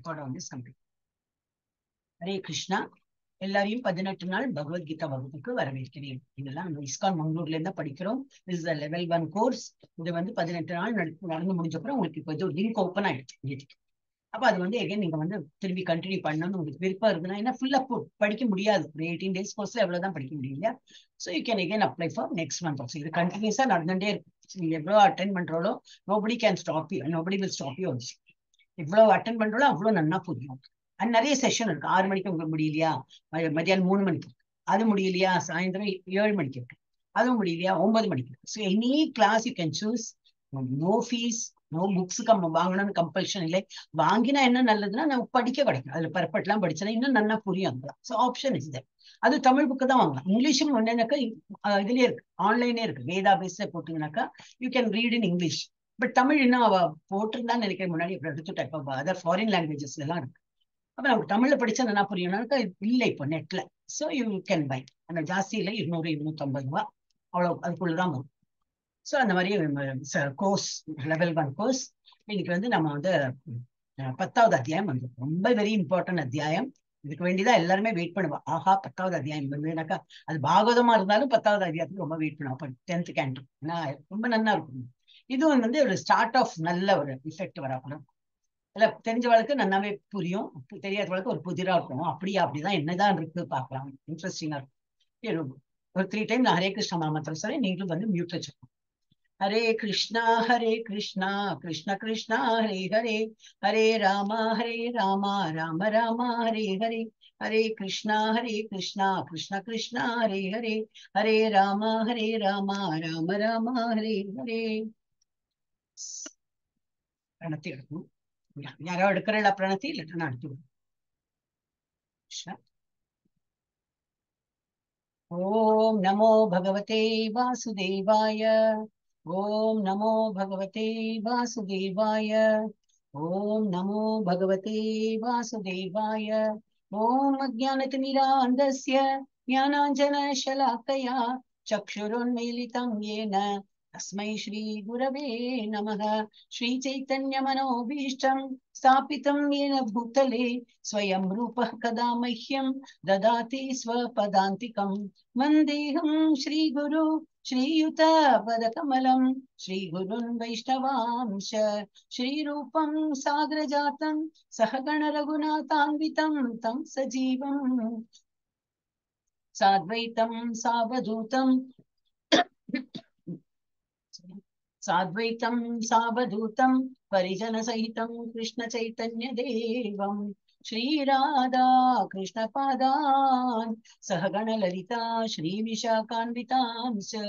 பாடத்தோட வந்து கம்ப்ளீட் ஹரே கிருஷ்ணா எல்லாரையும் பதினெட்டு நாள் பகவத்கீதா வகுப்புக்கு வரவேற்கிறேன் இதெல்லாம் நம்ம இஸ்கான் மங்களூர்ல இருந்தா படிக்கிறோம் இஸ் லெவல் ஒன் கோர்ஸ் இது வந்து பதினெட்டு நாள் நட- நடந்து முடிஞ்ச அப்புறம் உங்களுக்கு இப்போ இது லிங்க் ஓப்பன் ஆயிடுச்சு நேற்றுக்கு. அப்ப அது வந்து எகைன் நீங்க வந்து திரும்பி கண்டினியூ பண்ணணும்னு உங்களுக்கு விருப்பம் இருக்குன்னா ஏன்னா ஃபுல்லா படிக்க முடியாது ஒரு எயிட்டீன் டேஸ் கோர்ஸ்ல எவ்வளவுதான் படிக்க முடியும் இல்லையா so you can again apply for next month also இது கண்டினியூஸா நடந்துட்டே இருக்கும் நீங்க எவ்வளவு அட்டன் பண்றோளோ nobody can stop you nobody will stop you also இவ்வளவு அட்டன் பண்றோளோ அவ்வளவு நன்னா புரியும் அது நிறைய செஷன் இருக்கு ஆறு மணிக்கு உங்களுக்கு முடியலையா ம- மத்தியானம் மூணு மணிக்கு இருக்கு அது முடியலையா சாயந்தரம் ஏழு மணிக்கு இருக்கு அதுவும் முடியலையா ஒன்பது மணிக்கு இருக்கு so any class you can choose no fees no books come வாங்கணும்னு கம்பல்ஷன் இல்லை வாங்கினா என்ன நல்லதுன்னா நம்ம படிக்க கிடைக்கும் அதுல பரப்பட்லாம் படிச்சா இன்னும் நல்லா புரியும் அங்க ஸோ ஆப்ஷன் இஸ் தட் அது தமிழ் புக்கு தான் வாங்கலாம் இங்கிலீஷும் என்னன்னாக்கா அஹ் இதுலயே இருக்கு ஆன்லைனே இருக்கு வேதா பேஸ்ல போட்டீங்கன்னாக்கா you can read in English but Tamil இன்னும் அவ போட்டிருந்தான்னு நினைக்கிறேன் முன்னாடி அப்புறம் எடுத்துட்டா இப்போ அதர் ஃபாரின் லாங்குவேஜஸ்ல எல்லாம் இருக்கு அப்ப நமக்கு தமிழ்ல படிச்சா நல்லா புரியும்னாக்கா இல்லை இப்போ நெட்ல ஸோ யூ கேன் பை அந்த ஜாஸ்தி இல்லை இருநூறு இருநூத்தம்பது ரூபா அவ்வளோ அதுக்குள்ளதான் வரும் ஸோ அந்த மாதிரி கோர்ஸ் லெவல் ஒன் கோர்ஸ் இன்னைக்கு வந்து நம்ம வந்து அஹ், பத்தாவது அத்தியாயம் வந்து ரொம்ப வெரி இம்பார்ட்டன்ட் அத்தியாயம் இதுக்கு வேண்டிதான் எல்லாருமே வெயிட் பண்ணுவா ஆஹா பத்தாவது அத்தியாயம் வந்துனாக்கா அது பாகவதமா இருந்தாலும் பத்தாவது அத்தியாயத்துக்கு ரொம்ப வெயிட் பண்ணுவோம் அப்போ டென்த் கேண்டர் ஏன்னா ரொம்ப நல்லா இருக்கும் இதுவும் வந்து ஒரு ஸ்டார்ட் ஆஃப் நல்ல ஒரு இஃபெக்ட் வரப்படும் இல்ல தெரிஞ்சவளுக்கு நல்லாவே புரியும் பு- தெரியாதவளுக்கு ஒரு புதிரா இருக்கும் அப்படியா அப்படிதான் என்னதான் இருக்கு பார்க்கலாம் இன்ட்ரெஸ்டிங்கா இருக்கும் ஒரு த்ரீ டைம் நான் ஹரே கிருஷ்ண மாமந்திரம் சொல்லி நீங்களும் வந்து மியூட் வச்சுக்கணும் ஹரே கிருஷ்ணா ஹரே கிருஷ்ணா கிருஷ்ண கிருஷ்ணா ஹரே ஹரே ஹரே ராமா ஹரே ராமா ராம ராமா ஹரே ஹரே ஹரே கிருஷ்ணா ஹரே கிருஷ்ணா கிருஷ்ண கிருஷ்ணா ஹரே ஹரே ஹரே ராமா ஹரே ராமா ராம ராமா ஹரே ஹரே பிரணத்தி எடுக்கணும் யாரோ எடுக்கிறல பிரணத்தி இல்லைன்னா நான் எடுத்து விடுறேன். கிருஷ்ணா ஓம் நமோ பகவதே வாசுதேவாய ஓம் நமோ பகவதே வாசுதேவாய ஓம் நமோ பகவதே வாசுதேவாய ஓம் அஜானतिमिरान्धस्य ज्ञानाञ्जनशलाकया चक्षुरुन्मीलितं येन तस्मै श्रीगुरवे नमः श्रीचैतन्यमनोभीष्टं स्थापितं येन भूतले स्वयं रूपः कदा मह्यं ददाति स्वपदान्तिकं वन्देऽहं श्रीगुरु श्रीयुतपदकमलं श्रीगुरुन् वैष्णवांश श्रीरूपं साग्रजातं सहगणरघुनाथान्वितं तं सजीवम् साद्वैतं सावधूतं साद्वैतं सावधूतं परिजनसहितं कृष्णचैतन्यदेवं श्रीराधा कृष्णपादान् सहगणललिता श्रीविशाखान्वितांश्च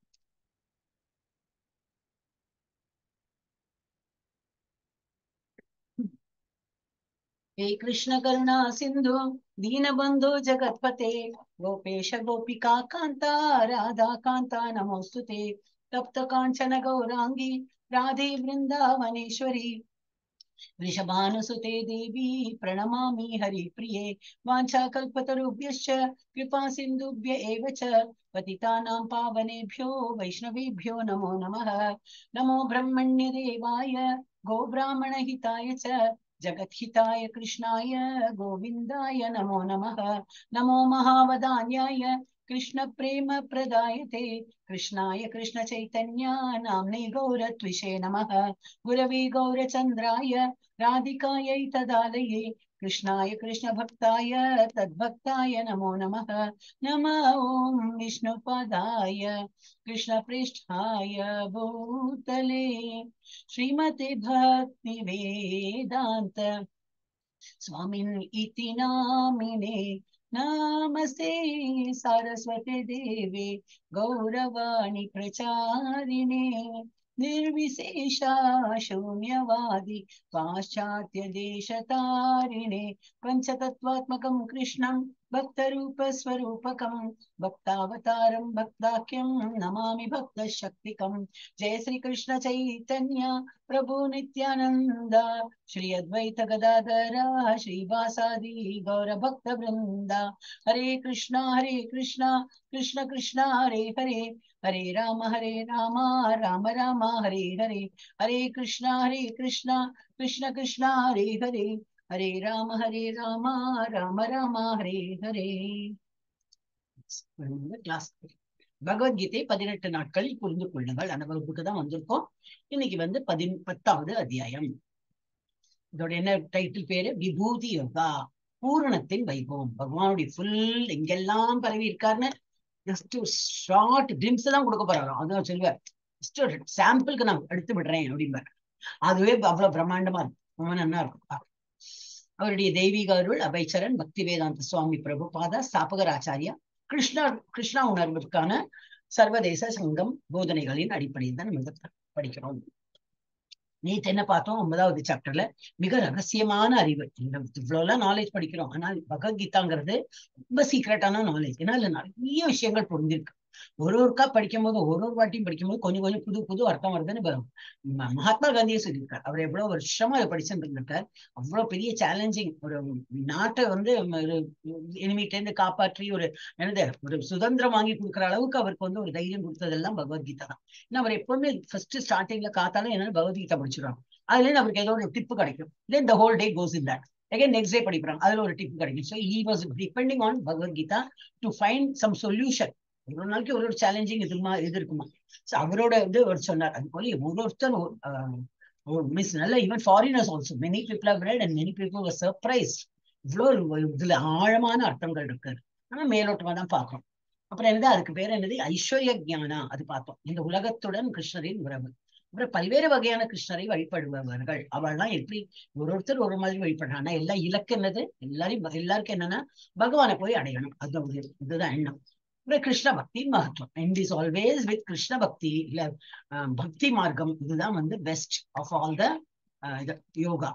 हे कृष्ण करुणा सिंधु दीनबंधु जगतपते गोपेश गोपिका कांता राधा कांता नमोस्तुते तप्त कांचन गौरांगी राधे वृंदावनेश्वरी वृषभानुसुते देवी प्रणमामि हरिप्रिये वाञ्छाकल्पतरुभ्यश्च कृपा सिन्धुभ्य एव च पतितानां पावनेभ्यो वैष्णवेभ्यो नमो नमः नमो ब्रह्मण्यदेवाय गोब्राह्मणहिताय च जगद्हिताय कृष्णाय गोविन्दाय नमो नमः नमो महावदान्याय कृष्णप्रेमप्रदायते कृष्णाय कृष्णचैतन्या नाम्ने गौरत्विषे नमः गुरवे गौरचन्द्राय राधिकायै तदालये कृष्णाय कृष्णभक्ताय तद्भक्ताय नमो नमः नम ॐ विष्णुपदाय कृष्णपृष्ठाय भूतले श्रीमते भक्तिवेदान्त स्वामिन् इति नामिने नमस्ते सारस्वते देवे गौरवाणि प्रचारिणे निर्विशेषा शून्यवादि पाश्चात्यदेशतारिणे पञ्चतत्त्वात्मकं कृष्णं भक्तरूपस्वरूपकं भक्तावतारं भक्ताख्यं नमामि भक्तशक्तिकं जय श्रीकृष्ण चैतन्य प्रभु नित्यानन्द श्री अद्वैत गदाधर श्रीवासादि गौरभक्तवृन्द हरे कृष्णा हरे कृष्णा कृष्ण कृष्णा हरे हरे हरे राम हरे राम राम राम हरे हरे हरे कृष्णा हरे कृष्णा कृष्ण कृष्णा हरे हरे ஹரே ராம ஹரே ராமா ராம ராமா ஹரே ஹரே கிளாஸ் பகவத்கீதை பதினெட்டு நாட்களில் புரிந்து கொள்ளுங்கள் அந்த வகுப்புக்கு தான் வந்திருக்கோம் இன்னைக்கு வந்து பதின் பத்தாவது அத்தியாயம் இதோட என்ன டைட்டில் பேரு விபூதி யோகா பூரணத்தின் வைபவம் பகவானுடைய ஃபுல் எங்கெல்லாம் பரவி இருக்காருன்னு ஜஸ்ட் ஷார்ட் கிளிம்ஸ் தான் கொடுக்க போறாராம் அதான் சொல்லுவார் ஜஸ்ட் ஒரு சாம்பிளுக்கு நான் எடுத்து விடுறேன் அப்படிம்பார் அதுவே அவ்வளவு பிரம்மாண்டமா இருக்கும் ரொம்ப நல்லா இருக்கும் அவருடைய தெய்வீக அருள் அபைச்சரன் பக்தி வேதாந்த சுவாமி பிரபுபாதா ஸ்தாபகர் ஆச்சாரியா கிருஷ்ணா கிருஷ்ணா உணர்விற்கான சர்வதேச சங்கம் போதனைகளின் அடிப்படையில் தான் நம்ம படிக்கிறோம் நேத்து என்ன பார்த்தோம் ஒன்பதாவது சாப்டர்ல மிக ரகசியமான அறிவு இவ்வளவு எல்லாம் நாலேஜ் படிக்கிறோம் ஆனால் பகவத்கீதாங்கிறது ரொம்ப சீக்ரெட்டான நாலேஜ் ஏன்னா இதுல நிறைய விஷயங்கள் புரிஞ்சிருக்கு ஒரு ஒருக்கா படிக்கும் போது ஒரு ஒரு வாட்டியும் படிக்கும் போது கொஞ்சம் கொஞ்சம் புது புது அர்த்தம் வருதுன்னு வரும் மகாத்மா காந்தியே சொல்லியிருக்காரு அவர் எவ்வளவு வருஷமா அதை படிச்சுட்டு இருந்திருக்காரு அவ்வளவு பெரிய சேலஞ்சிங் ஒரு நாட்டை வந்து எனிமிட்ட இருந்து காப்பாற்றி ஒரு என்னது ஒரு சுதந்திரம் வாங்கி கொடுக்குற அளவுக்கு அவருக்கு வந்து ஒரு தைரியம் கொடுத்ததெல்லாம் பகவத்கீதா தான் ஏன்னா அவர் எப்பவுமே ஃபர்ஸ்ட் ஸ்டார்டிங்ல காத்தாலும் என்னன்னு பகவத்கீதா படிச்சிருவாங்க அதுல இருந்து அவருக்கு ஏதோ ஒரு டிப்பு கிடைக்கும் then the whole day goes in that again next day படிக்கிறாங்க அதுல ஒரு டிப் கிடைக்கும் so he was depending on Bhagavad Gita to find some solution ஒரு நாளைக்கு ஒரு ஒரு சேலஞ்சிங் இதுமா இது இருக்குமா ஸோ அவரோட இது அவர் சொன்னார் அது போல ஒரு ஒருத்தர் மிஸ் நல்ல even foreigners also many people have read and many people were surprise இவ்வளோ இதுல ஆழமான அர்த்தங்கள் இருக்கு ஆனா மேலோட்டமா தான் பார்க்கணும் அப்புறம் என்னது அதுக்கு பேர் என்னது ஐஸ்வர்ய ஜானா அது பார்த்தோம் இந்த உலகத்துடன் கிருஷ்ணரின் உறவு அப்புறம் பல்வேறு வகையான கிருஷ்ணரை வழிபடுபவர்கள் அவள்லாம் எப்படி ஒரு ஒருத்தர் ஒரு மாதிரி வழிபடுறாங்க ஆனா எல்லாம் இலக்கு என்னது எல்லாரையும் எல்லாருக்கும் என்னன்னா பகவானை போய் அடையணும் அது ஒரு இதுதான் எண்ணம் அப்புறம் கிருஷ்ண பக்தி மகத்துவம் and is always with Krishna bhakti இல்ல பக்தி மார்க்கம் இதுதான் வந்து பெஸ்ட் ஆஃப் ஆல் த இது யோகா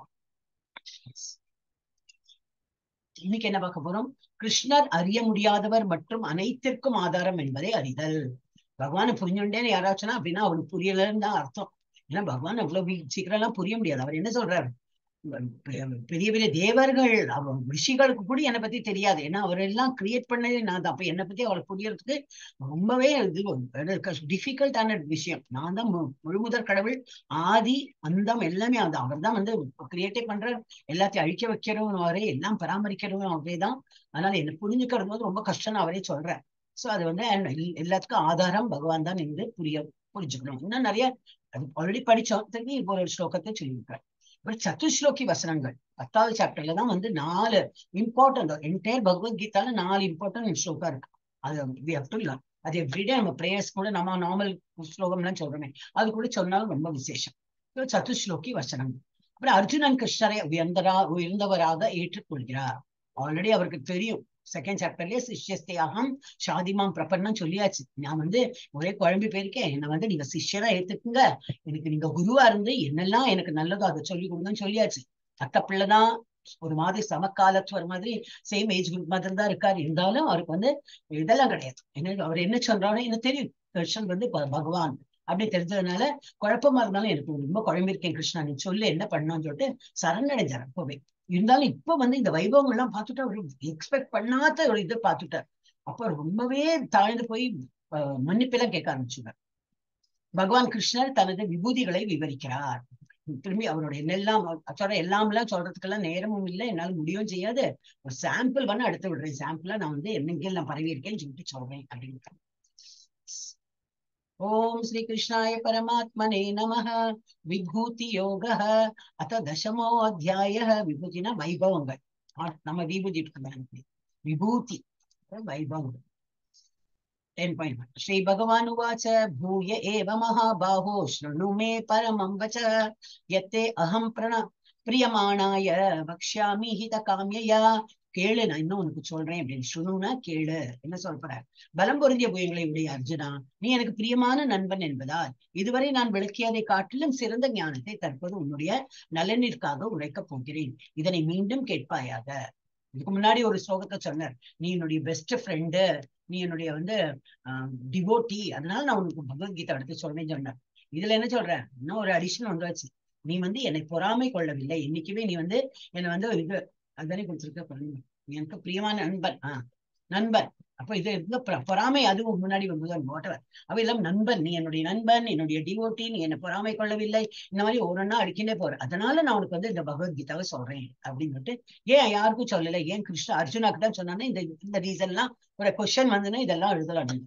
இன்னைக்கு என்ன பார்க்க போறோம் கிருஷ்ணர் அறிய முடியாதவர் மற்றும் அனைத்திற்கும் ஆதாரம் என்பதை அறிதல் பகவானை புரிஞ்சுட்டேன்னு யாராச்சுன்னா அப்படின்னா அவனுக்கு புரியலன்னு தான் அர்த்தம் ஏன்னா பகவான் அவ்வளவு சீக்கிரம் எல்லாம் புரிய முடியாது அவர் என்ன சொல்றாரு பெரிய பெரிய தேவர்கள் அவன் ரிஷிகளுக்கு கூட என்னை பத்தி தெரியாது ஏன்னா அவர் எல்லாம் கிரியேட் பண்ணதே நான் தான் அப்ப என்னை பத்தி அவளுக்கு புரியறதுக்கு ரொம்பவே இது டிஃபிகல்ட்டான விஷயம் நான் தான் முழுமுதற் கடவுள் ஆதி அந்தம் எல்லாமே அந்த அவர் தான் வந்து கிரியேட்டே பண்ற எல்லாத்தையும் அழிக்க வைக்கிறவன் அவரே எல்லாம் பராமரிக்கிறவன் அவரே தான் அதனால என்ன புரிஞ்சுக்கிறது போது ரொம்ப கஷ்டம்னு அவரே சொல்றேன் சோ அது வந்து எல்லாத்துக்கும் ஆதாரம் பகவான் தான் என்று புரிய புரிஞ்சுக்கணும் இன்னும் நிறைய ஆல்ரெடி படிச்சோம் திரும்பி இப்போ ஒரு ஸ்லோகத்தை சொல்லியிருக்காரு அப்புறம் சதுஸ்லோகி வசனங்கள் பத்தாவது சாப்டர்ல தான் வந்து நாலு இம்பார்ட்டன்ட் என்டையர் பகவத்கீதால நாலு இம்பார்ட்டன்ட் ஸ்லோகா இருக்கு அது அது எவ்ரிடே நம்ம பிரேயர்ஸ் கூட நம்ம நார்மல் ஸ்லோகம்லாம் சொல்றோமே அது கூட சொன்னாலும் ரொம்ப விசேஷம் சதுஸ்லோகி வசனங்கள் அப்புறம் அர்ஜுனன் கிருஷ்ணரை உயர்ந்தரா உயர்ந்தவராக ஏற்றுக்கொள்கிறார் ஆல்ரெடி அவருக்கு தெரியும் செகண்ட் சாப்டர்லயே சிஷ்யஸ்தேகம் ஷாதிமாம் பிரபன்னம் சொல்லியாச்சு நான் வந்து ஒரே குழம்பு போயிருக்கேன் என்னை வந்து நீங்க சிஷ்யரா ஏத்துக்குங்க எனக்கு நீங்க குருவா இருந்து என்னெல்லாம் எனக்கு நல்லதோ அதை சொல்லி கொடுங்கன்னு சொல்லியாச்சு அத்த பிள்ளைதான் ஒரு மாதிரி சமக்காலத்து ஒரு மாதிரி சேம் ஏஜ் குரூப் மாதிரி தான் இருக்காரு இருந்தாலும் அவருக்கு வந்து இதெல்லாம் கிடையாது என்ன அவர் என்ன சொல்றாரு எனக்கு தெரியும் கிருஷ்ணன் வந்து பகவான் அப்படி தெரிஞ்சதுனால குழப்பமா இருந்தாலும் எனக்கு ரொம்ப குழம்பிருக்கேன் கிருஷ்ணா நீ சொல்லு என்ன பண்ணணும்னு சொல்லிட்டு சரணடைஞ்சார் அப்பவே இருந்தாலும் இப்ப வந்து இந்த வைபவங்கள் எல்லாம் பார்த்துட்டு அவரு எக்ஸ்பெக்ட் பண்ணாத ஒரு இது பார்த்துட்டார் அப்ப ரொம்பவே தாழ்ந்து போய் மன்னிப்பெல்லாம் கேட்க ஆரம்பிச்சுட்டார் பகவான் கிருஷ்ணர் தனது விபூதிகளை விவரிக்கிறார் திரும்பி அவருடைய என்னெல்லாம் சொல்ற எல்லாம் எல்லாம் சொல்றதுக்கெல்லாம் நேரமும் இல்லை என்னால முடியவும் செய்யாது ஒரு சாம்பிள் வந்து அடுத்து விடுறேன் சாம்பிளா நான் வந்து என்னெங்கில் நான் பரவி இருக்கேன்னு சொல்லிட்டு சொல்றேன் அப்படின்னு ஓம் ஸ்ரீ கிருஷ்ணாய பரமாத்மனே நம விபூதி யோக அத்த தசமோ அத்தியாய விபூதினா வைபவங்கள் நம்ம விபூதி விபூதி வைபவங்கள் டென் பாயிண்ட் ஸ்ரீ பகவான் உவாச்ச பூய ஏவ மகாபாஹோ ஸ்ருணு மே பரமம் வச்ச யத்தே அகம் பிரண பிரியமானாய வக்ஷாமி ஹித காமியா கேளு நான் இன்னும் உனக்கு சொல்றேன் அப்படின்னு சுணுனா கேளு என்ன சொல்ற பலம் பொருந்திய புயங்களை உடைய அர்ஜுனா நீ எனக்கு பிரியமான நண்பன் என்பதால் இதுவரை நான் விளக்கியதை காட்டிலும் சிறந்த ஞானத்தை தற்போது உன்னுடைய நலனிற்காக உழைக்கப் போகிறேன் இதனை மீண்டும் கேட்பாயாக இதுக்கு முன்னாடி ஒரு ஸ்லோகத்தை சொன்னார் நீ என்னுடைய பெஸ்ட் ஃப்ரெண்டு நீ என்னுடைய வந்து டிவோட்டி அதனால நான் உனக்கு பகவத்கீதை எடுத்து சொல்றேன்னு சொன்னேன் இதுல என்ன சொல்ற இன்னும் ஒரு அடிஷன் வந்தாச்சு நீ வந்து என்னை பொறாமை கொள்ளவில்லை இன்னைக்குமே நீ வந்து என்னை வந்து இது அதுதானே கொடுத்துருக்க பாருங்க எனக்கு பிரியமான நண்பன் ஆஹ் நண்பன் அப்ப இது இந்த பொ- பொறாமை அதுவும் முன்னாடி வந்தது வாட்டவர் அவ எல்லாம் நண்பன் நீ என்னுடைய நண்பன் என்னுடைய டிவோட்டி நீ என்ன பொறாமை கொள்ளவில்லை இந்த மாதிரி ஒவ்வொன்னா அடிக்கினே போற அதனால நான் உனக்கு வந்து இந்த பகவத்கீதாவை சொல்றேன் அப்படின்னு சொல்லிட்டு ஏன் யாருக்கும் சொல்லல ஏன் கிருஷ்ணா அர்ஜுனாக்கு தான் சொன்னானே இந்த இந்த ரீசன்லாம் ஒரு கொஸ்டின் வந்துன்னா இதெல்லாம் எழுதலாம்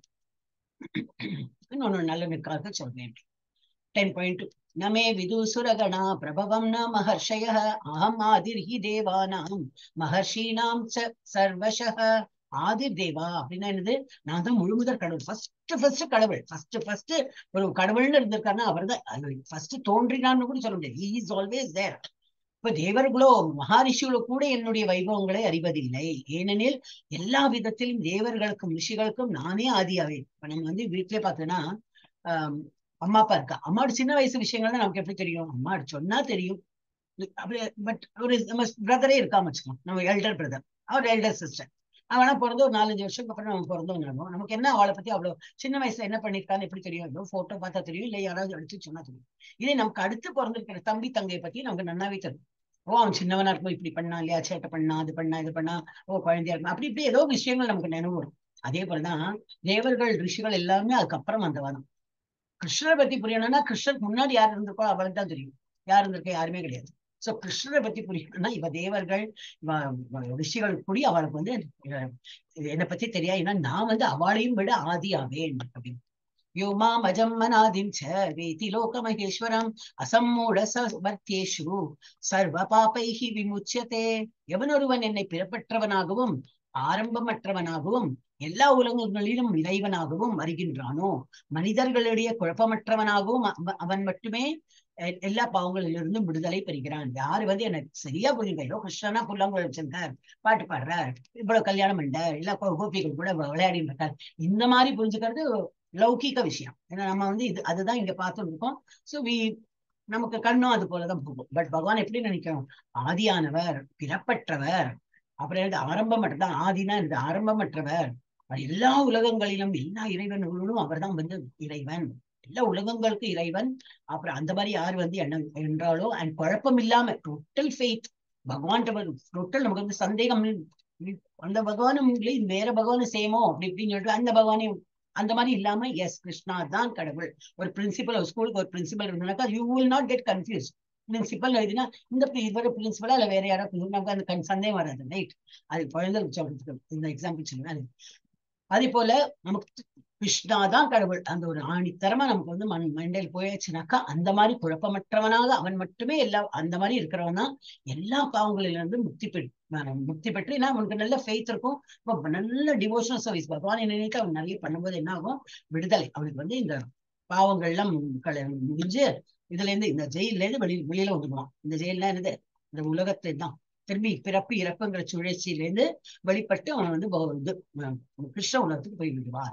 இன்னொன்னு நல்லனுக்காக சொல்றேன் டென் பாயிண்ட் நமே விதுசுரகணா பிரபவம் ந மகர்ஷய அகம் ஆதிர்ஹி தேவானாம் மகர்ஷீனாம் ச சர்வசः ஆதிர் தேவா அப்படின்னா என்னது நான் தான் முழுமுதற் கடவுள் ஃபர்ஸ்ட் ஃபர்ஸ்ட் கடவுள் ஃபர்ஸ்ட் ஃபர்ஸ்ட் ஒரு கடவுள்னு இருந்திருக்காருன்னா அவர் தான் ஃபர்ஸ்ட் தோன்றினான்னு கூட சொல்ல முடியாது ஹி இஸ் ஆல்வேஸ் தேர் இப்ப தேவர்களோ மகாரிஷிகளோ கூட என்னுடைய வைபவங்களை அறிவதில்லை ஏனெனில் எல்லா விதத்திலும் தேவர்களுக்கும் ரிஷிகளுக்கும் நானே ஆதியாவே இப்ப நம்ம வந்து வீட்டிலே பார்த்தோன்னா ஆஹ் அம்மா அப்பா இருக்கா அம்மாவோட சின்ன வயசு விஷயங்கள் தான் நமக்கு எப்படி தெரியும் அம்மா சொன்னா தெரியும் அப்படி பட் ஒரு நம்ம பிரதரே இருக்காம வச்சுக்கோம் நம்ம எல்டர் பிரதர் அவர் எல்டர் சிஸ்டர் அவனா பிறந்து ஒரு நாலஞ்சு வருஷத்துக்கு அப்புறம் நம்ம பிறந்தவங்க இருக்கும் நமக்கு என்ன அவளை பத்தி அவ்வளவு சின்ன வயசுல என்ன பண்ணிருக்கான்னு எப்படி தெரியும் ஏதோ போட்டோ பார்த்தா தெரியும் இல்ல யாராவது அடிச்சு சொன்னா தெரியும் இதே நமக்கு அடுத்து பிறந்திருக்கிற தம்பி தங்கையை பத்தி நமக்கு நன்னாவே தெரியும் ஓ அவன் சின்னவனா இருக்கும் இப்படி பண்ணா இல்லையா சேட்டை பண்ணா அது பண்ணா இது பண்ணா ஓ குழந்தையா இருக்கும் அப்படி இப்படி ஏதோ விஷயங்கள் நமக்கு நினைவு வரும் அதே போலதான் தேவர்கள் ரிஷிகள் எல்லாமே அதுக்கப்புறம் வந்தவதான் கிருஷ்ணரை பத்தி புரியணும்னா கிருஷ்ணருக்கு முன்னாடி யார் இருந்திருக்கோ அவளுக்கு தான் தெரியும் யார் இருந்திருக்க யாருமே கிடையாது சோ கிருஷ்ணரை பத்தி புரியணும்னா இவ தேவர்கள் இவ இவ ரிஷிகள் கூடி அவளுக்கு வந்து அஹ், என்னை பத்தி தெரியாது ஏன்னா நான் வந்து அவளையும் விட ஆதி ஆவேன் அப்படின்னு யோ மாம் அஜம் மனாதிம் ச வேதி லோக மகேஸ்வரம் அசம்மூட சவர்த்தியேஷு சர்வ பாபைஹி விமுச்சியதே எவனொருவன் என்னை பிறப்பற்றவனாகவும் ஆரம்பமற்றவனாகவும் எல்லா உலகங்களிலும் இறைவனாகவும் வருகின்றானோ மனிதர்களுடைய குழப்பமற்றவனாகவும் அவ- அவன் மட்டுமே எ- எல்லா பாவங்களிலிருந்தும் விடுதலை பெறுகிறான் யாரு வந்து எனக்கு சரியா புரியுங்க ஏதோ கிருஷ்ணனா புல்லாங்குழல் வச்சிருக்கார் பாட்டு பாடுறார் இவ்வளவு கல்யாணம் பண்ணார் எல்லா கோ- கோபிகள் கூட விளையாடிட்டு இருக்கார் இந்த மாதிரி புரிஞ்சுக்கிறது லௌகிக விஷயம் ஏன்னா நம்ம வந்து இது அதுதான் இங்க பார்த்துட்டு இருக்கோம் சோ வி நமக்கு கண்ணும் அது போலதான் போகும் பட் பகவான் எப்படி நினைக்கிறோம் ஆதியானவர் பிறப்பற்றவர் அப்புறம் என்னது ஆரம்பமற்றதான் ஆதினா இது ஆரம்பமற்றவர் அவர் எல்லா உலகங்களிலும் எல்லா இறைவன்களிலும் அவர்தான் வந்து இறைவன் எல்லா உலகங்களுக்கு இறைவன் அப்புறம் அந்த மாதிரி யார் வந்து என்ன என்றாலோ அண்ட் குழப்பம் இல்லாம டோட்டல் ஃபெய்த் பகவான் டோட்டல் நமக்கு வந்து சந்தேகம் இல்- அந்த பகவானும் இல்லை இது வேற பகவானும் சேமோ அப்படி இப்படின்னு சொல்லிட்டு அந்த பகவானையும் அந்த மாதிரி இல்லாம எஸ் கிருஷ்ணா தான் கடவுள் ஒரு பிரின்சிபல் ஒரு ஸ்கூலுக்கு ஒரு பிரின்சிபல் இருந்தாக்கா you will not get confuse principal எழுதினா இந்த pri- இவர பிரின்சிபலா இல்ல வேற யாரோ principal, நமக்கு அந்த கண் சந்தேகம் வராது ரைட் அது குழந்தைகளுக்கு சொல்றதுக்கு இந்த எக்ஸாம்பிள் சொல்லுங்க அதே போல நமக்கு கிருஷ்ணா தான் கடவுள் அந்த ஒரு ஆணித்தரமா நமக்கு வந்து மண் மண்டையில் போயாச்சுனாக்கா அந்த மாதிரி குழப்பமற்றவனாக அவன் மட்டுமே எல்லா அந்த மாதிரி இருக்கிறவன் தான் எல்லா பாவங்களிலிருந்து முக்தி பெற்று முக்தி பெற்று ஏன்னா அவனுக்கு நல்ல ஃபெய்த் இருக்கும் ரொம்ப நல்ல டிவோஷனல் சர்வீஸ் பகவான் நினைத்து அவன் நிறைய பண்ணும்போது என்ன ஆகும் விடுதலை அவனுக்கு வந்து இந்த பாவங்கள்லாம் கள- முடிஞ்சு இதுல இருந்து இந்த ஜெயில இருந்து வெளியில வெளியில வந்துடுவான் இந்த ஜெயில்ல என்னது இந்த உலகத்தை தான் திரும்பி பிறப்பு இறப்புங்கிற சுழற்சியில இருந்து வெளிப்பட்டு அவன் வந்து பக- இது அஹ் கிருஷ்ண உலகத்துக்கு போய் விடுவான்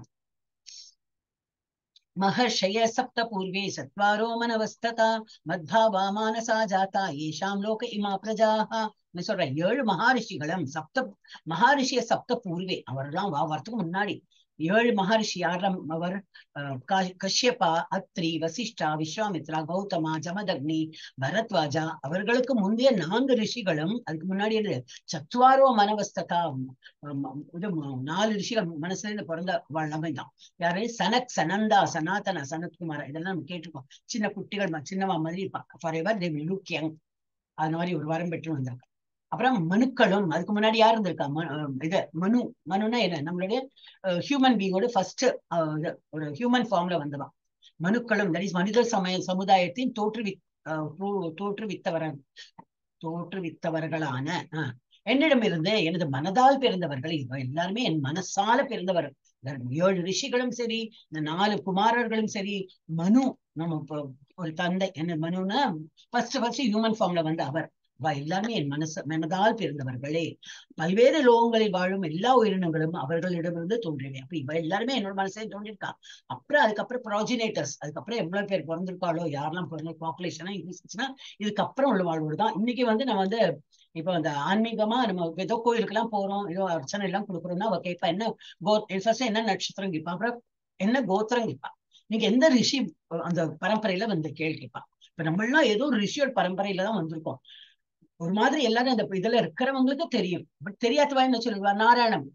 महर्षय सप्त पूर्वे चत्वारो मनवस्तता மத்பாவா மானசா ஜாதா ஏஷாம் லோக இமா பிரஜாக நான் சொல்றேன் ஏழு மகாரிஷிகளும் சப்த மகாரிஷிய சப்த பூர்வே அவரெல்லாம் வா வரத்துக்கு முன்னாடி ஏழு மகரிஷி யாரெல்லாம் அவர் அஹ், கா- கஷ்யபா அத்ரி வசிஷ்டா விஸ்வாமித்ரா கௌதமா ஜமதக்னி பரத்வாஜா அவர்களுக்கு முந்தைய நான்கு ரிஷிகளும் அதுக்கு முன்னாடி என்னது சத்வாரோ மனவஸ்தகா உம், இது ம- நாலு ரிஷிகள் மனசுல இருந்து பிறந்த வல்லமை தான் யாரு சனக் சனந்தா சனாதன சனத்குமார் இதெல்லாம் நம்ம கேட்டிருக்கோம் சின்ன குட்டிகள் ம- சின்னவா மாதிரி forever they look young அந்த மாதிரி ஒரு வரம் பெற்று வந்தாங்க அப்புறம் மனுக்களும் அதுக்கு முன்னாடி யார் இருந்திருக்கா ம- அஹ் இது மனு மனுனா என்ன நம்மளுடைய ஹியூமன் பீங்கோட ஃபர்ஸ்ட் ஒரு ஹியூமன் ஃபார்ம்ல வந்தவன் மனுக்களும் தட் இஸ் மனித சமய சமுதாயத்தின் தோற்றுவி அஹ் தோ- தோற்றுவித்தவர் தோற்றுவித்தவர்களான அஹ், என்னிடமிருந்து எனது மனதால் பிறந்தவர்கள் இவ எல்லாருமே என் மனசால பிறந்தவர் ஏழு ரிஷிகளும் சரி இந்த நாலு குமாரர்களும் சரி மனு நம்ம இப்ப ஒரு தந்தை என்ன மனுனா ஃபர்ஸ்ட் ஃபர்ஸ்ட் ஹியூமன் ஃபார்ம்ல வந்த அவர் வா எல்லாருமே என் மனசு மனதால் பிறந்தவர்களே பல்வேறு லோகங்களில் வாழும் எல்லா உயிரினங்களும் அவர்களிடமிருந்து தோன்றியவை அப்ப இவ எல்லாருமே என்னோட மனசே தோன்றிருக்கா அப்புறம் அதுக்கப்புறம் ப்ராஜினேட்டர்ஸ் அதுக்கப்புறம் எவ்வளவு பேர் பிறந்திருக்காளோ யாரெல்லாம் பிறந்த பாப்புலேஷனா இன்க்ரீஸ்னா இதுக்கப்புறம் உள்ள வாழ்வோடு தான் இன்னைக்கு வந்து நம்ம வந்து இப்போ அந்த ஆன்மீகமா நம்ம ஏதோ கோயிலுக்கெல்லாம் போறோம் ஏதோ அர்ச்சனை எல்லாம் கொடுக்குறோம்னா அவ கேட்பா என்ன கோ ஃபர்ஸ்ட் என்ன நட்சத்திரம் கேட்பா அப்புறம் என்ன கோத்திரம் கேட்பா நீங்க எந்த ரிஷி அந்த பரம்பரையில வந்து கேள்வி கேட்பா இப்ப நம்ம எல்லாம் ஏதோ ஒரு ரிஷியோட பரம்பரையில தான் வந்திருக்கோம் ஒரு மாதிரி எல்லாரும் அந்த இதுல இருக்கிறவங்களுக்கு தெரியும் பட் தெரியாதவா என்ன சொல்லுவா நாராயணம்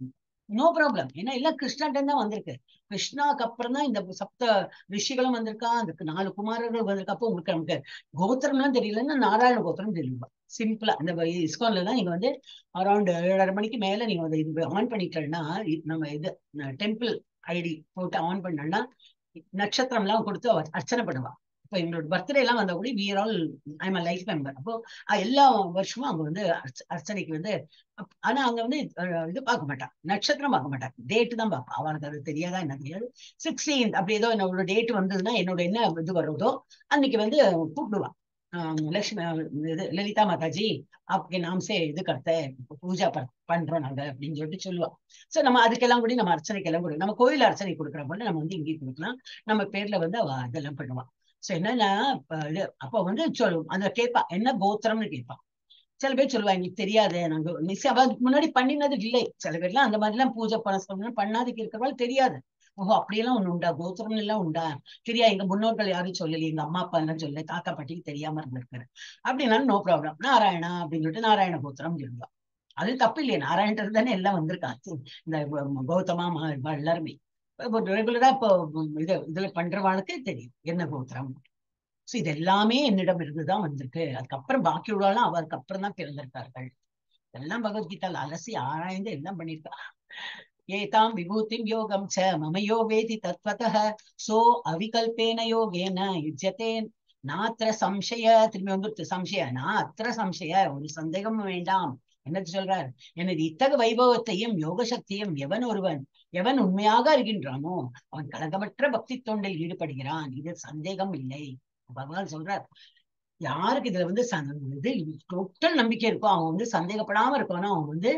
நோ ப்ராப்ளம் ஏன்னா எல்லாம் கிருஷ்ணாட்டம் தான் வந்திருக்கு கிருஷ்ணாக்கு அப்புறம் தான் இந்த சப்த ரிஷிகளும் வந்திருக்கா அதுக்கு நாலு குமாரர்கள் வந்திருக்கா அப்போ உங்களுக்கு நமக்கு கோத்திரம்லாம் தெரியலன்னா நாராயண கோத்திரம் தெரியுமா சிம்பிளா இந்த இஸ்கான்ல தான் நீங்க வந்து அரௌண்ட் ஏழரை மணிக்கு மேல நீங்க வந்து இது ஆன் பண்ணிட்டோம்னா நம்ம இது டெம்பிள் ஐடி போட்டு ஆன் பண்ணோம்னா நட்சத்திரம்லாம் கொடுத்து அவ அர்ச்சனை பண்ணுவா இப்போ எங்களோட பர்த்டே எல்லாம் வந்தா கூட we're all I'm a life member அப்போ எல்லா வருஷமும் அவங்க வந்து அர்ச்சனைக்கு வந்து ஆனா அங்க வந்து இது பார்க்க மாட்டான் நட்சத்திரம் பார்க்க மாட்டான் டேட்டு தான் பார்ப்பா அவனுக்கு அது தெரியாதா என்ன தெரியாது சிக்ஸ்டீன் அப்படி ஏதோ என்னோட டேட் வந்ததுன்னா என்னோட என்ன இது வருதோ அன்னைக்கு வந்து கூப்பிடுவான் லட்சுமி இது லலிதா மாதாஜி அப்படி நாம் சே இது கருத்த பூஜா பண்றோம் நாங்க அப்படின்னு சொல்லிட்டு சொல்லுவோம் சோ நம்ம அதுக்கெல்லாம் கூட நம்ம அர்ச்சனைக்கெல்லாம் கூட நம்ம கோயில் அர்ச்சனை கொடுக்குற போல நம்ம வந்து இங்கேயும் கொடுக்கலாம் நம்ம பேர்ல வந்து அவ அதெல்லாம் பண்ணுவான் சோ என்னன்னா இது அப்ப வந்து சொல்லுவோம் அந்த கேட்பா என்ன கோத்திரம்னு கேட்பான் சில பேர் சொல்லுவா எங்களுக்கு தெரியாது நாங்க மிஸ் அவ முன்னாடி பண்ணினது இல்லை சில பேர்லாம் அந்த மாதிரி எல்லாம் பூஜை பண்ண சொல்லணும் பண்ணாதுக்கு இருக்கிறவாள் தெரியாது ஓஹோ அப்படியெல்லாம் ஒண்ணு உண்டா கோத்திரம் எல்லாம் உண்டா தெரியா எங்க முன்னோர்கள் யாரும் சொல்லல எங்க அம்மா அப்பா எல்லாம் சொல்லல தாத்தா பாட்டிக்கு தெரியாம இருந்திருக்காரு அப்படின்னாலும் நோ ப்ராப்ளம் நாராயணா அப்படின்னு சொல்லிட்டு நாராயண கோத்திரம் சொல்லுவா அது தப்பு இல்லையா நாராயணர் தானே எல்லாம் வந்திருக்கா இந்த கௌதமா எல்லாருமே ரெகுலரா இப்போ இது இதுல பண்றவாளுக்கு தெரியும் என்ன கோத்திரம் சோ இது எல்லாமே என்னிடம் இருந்துதான் வந்திருக்கு அதுக்கப்புறம் பாக்கி உள்ளவெல்லாம் அவருக்கு அப்புறம் தான் பிறந்திருக்கார்கள் எல்லாம் பகவத்கீதால அலசி ஆராய்ந்து எல்லாம் பண்ணிருக்கா ஏதாம் விபூதிம் யோகம் ச மமயோ வேதி தத்வதः சோ அவிகல்பேன யோகேன யுஜ்யத்தே நாத்திர சம்சய திரும்பி வந்துருத்து சம்சய நான் அத்திர சம்சய ஒரு சந்தேகமும் வேண்டாம் என்னது சொல்றார் எனது இத்தகு வைபவத்தையும் யோக சக்தியும் எவன் ஒருவன் எவன் உண்மையாக இருக்கின்றானோ அவன் கலகமற்ற பக்தி தொண்டில் ஈடுபடுகிறான் இது சந்தேகம் இல்லை பகவான் சொல்றார் யாருக்கு இதுல வந்து இது டோட்டல் நம்பிக்கை இருக்கோ அவன் வந்து சந்தேகப்படாம இருக்கணும் அவன் வந்து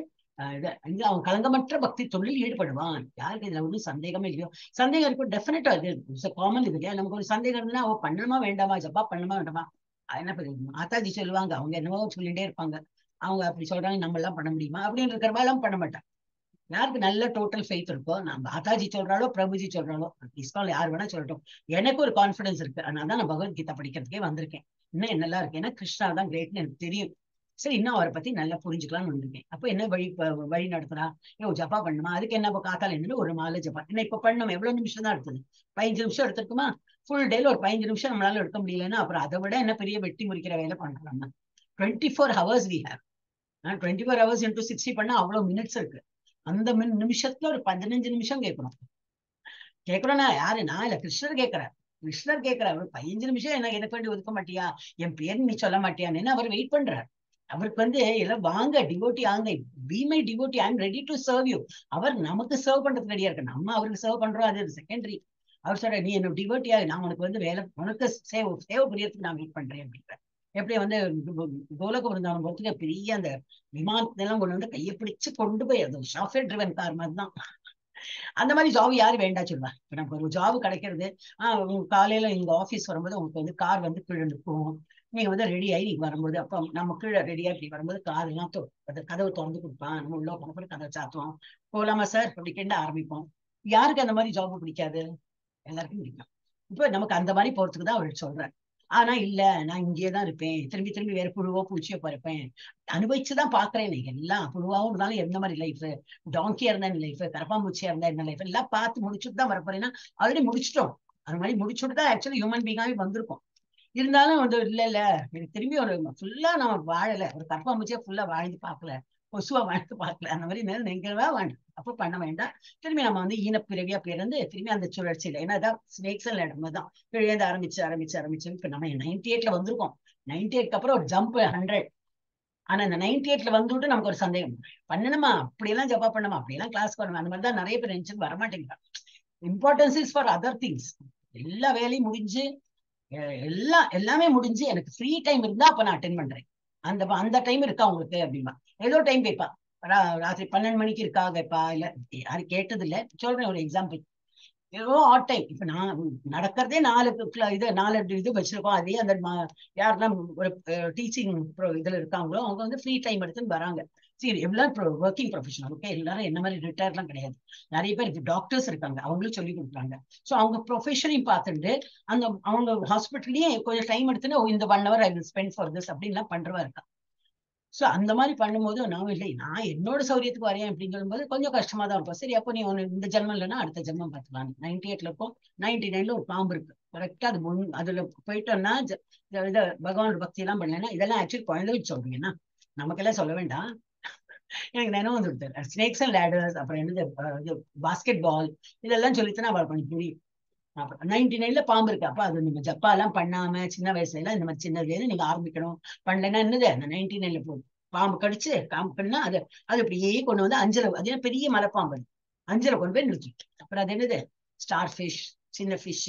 அவன் கலங்கமற்ற பக்தி தொழில் ஈடுபடுவான் யாருக்கு இதுல ஒன்றும் சந்தேகமே இல்லையோ சந்தேகம் இருக்கும் டெஃபினட்டா இது காமன் இது இல்லையா நமக்கு ஒரு சந்தேகம் இருந்தா அவ பண்ணணுமா வேண்டாமா ஜப்பா பண்ணணுமா வேண்டாமா என்ன மாதாஜி சொல்லுவாங்க அவங்க என்னவோ சொல்லிட்டே இருப்பாங்க அவங்க அப்படி சொல்றாங்க நம்ம எல்லாம் பண்ண முடியுமா அப்படின்னு இருக்கிறவா எல்லாம் பண்ண மாட்டான் யாருக்கு நல்ல டோட்டல் ஃபெய்த் இருக்கோ நான் மாதாஜி சொல்றாளோ பிரபுஜி சொல்றாளோ இஸ்கான்ல யார் வேணா சொல்லட்டும் எனக்கு ஒரு கான்பிடன்ஸ் இருக்கு அதனால தான் நான் பகவத்கீதா படிக்கிறதுக்கே வந்திருக்கேன் இன்னும் என்னெல்லாம் இருக்கு ஏன்னா கிருஷ்ணா தான் கிரேட்னு எனக்கு தெரியும் சரி இன்னும் அவரை பத்தி நல்லா புரிஞ்சுக்கலாம்னு வந்திருக்கேன் அப்போ என்ன வழி வழி நடத்துறா ஏ ஜப்பா பண்ணுமா அதுக்கு என்ன காத்தால என்ன ஒரு மாலை ஜப்பா என்ன இப்ப பண்ணணும் எவ்வளவு நிமிஷம் தான் எடுத்தது பதினஞ்சு நிமிஷம் எடுத்துருக்குமா ஃபுல் டேல ஒரு பதினஞ்சு நிமிஷம் நம்மளால எடுக்க முடியலன்னா அப்புறம் அதை விட என்ன பெரிய வெட்டி முறிக்கிற வேலை பண்றோம் twenty four hours we have twenty four hours into sixty பண்ணா அவ்வளவு மினிட்ஸ் இருக்கு அந்த மின் நிமிஷத்துல ஒரு பதினஞ்சு நிமிஷம் கேட்கணும் கேட்கணும்னா யாரு நான் இல்ல கிருஷ்ணர் கேட்கிறார் கிருஷ்ணர் கேட்கிறார் ஒரு பதினஞ்சு நிமிஷம் என்ன எனக்கு வேண்டி ஒதுக்க மாட்டியா என் பேர் நீ சொல்ல மாட்டியான்னு அவர் வெயிட் பண்றார் அவருக்கு வந்து எல்லாம் வாங்க டிவோட்டி ஆங்க be my devotee I am ready to serve you அவர் நமக்கு சர்வ் பண்றதுக்கு ரெடியா இருக்கு நம்ம அவருக்கு சர்வ் பண்றோம் அது செகண்டரி அவர் சொல்ற நீ என்ன டிவோட்டியா நான் உனக்கு வந்து வேலை உனக்கு சேவ் சேவ் புரியறதுக்கு நான் வெயிட் பண்றேன் அப்படின்ற எப்படி வந்து கோலக விருந்தாவனம் போறதுக்கு பெரிய அந்த விமானத்தெல்லாம் கொண்டு வந்து கையை பிடிச்சு கொண்டு போய் அது சாஃப்ட்வேர் ட்ரிவன் கார் மாதிரி தான் அந்த மாதிரி ஜாப் யாரு வேண்டா சொல்லுவா இப்ப நமக்கு ஒரு ஜாப் கிடைக்கிறது ஆஹ் காலையில இங்க ஆபீஸ் வரும்போது உங்களுக்கு வந்து கார் வந்து கீழே நிற்கும் நீங்க வந்து ரெடி ஆகி நீங்க வரும்போது அப்ப நம்ம கீழே ரெடியா இப்படி வரும்போது கார் எல்லாம் கதவு திறந்து கொடுப்பான் நம்ம உள்ள போன கதவை சாத்துவோம் போலாமா சார் அப்படி கேட்டு ஆரம்பிப்போம் யாருக்கு அந்த மாதிரி ஜாப் பிடிக்காது எல்லாருக்கும் பிடிக்கும் இப்ப நமக்கு அந்த மாதிரி போறதுக்கு தான் அவர் சொல்றாரு ஆனா இல்ல நான் இங்கேயே தான் இருப்பேன் திரும்பி திரும்பி வேற புழுவோ பூச்சியோ பறப்பேன் அனுபவிச்சுதான் பாக்குறேன் எல்லாம் புழுவாவும் இருந்தாலும் எந்த மாதிரி லைஃப் டாங்கியா இருந்தா என்ன லைஃப் கரப்பாம்பூச்சியா இருந்தா என்ன லைஃப் எல்லாம் பார்த்து முடிச்சுட்டு தான் வரப்போறேன்னா ஆல்ரெடி முடிச்சிட்டோம் அது மாதிரி முடிச்சுட்டு தான் ஆக்சுவலி ஹியூமன் பீங்காவே வந்திருக்கும் இருந்தாலும் வந்து இல்ல இல்ல எனக்கு திரும்பி ஒரு ஃபுல்லா நம்ம வாழல ஒரு கரப்பாம்பூச்சியா ஃபுல்லா வாழ்ந்து பார்க்கல கொசுவா வாழ்ந்து பார்க்கல அந்த மாதிரி நேரம் நினைக்கிறவா வேண்டாம் அப்ப பண்ண வேண்டாம் திரும்பி நம்ம வந்து ஈனப்பிறவியா பிறந்து திரும்பி அந்த சுழற்சியில ஏன்னா அதான் ஸ்னேக்ஸ் எல்லாம் இடம் தான் எழுந்து ஆரம்பிச்சு ஆரம்பிச்சு ஆரம்பிச்சு இப்ப நம்ம நைன்டி எயிட்ல வந்திருக்கோம் நைன்டி எயிட்க்கு அப்புறம் ஒரு ஜம்ப் ஹண்ட்ரட் ஆனா இந்த நைன்டி எயிட்ல வந்துட்டு நமக்கு ஒரு சந்தேகம் பண்ணணுமா அப்படியெல்லாம் ஜப்பா பண்ணுமா அப்படியெல்லாம் கிளாஸ் பண்ணுமா அந்த மாதிரி தான் நிறைய பேர் நினைச்சு வரமாட்டேங்கிறாங்க importance is for other things எல்லா வேலையும் முடிஞ்சு எல்லாம் எல்லாமே முடிஞ்சு எனக்கு ஃப்ரீ டைம் இருந்தா அப்ப நான் அட்டென்ட் பண்றேன் அந்த அந்த டைம் இருக்கா உங்களுக்கு அப்படிமா ஏதோ டைம் கேட்பா ராத்திரி பன்னெண்டு மணிக்கு இருக்கா கேட்பா இல்ல யாரும் கேட்டது இல்ல சொல்றேன் ஒரு எக்ஸாம்பிள் ஏதோ ஆட் டைம் இப்ப நான் நடக்கிறதே நாலு இது நாலு இது வச்சிருக்கோம் அதே அந்த யாருன்னா ஒரு டீச்சிங் இதுல இருக்காங்களோ அவங்க வந்து ஃப்ரீ டைம் எடுத்துன்னு வராங்க சரி எவ்வளவு ஒர்க்கிங் ப்ரொஃபஷனல் ஓகே எல்லாரும் என்ன மாதிரி ரிட்டையர்லாம் கிடையாது நிறைய பேர் டாக்டர்ஸ் இருக்காங்க அவங்களும் சொல்லி கொடுக்குறாங்க ஸோ அவங்க ப்ரொஃபஷனையும் பார்த்துட்டு அந்த அவங்க ஹாஸ்பிட்டல்லயே கொஞ்சம் டைம் எடுத்துன்னு இந்த one hour I will spend for this அப்படின்லாம் பண்றவா இருக்கா சோ அந்த மாதிரி பண்ணும்போது நான் இல்லை நான் என்னோட சௌரியத்துக்கு வரேன் அப்படின்னு சொல்லும்போது கொஞ்சம் கஷ்டமா தான் இருக்கும் சரி அப்போ நீ ஒன்னு இந்த ஜென்மம் இல்லைன்னா அடுத்த ஜென்மம் பார்த்துக்கலாம் நைன்டி எயிட்ல இருக்கும் நைன்டி நைன்ல ஒரு பாம்பு இருக்கு கரெக்டா அது முன் அதுல போயிட்டோம்னா ஜ- இத- இத பகவானோட பக்தி எல்லாம் பண்ணலைன்னா இதெல்லாம் ஆக்சுவலி குழந்தைகளுக்கு சொல்றீங்கன்னா நமக்கெல்லாம் சொல்ல வேண்டாம் எனக்கு நினைவு வந்துருது ஸ்னேக்ஸ் அண்ட் லேடர்ஸ் அப்புறம் என்னது அஹ் இது பாஸ்கெட் பால் இதெல்லாம் சொல்லித்தான் அவள் பண்ணி புரியும் அப்புறம் நைன்டி நைன்ல பாம்பு இருக்கு அப்ப அது நீங்க ஜப்பா எல்லாம் பண்ணாம சின்ன வயசுல எல்லாம் இந்த மாதிரி சின்னதுல இருந்து நீங்க ஆரம்பிக்கணும் பண்ணலைன்னா என்னது அந்த நைன்டி நைன்ல போகும் பாம்பு கடிச்சு காம்பு பண்ணா அது அது அப்படியே கொண்டு வந்து அஞ்சல அது என்ன பெரிய மலைப்பாம்பு அது அஞ்சல கொண்டு போய் நிறுத்திட்டு அப்புறம் அது என்னது ஸ்டார் ஃபிஷ் சின்ன ஃபிஷ்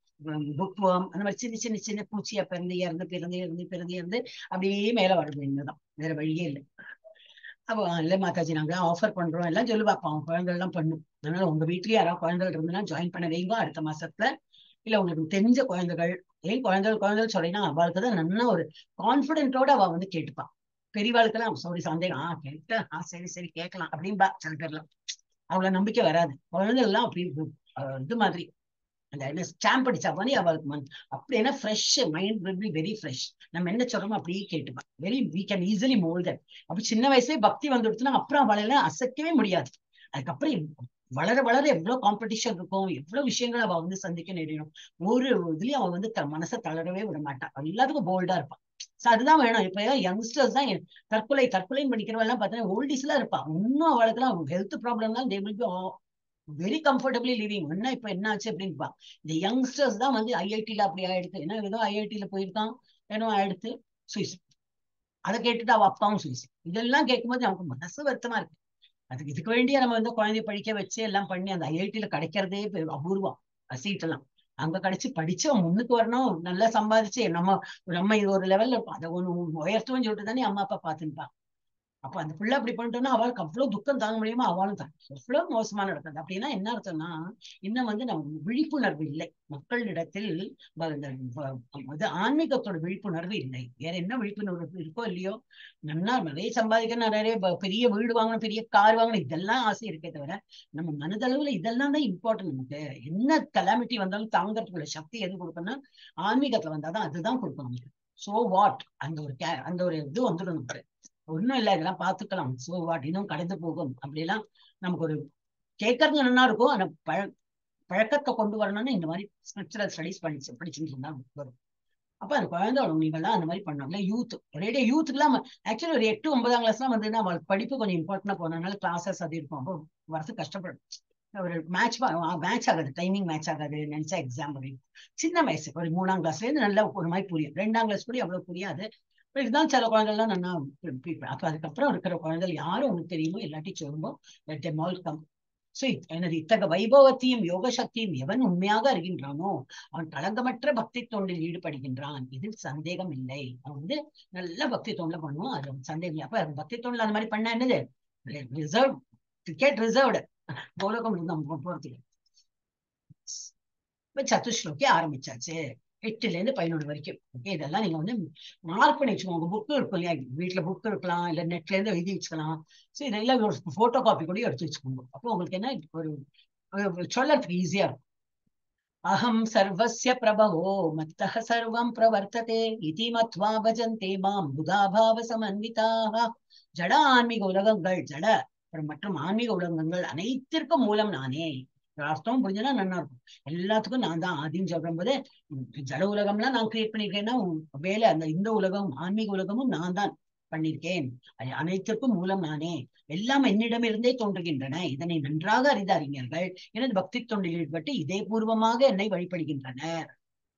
புக் அந்த மாதிரி சின்ன சின்ன சின்ன பூச்சியா பிறந்து இறந்து பிறந்து இறந்து பிறந்து இறந்து அப்படியே மேல வருது இன்னுதான் வேற வழியே இல்லை அப்போ இல்ல மாதாஜி நாங்க ஆஃபர் பண்றோம் எல்லாம் சொல்லி பார்ப்போம் குழந்தைகள் எல்லாம் பண்ணும் அதனால உங்க வீட்லயே யாராவது குழந்தைகள் இருந்ததுன்னா ஜாயின் பண்ண வைங்க அடுத்த மாசத்துல இல்ல உங்களுக்கு தெரிஞ்ச குழந்தைகள் ஏன் குழந்தைகள் குழந்தைகள் சொல்லினா அவளுக்கு தான் நல்ல ஒரு கான்பிடென்ட்டோட அவ வந்து கேட்டுப்பா பெரியவாளுக்கெல்லாம் சாரி சந்தேகம் ஆஹ் கேட்டா ஆஹ் சரி சரி கேட்கலாம் அப்படின்பா சில பேர்லாம் அவ்வளவு நம்பிக்கை வராது குழந்தைகள் எல்லாம் அப்படி அஹ் இது மாதிரி அந்த என்ன ஸ்டாம்ப் அடிச்சா மாதிரி அவளுக்கு மன் அப்படி என்ன fresh mind will be very fresh நம்ம என்ன சொல்றோமோ அப்படியே கேட்டுப்பா very we can easily mould அப்ப சின்ன வயசுலயே பக்தி வந்துடுச்சுன்னா அப்புறம் அவளால அசைக்கவே முடியாது அதுக்கப்புறம் வளர வளர எவ்வளவு காம்படிஷன் இருக்கும் எவ்வளவு விஷயங்கள் அவ வந்து சந்திக்க நேரிடும் ஒரு இதுலயும் அவ வந்து த- மனசை தளரவே விட மாட்டா எல்லாத்துக்கும் போல்டா இருப்பான் சோ அதுதான் வேணும் இப்ப யங்ஸ்டர்ஸ் தான் எ- தற்கொலை தற்கொலை பண்ணிக்கிறவங்க எல்லாம் பார்த்தீங்கன்னா ஓல்டிஸ்ல இருப்பா இன்னும் அவளுக்கு எல்லாம் ஹெல்த் ப்ராப்ளம் தான் they will be very comfortably living என்ன இப்ப என்ன ஆச்சு அப்படின்பா இந்த யங்ஸ்டர்ஸ் தான் வந்து ஐஐடில அப்படி ஆயிடுத்து ஏன்னா ஏதோ ஐஐடில போயிருக்கான் ஏதோ ஆயிடுத்து சுயஸ் அதை கேட்டுட்டு அவ அப்பாவும் சுயஸ் இதெல்லாம் கேட்கும்போது நமக்கு மனசு வருத்தமா இருக்கு அதுக்கு இதுக்கு வேண்டிய நம்ம வந்து குழந்தைய படிக்க வச்சு எல்லாம் பண்ணி அந்த ஐஐடில கிடைக்கிறதே பெ- அபூர்வம் சீட் எல்லாம் அங்க கிடைச்சு படிச்சு அவன் முன்னுக்கு வரணும் நல்லா சம்பாதிச்சு நம்ம நம்ம இது ஒரு லெவல்ல இருப்போம் அதை ஒண்ணு உயர்த்துவோம்னு சொல்லிட்டு தானே அம்மா அப்பா பாத்துப்பா அப்ப அந்த பிள்ளை அப்படி பண்ணிட்டோம்னா அவளுக்கு அவ்வளவு துக்கம் தாங்க முடியுமா அவளும் தான் எவ்வளவு மோசமா நடக்குது அப்படின்னா என்ன அர்த்தம்னா இன்னும் வந்து நம்ம விழிப்புணர்வு இல்லை மக்களிடத்தில் வ- இந்த வ- இது ஆன்மீகத்தோட விழிப்புணர்வு இல்லை வேற என்ன விழிப்புணர்வு இருக்கோ இல்லையோ நல்லா நிறைய சம்பாதிக்கணும் நிறைய ப- பெரிய வீடு வாங்கணும் பெரிய கார் வாங்கணும் இதெல்லாம் ஆசை இருக்கே தவிர நம்ம மனதளவுல இதெல்லாம் தான் இம்பார்ட்டன்ட் நமக்கு என்ன கலாமிட்டி வந்தாலும் தாங்கறதுக்குள்ள சக்தி எது கொடுக்கணும்னா ஆன்மீகத்துல வந்தாதான் அதுதான் கொடுக்கும் நமக்கு சோ வாட் அந்த ஒரு கே- அந்த ஒரு இது வந்துடும் நமக்கு ஒண்ணும் இல்ல இதெல்லாம் பாத்துக்கலாம் சோ வாட் இன்னும் கடந்து போகும் அப்படிலாம் நமக்கு ஒரு கேட்கறது நல்லா இருக்கும் ஆனா பழ பழக்கத்தை கொண்டு வரணும்னு இந்த மாதிரி ஸ்பிரிச்சுவல் ஸ்டடிஸ் படிச்சு படிச்சுட்டு இருந்தா வரும் அப்ப அந்த குழந்தை நீங்கெல்லாம் அந்த மாதிரி பண்ணாங்க யூத் ஒரேடியா யூத்துக்குலாம் ஆக்சுவலி ஒரு எட்டு ஒன்பதாம் கிளாஸ்லாம் வந்து அவங்களுக்கு படிப்பு கொஞ்சம் இம்பார்ட்டன்டா போனதுனால கிளாஸஸ் அது இருக்கும் அப்போ வரது கஷ்டப்படும் ஒரு மேட்ச் மேட்ச் ஆகாது டைமிங் மேட்ச் ஆகாது நினைச்சா எக்ஸாம் வரையும் சின்ன வயசு ஒரு மூணாம் கிளாஸ்ல இருந்து நல்லா ஒரு மாதிரி புரியும் ரெண்டாம் கிளாஸ் கூட அவ்வளவு புரியாது இப்ப இதுதான் சில குழந்தைகள்லாம் நல்லா பிரிப்பேன் அப்ப அதுக்கப்புறம் இருக்கிற குழந்தைகள் யாரும் உங்களுக்கு தெரியுமோ எல்லாத்தையும் சொல்லும்போது let them all come so எனது இத்தக வைபவத்தையும் யோக சக்தியும் எவன் உண்மையாக அறிகின்றானோ அவன் களங்கமற்ற பக்தி தொண்டில் ஈடுபடுகின்றான் இதில் சந்தேகம் இல்லை அவன் வந்து நல்ல பக்தி தொண்டில் பண்ணுவான் அது சந்தேகம் இல்லை அப்ப அது பக்தி தொண்டில் அந்த மாதிரி பண்ணா என்னது ரிசர்வ் டிக்கெட் ரிசர்வ்டு கோலகம் நம்ம போறதுக்கு இப்ப சத்துஸ்லோக்கி ஆரம்பிச்சாச்சு எட்டுல இருந்து பதினொன்று வரைக்கும் ஓகே இதெல்லாம் நீங்க வந்து மார்க் பண்ணி வச்சுக்கோங்க புக்கு இருக்கும் இல்லையா வீட்டுல புக் இருக்கலாம் இல்ல நெட்ல இருந்து எழுதி வச்சுக்கலாம் சோ இதெல்லாம் ஒரு போட்டோ காப்பி கூட எடுத்து வச்சுக்கோங்க அப்போ உங்களுக்கு என்ன ஒரு ஒரு சொல்லறதுக்கு ஈஸியா இருக்கும் அகம் சர்வஸ்ய பிரபவோ மத்தः சர்வம் பிரவர்த்ததே இதி மத்வா பஜந்தே மாம் புதாபாவ சமன்விதாக ஜட ஆன்மீக உலகங்கள் ஜட அப்புறம் மற்றும் ஆன்மீக உலகங்கள் அனைத்திற்கும் மூலம் நானே அர்த்தம் புரிஞ்சனா நல்லா இருக்கும் எல்லாத்துக்கும் நான் தான் ஆதின்னு சொல்லும் போது ஜட உலகம்லாம் நான் கிரியேட் பண்ணிருக்கேன்னா வேலை அந்த இந்த உலகம் ஆன்மீக உலகமும் நான் தான் பண்ணிருக்கேன் அது அனைத்திற்கும் மூலம் நானே எல்லாம் என்னிடமிருந்தே தோன்றுகின்றன இதனை நன்றாக அறிந்த அறிஞர்கள் எனது பக்தி தொண்டில் ஈடுபட்டு இதே பூர்வமாக என்னை வழிபடுகின்றனர்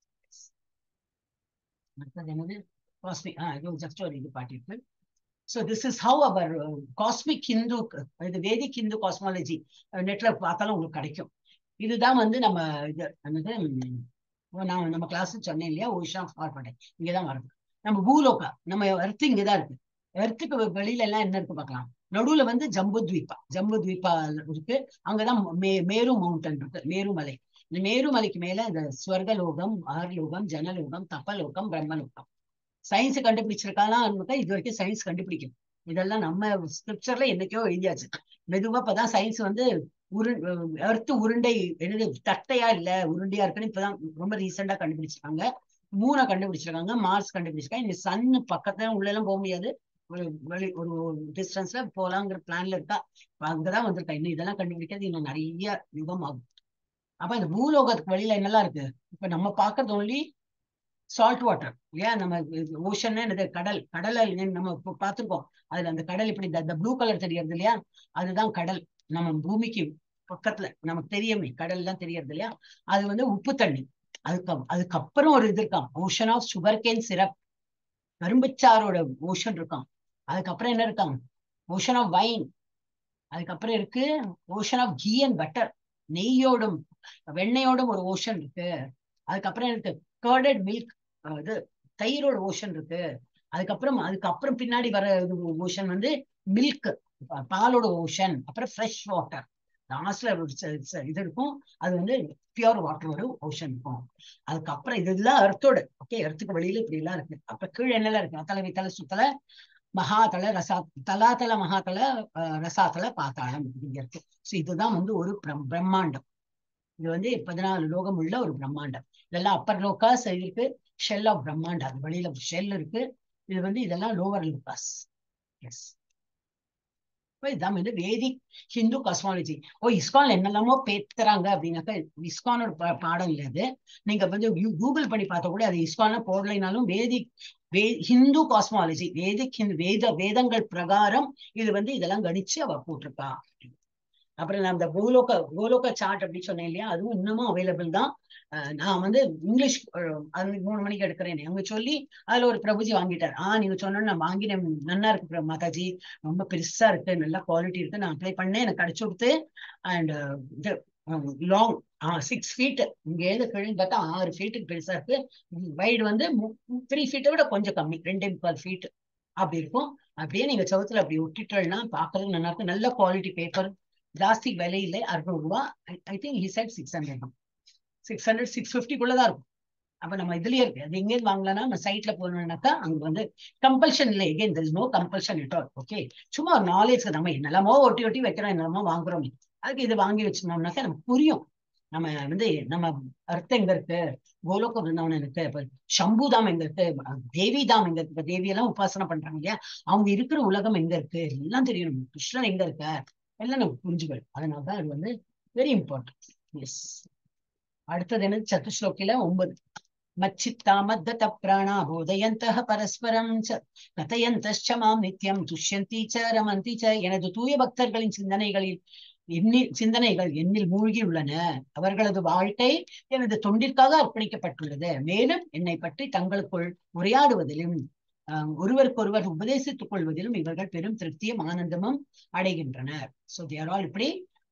அடுத்தது என்னது காஸ்மிக் ஆஹ் இது ஜஸ்ட் ஒரு இது பாட்டிருக்கு so this is how our cosmic Hindu இது வேதிக் ஹிந்து காஸ்மாலஜி நெட்ல பார்த்தாலும் உங்களுக்கு கிடைக்கும் இதுதான் வந்து நம்ம இது என்னது நான் நம்ம கிளாஸ் சொன்னேன் இல்லையா ஓஷா ஃபார்வர்டு இங்கதான் வருது நம்ம பூலோகா நம்ம எர்த்து இங்கதான் இருக்கு எர்த்துக்கு வெளியில எல்லாம் என்ன இருக்கு பார்க்கலாம் நடுவுல வந்து ஜம்பு துவீபா ஜம்பு துவீபா இருக்கு அங்கதான் மே மேரு மவுண்டன் இருக்கு மேரு மலை இந்த மேரு மலைக்கு மேல இந்த ஸ்வர்கலோகம் ஆர்லோகம் ஜனலோகம் தப்பலோகம் பிரம்மலோகம் சயின்ஸ் கண்டுபிடிச்சிருக்கானா இது வரைக்கும் சயின்ஸ் கண்டுபிடிக்கும் இதெல்லாம் நம்ம ஸ்கிரிப்சர்ல என்னைக்கோ எழுதியாச்சு மெதுவா இப்பதான் சயின்ஸ் வந்து உரு எர்த்து உருண்டை என்னது தட்டையா இல்ல உருண்டையா இருக்குன்னு இப்பதான் ரொம்ப ரீசெண்டா கண்டுபிடிச்சிருக்காங்க மூணை கண்டுபிடிச்சிருக்காங்க மார்ஸ் கண்டுபிடிச்சிருக்காங்க இந்த சன் பக்கத்துல உள்ள எல்லாம் போக முடியாது ஒரு வெளி ஒரு டிஸ்டன்ஸ்ல போலாங்கிற பிளான்ல இருக்கா இப்ப அங்கதான் வந்திருக்கா இன்னும் இதெல்லாம் கண்டுபிடிக்கிறது இன்னும் நிறைய யுகம் ஆகும் அப்ப இந்த பூலோகத்துக்கு வெளியில என்னெல்லாம் இருக்கு இப்ப நம்ம பாக்குறது ஒன்லி சால்ட் வாட்டர் இல்லையா நம்ம ஓஷன் என்னது கடல் கடலை நம்ம இப்ப பார்த்திருக்கோம் அதுல அந்த கடல் இப்படி இந்த ப்ளூ கலர் தெரியறது இல்லையா அதுதான் கடல் நம்ம பூமிக்கு பக்கத்துல நமக்கு தெரியுமே கடல் தான் தெரியறது இல்லையா அது வந்து உப்பு தண்ணி அதுக்கு அதுக்கப்புறம் ஒரு இது இருக்கான் ocean of sugar cane syrup கரும்புச்சாரோட ஓஷன் இருக்கான் அதுக்கப்புறம் என்ன இருக்கான் ஓஷன் ஆஃப் வைன் அதுக்கப்புறம் இருக்கு ocean of ghee and butter நெய்யோடும் வெண்ணெயோடும் ஒரு ஓஷன் இருக்கு அதுக்கப்புறம் இருக்கு கர்டட் மில்க் இது தயிரோட ஓஷன் இருக்கு அதுக்கப்புறம் அதுக்கப்புறம் பின்னாடி வர ஓஷன் வந்து மில்க் பாலோட ஓஷன் அப்புறம் ஃப்ரெஷ் வாட்டர் லாஸ்ட்ல இது இருக்கும் அது வந்து பியூர் வாட்டரோட ஓஷன் இருக்கும் அதுக்கப்புறம் இதெல்லாம் அர்த்தோட ஓகே அர்த்துக்கு வெளியில இப்படி எல்லாம் இருக்கு அப்ப கீழே என்னெல்லாம் இருக்கு தலைவி தலை சுத்தல மகாதல ரசா தலாதல மகாதல ரசாத்தல பாத்தாளம் இங்க இருக்கு ஸோ இதுதான் வந்து ஒரு பிரம்மாண்டம் இது வந்து பதினாலு லோகம் உள்ள ஒரு பிரம்மாண்டம் இதெல்லாம் அப்பர் லோகாஸ் இருக்கு ஷெல் ஆஃப் பிரம்மாண்டம் அது வெளியில ஷெல் இருக்கு இது வந்து இதெல்லாம் லோவர் லோகாஸ் எஸ் இதுதான் வந்து வேதிக் ஹிந்து காஸ்மாலஜி ஓ இஸ்கான் என்னெல்லாமோ பேத்துறாங்க அப்படின்னாக்கா இஸ்கானோட பாடம் இல்லை அது நீங்க வந்து கூகுள் பண்ணி பார்த்தா கூட அது இஸ்கான போடலைனாலும் Vedic way Hindu cosmology Vedic Hindu வேத வேதங்கள் பிரகாரம் இது வந்து இதெல்லாம் கணிச்சு அவ போட்டிருக்கா அப்புறம் நான் இந்த கோலோக கோலோக சார்ட் அப்படின்னு சொன்னேன் இல்லையா அதுவும் இன்னமும் அவைலபிள் தான் நான் வந்து இங்கிலீஷ் மூணு மணிக்கு எடுக்கிறேன் அங்க சொல்லி அதுல ஒரு பிரபுஜி வாங்கிட்டார் ஆஹ் நீங்க சொன்ன நான் வாங்கினேன் நல்லா இருக்கு மாதாஜி ரொம்ப பெருசா இருக்கு நல்ல குவாலிட்டி இருக்கு நான் அப்ளை பண்ணேன் எனக்கு கிடைச்சு கொடுத்து அண்ட் இது லாங் சிக்ஸ் ஃபீட் இங்க இருந்து கிழங்கு பார்த்தா ஆறு ஃபீட்டுக்கு பெருசா இருக்கு வைடு வந்து த்ரீ ஃபீட்டை விட கொஞ்சம் கம்மி ரெண்டே முக்கால் ஃபீட் அப்படி இருக்கும் அப்படியே நீங்க சவுத்துல அப்படி ஒட்டிட்டோம்னா பாக்குறது நல்லா இருக்கு நல்ல குவாலிட்டி பேப்பர் ஜாஸ்தி விலை இல்லை அறுநூறு ரூபா I think he said six hundred six hundred six ஃபிஃப்டிக்குள்ளதான் இருக்கும் அப்ப நம்ம இதுலயே இருக்கு அது எங்கேருந்து வாங்கலாம்னா நம்ம சைட்ல போனோம்னாக்கா அங்க வந்து கம்பல்ஷன் இல்லை again there is no compulsion it all okay சும்மா ஒரு நாலேஜ் நம்ம என்னெல்லாமோ ஒட்டி ஒட்டி வைக்கிறோம் என்னெல்லாமோ வாங்குறோம் அதுக்கு இது வாங்கி வச்சிருந்தோம்னாக்கா நமக்கு புரியும் நம்ம வந்து நம்ம அர்த்தம் எங்க இருக்கு கோலோக பிருந்தாவனம் இருக்கு இப்ப சம்புதாம் எங்க இருக்கு தேவி தாம் எங்க இருக்கு இப்ப தேவி எல்லாம் உபாசனை பண்றாங்க இல்லையா அவங்க இருக்கிற உலகம் எங்க இருக்கு எல்லாம் தெரியணும் கிருஷ்ணன் எங்க இருக்க எல்லாம் நமக்கு புரிஞ்சுக்கணும் அதனாலதான் அது வந்து வெரி இம்பார்ட்டன்ட் எஸ் அடுத்தது என்ன சத்துஸ்லோக்கில ஒன்பது மச்சித்தா மத்தத பிராணா போதயந்தः பரஸ்பரம் ச கதயந்தश्च மாம் நித்யம் துஷ்யந்தி ச ரமந்தி ச எனது தூய பக்தர்களின் சிந்தனைகளில் எண்ணில் சிந்தனைகள் என்னில் மூழ்கி உள்ளன அவர்களது வாழ்க்கை எனது தொண்டிற்காக அர்ப்பணிக்கப்பட்டுள்ளது மேலும் என்னை பற்றி தங்களுக்குள் உரையாடுவதிலும் ஒருவருக்கொருவர் உபதேசித்துக் கொள்வதிலும் இவர்கள் பெரும் திருப்தியும் ஆனந்தமும் அடைகின்றனர் சோ தேர் ஆல் இப்படி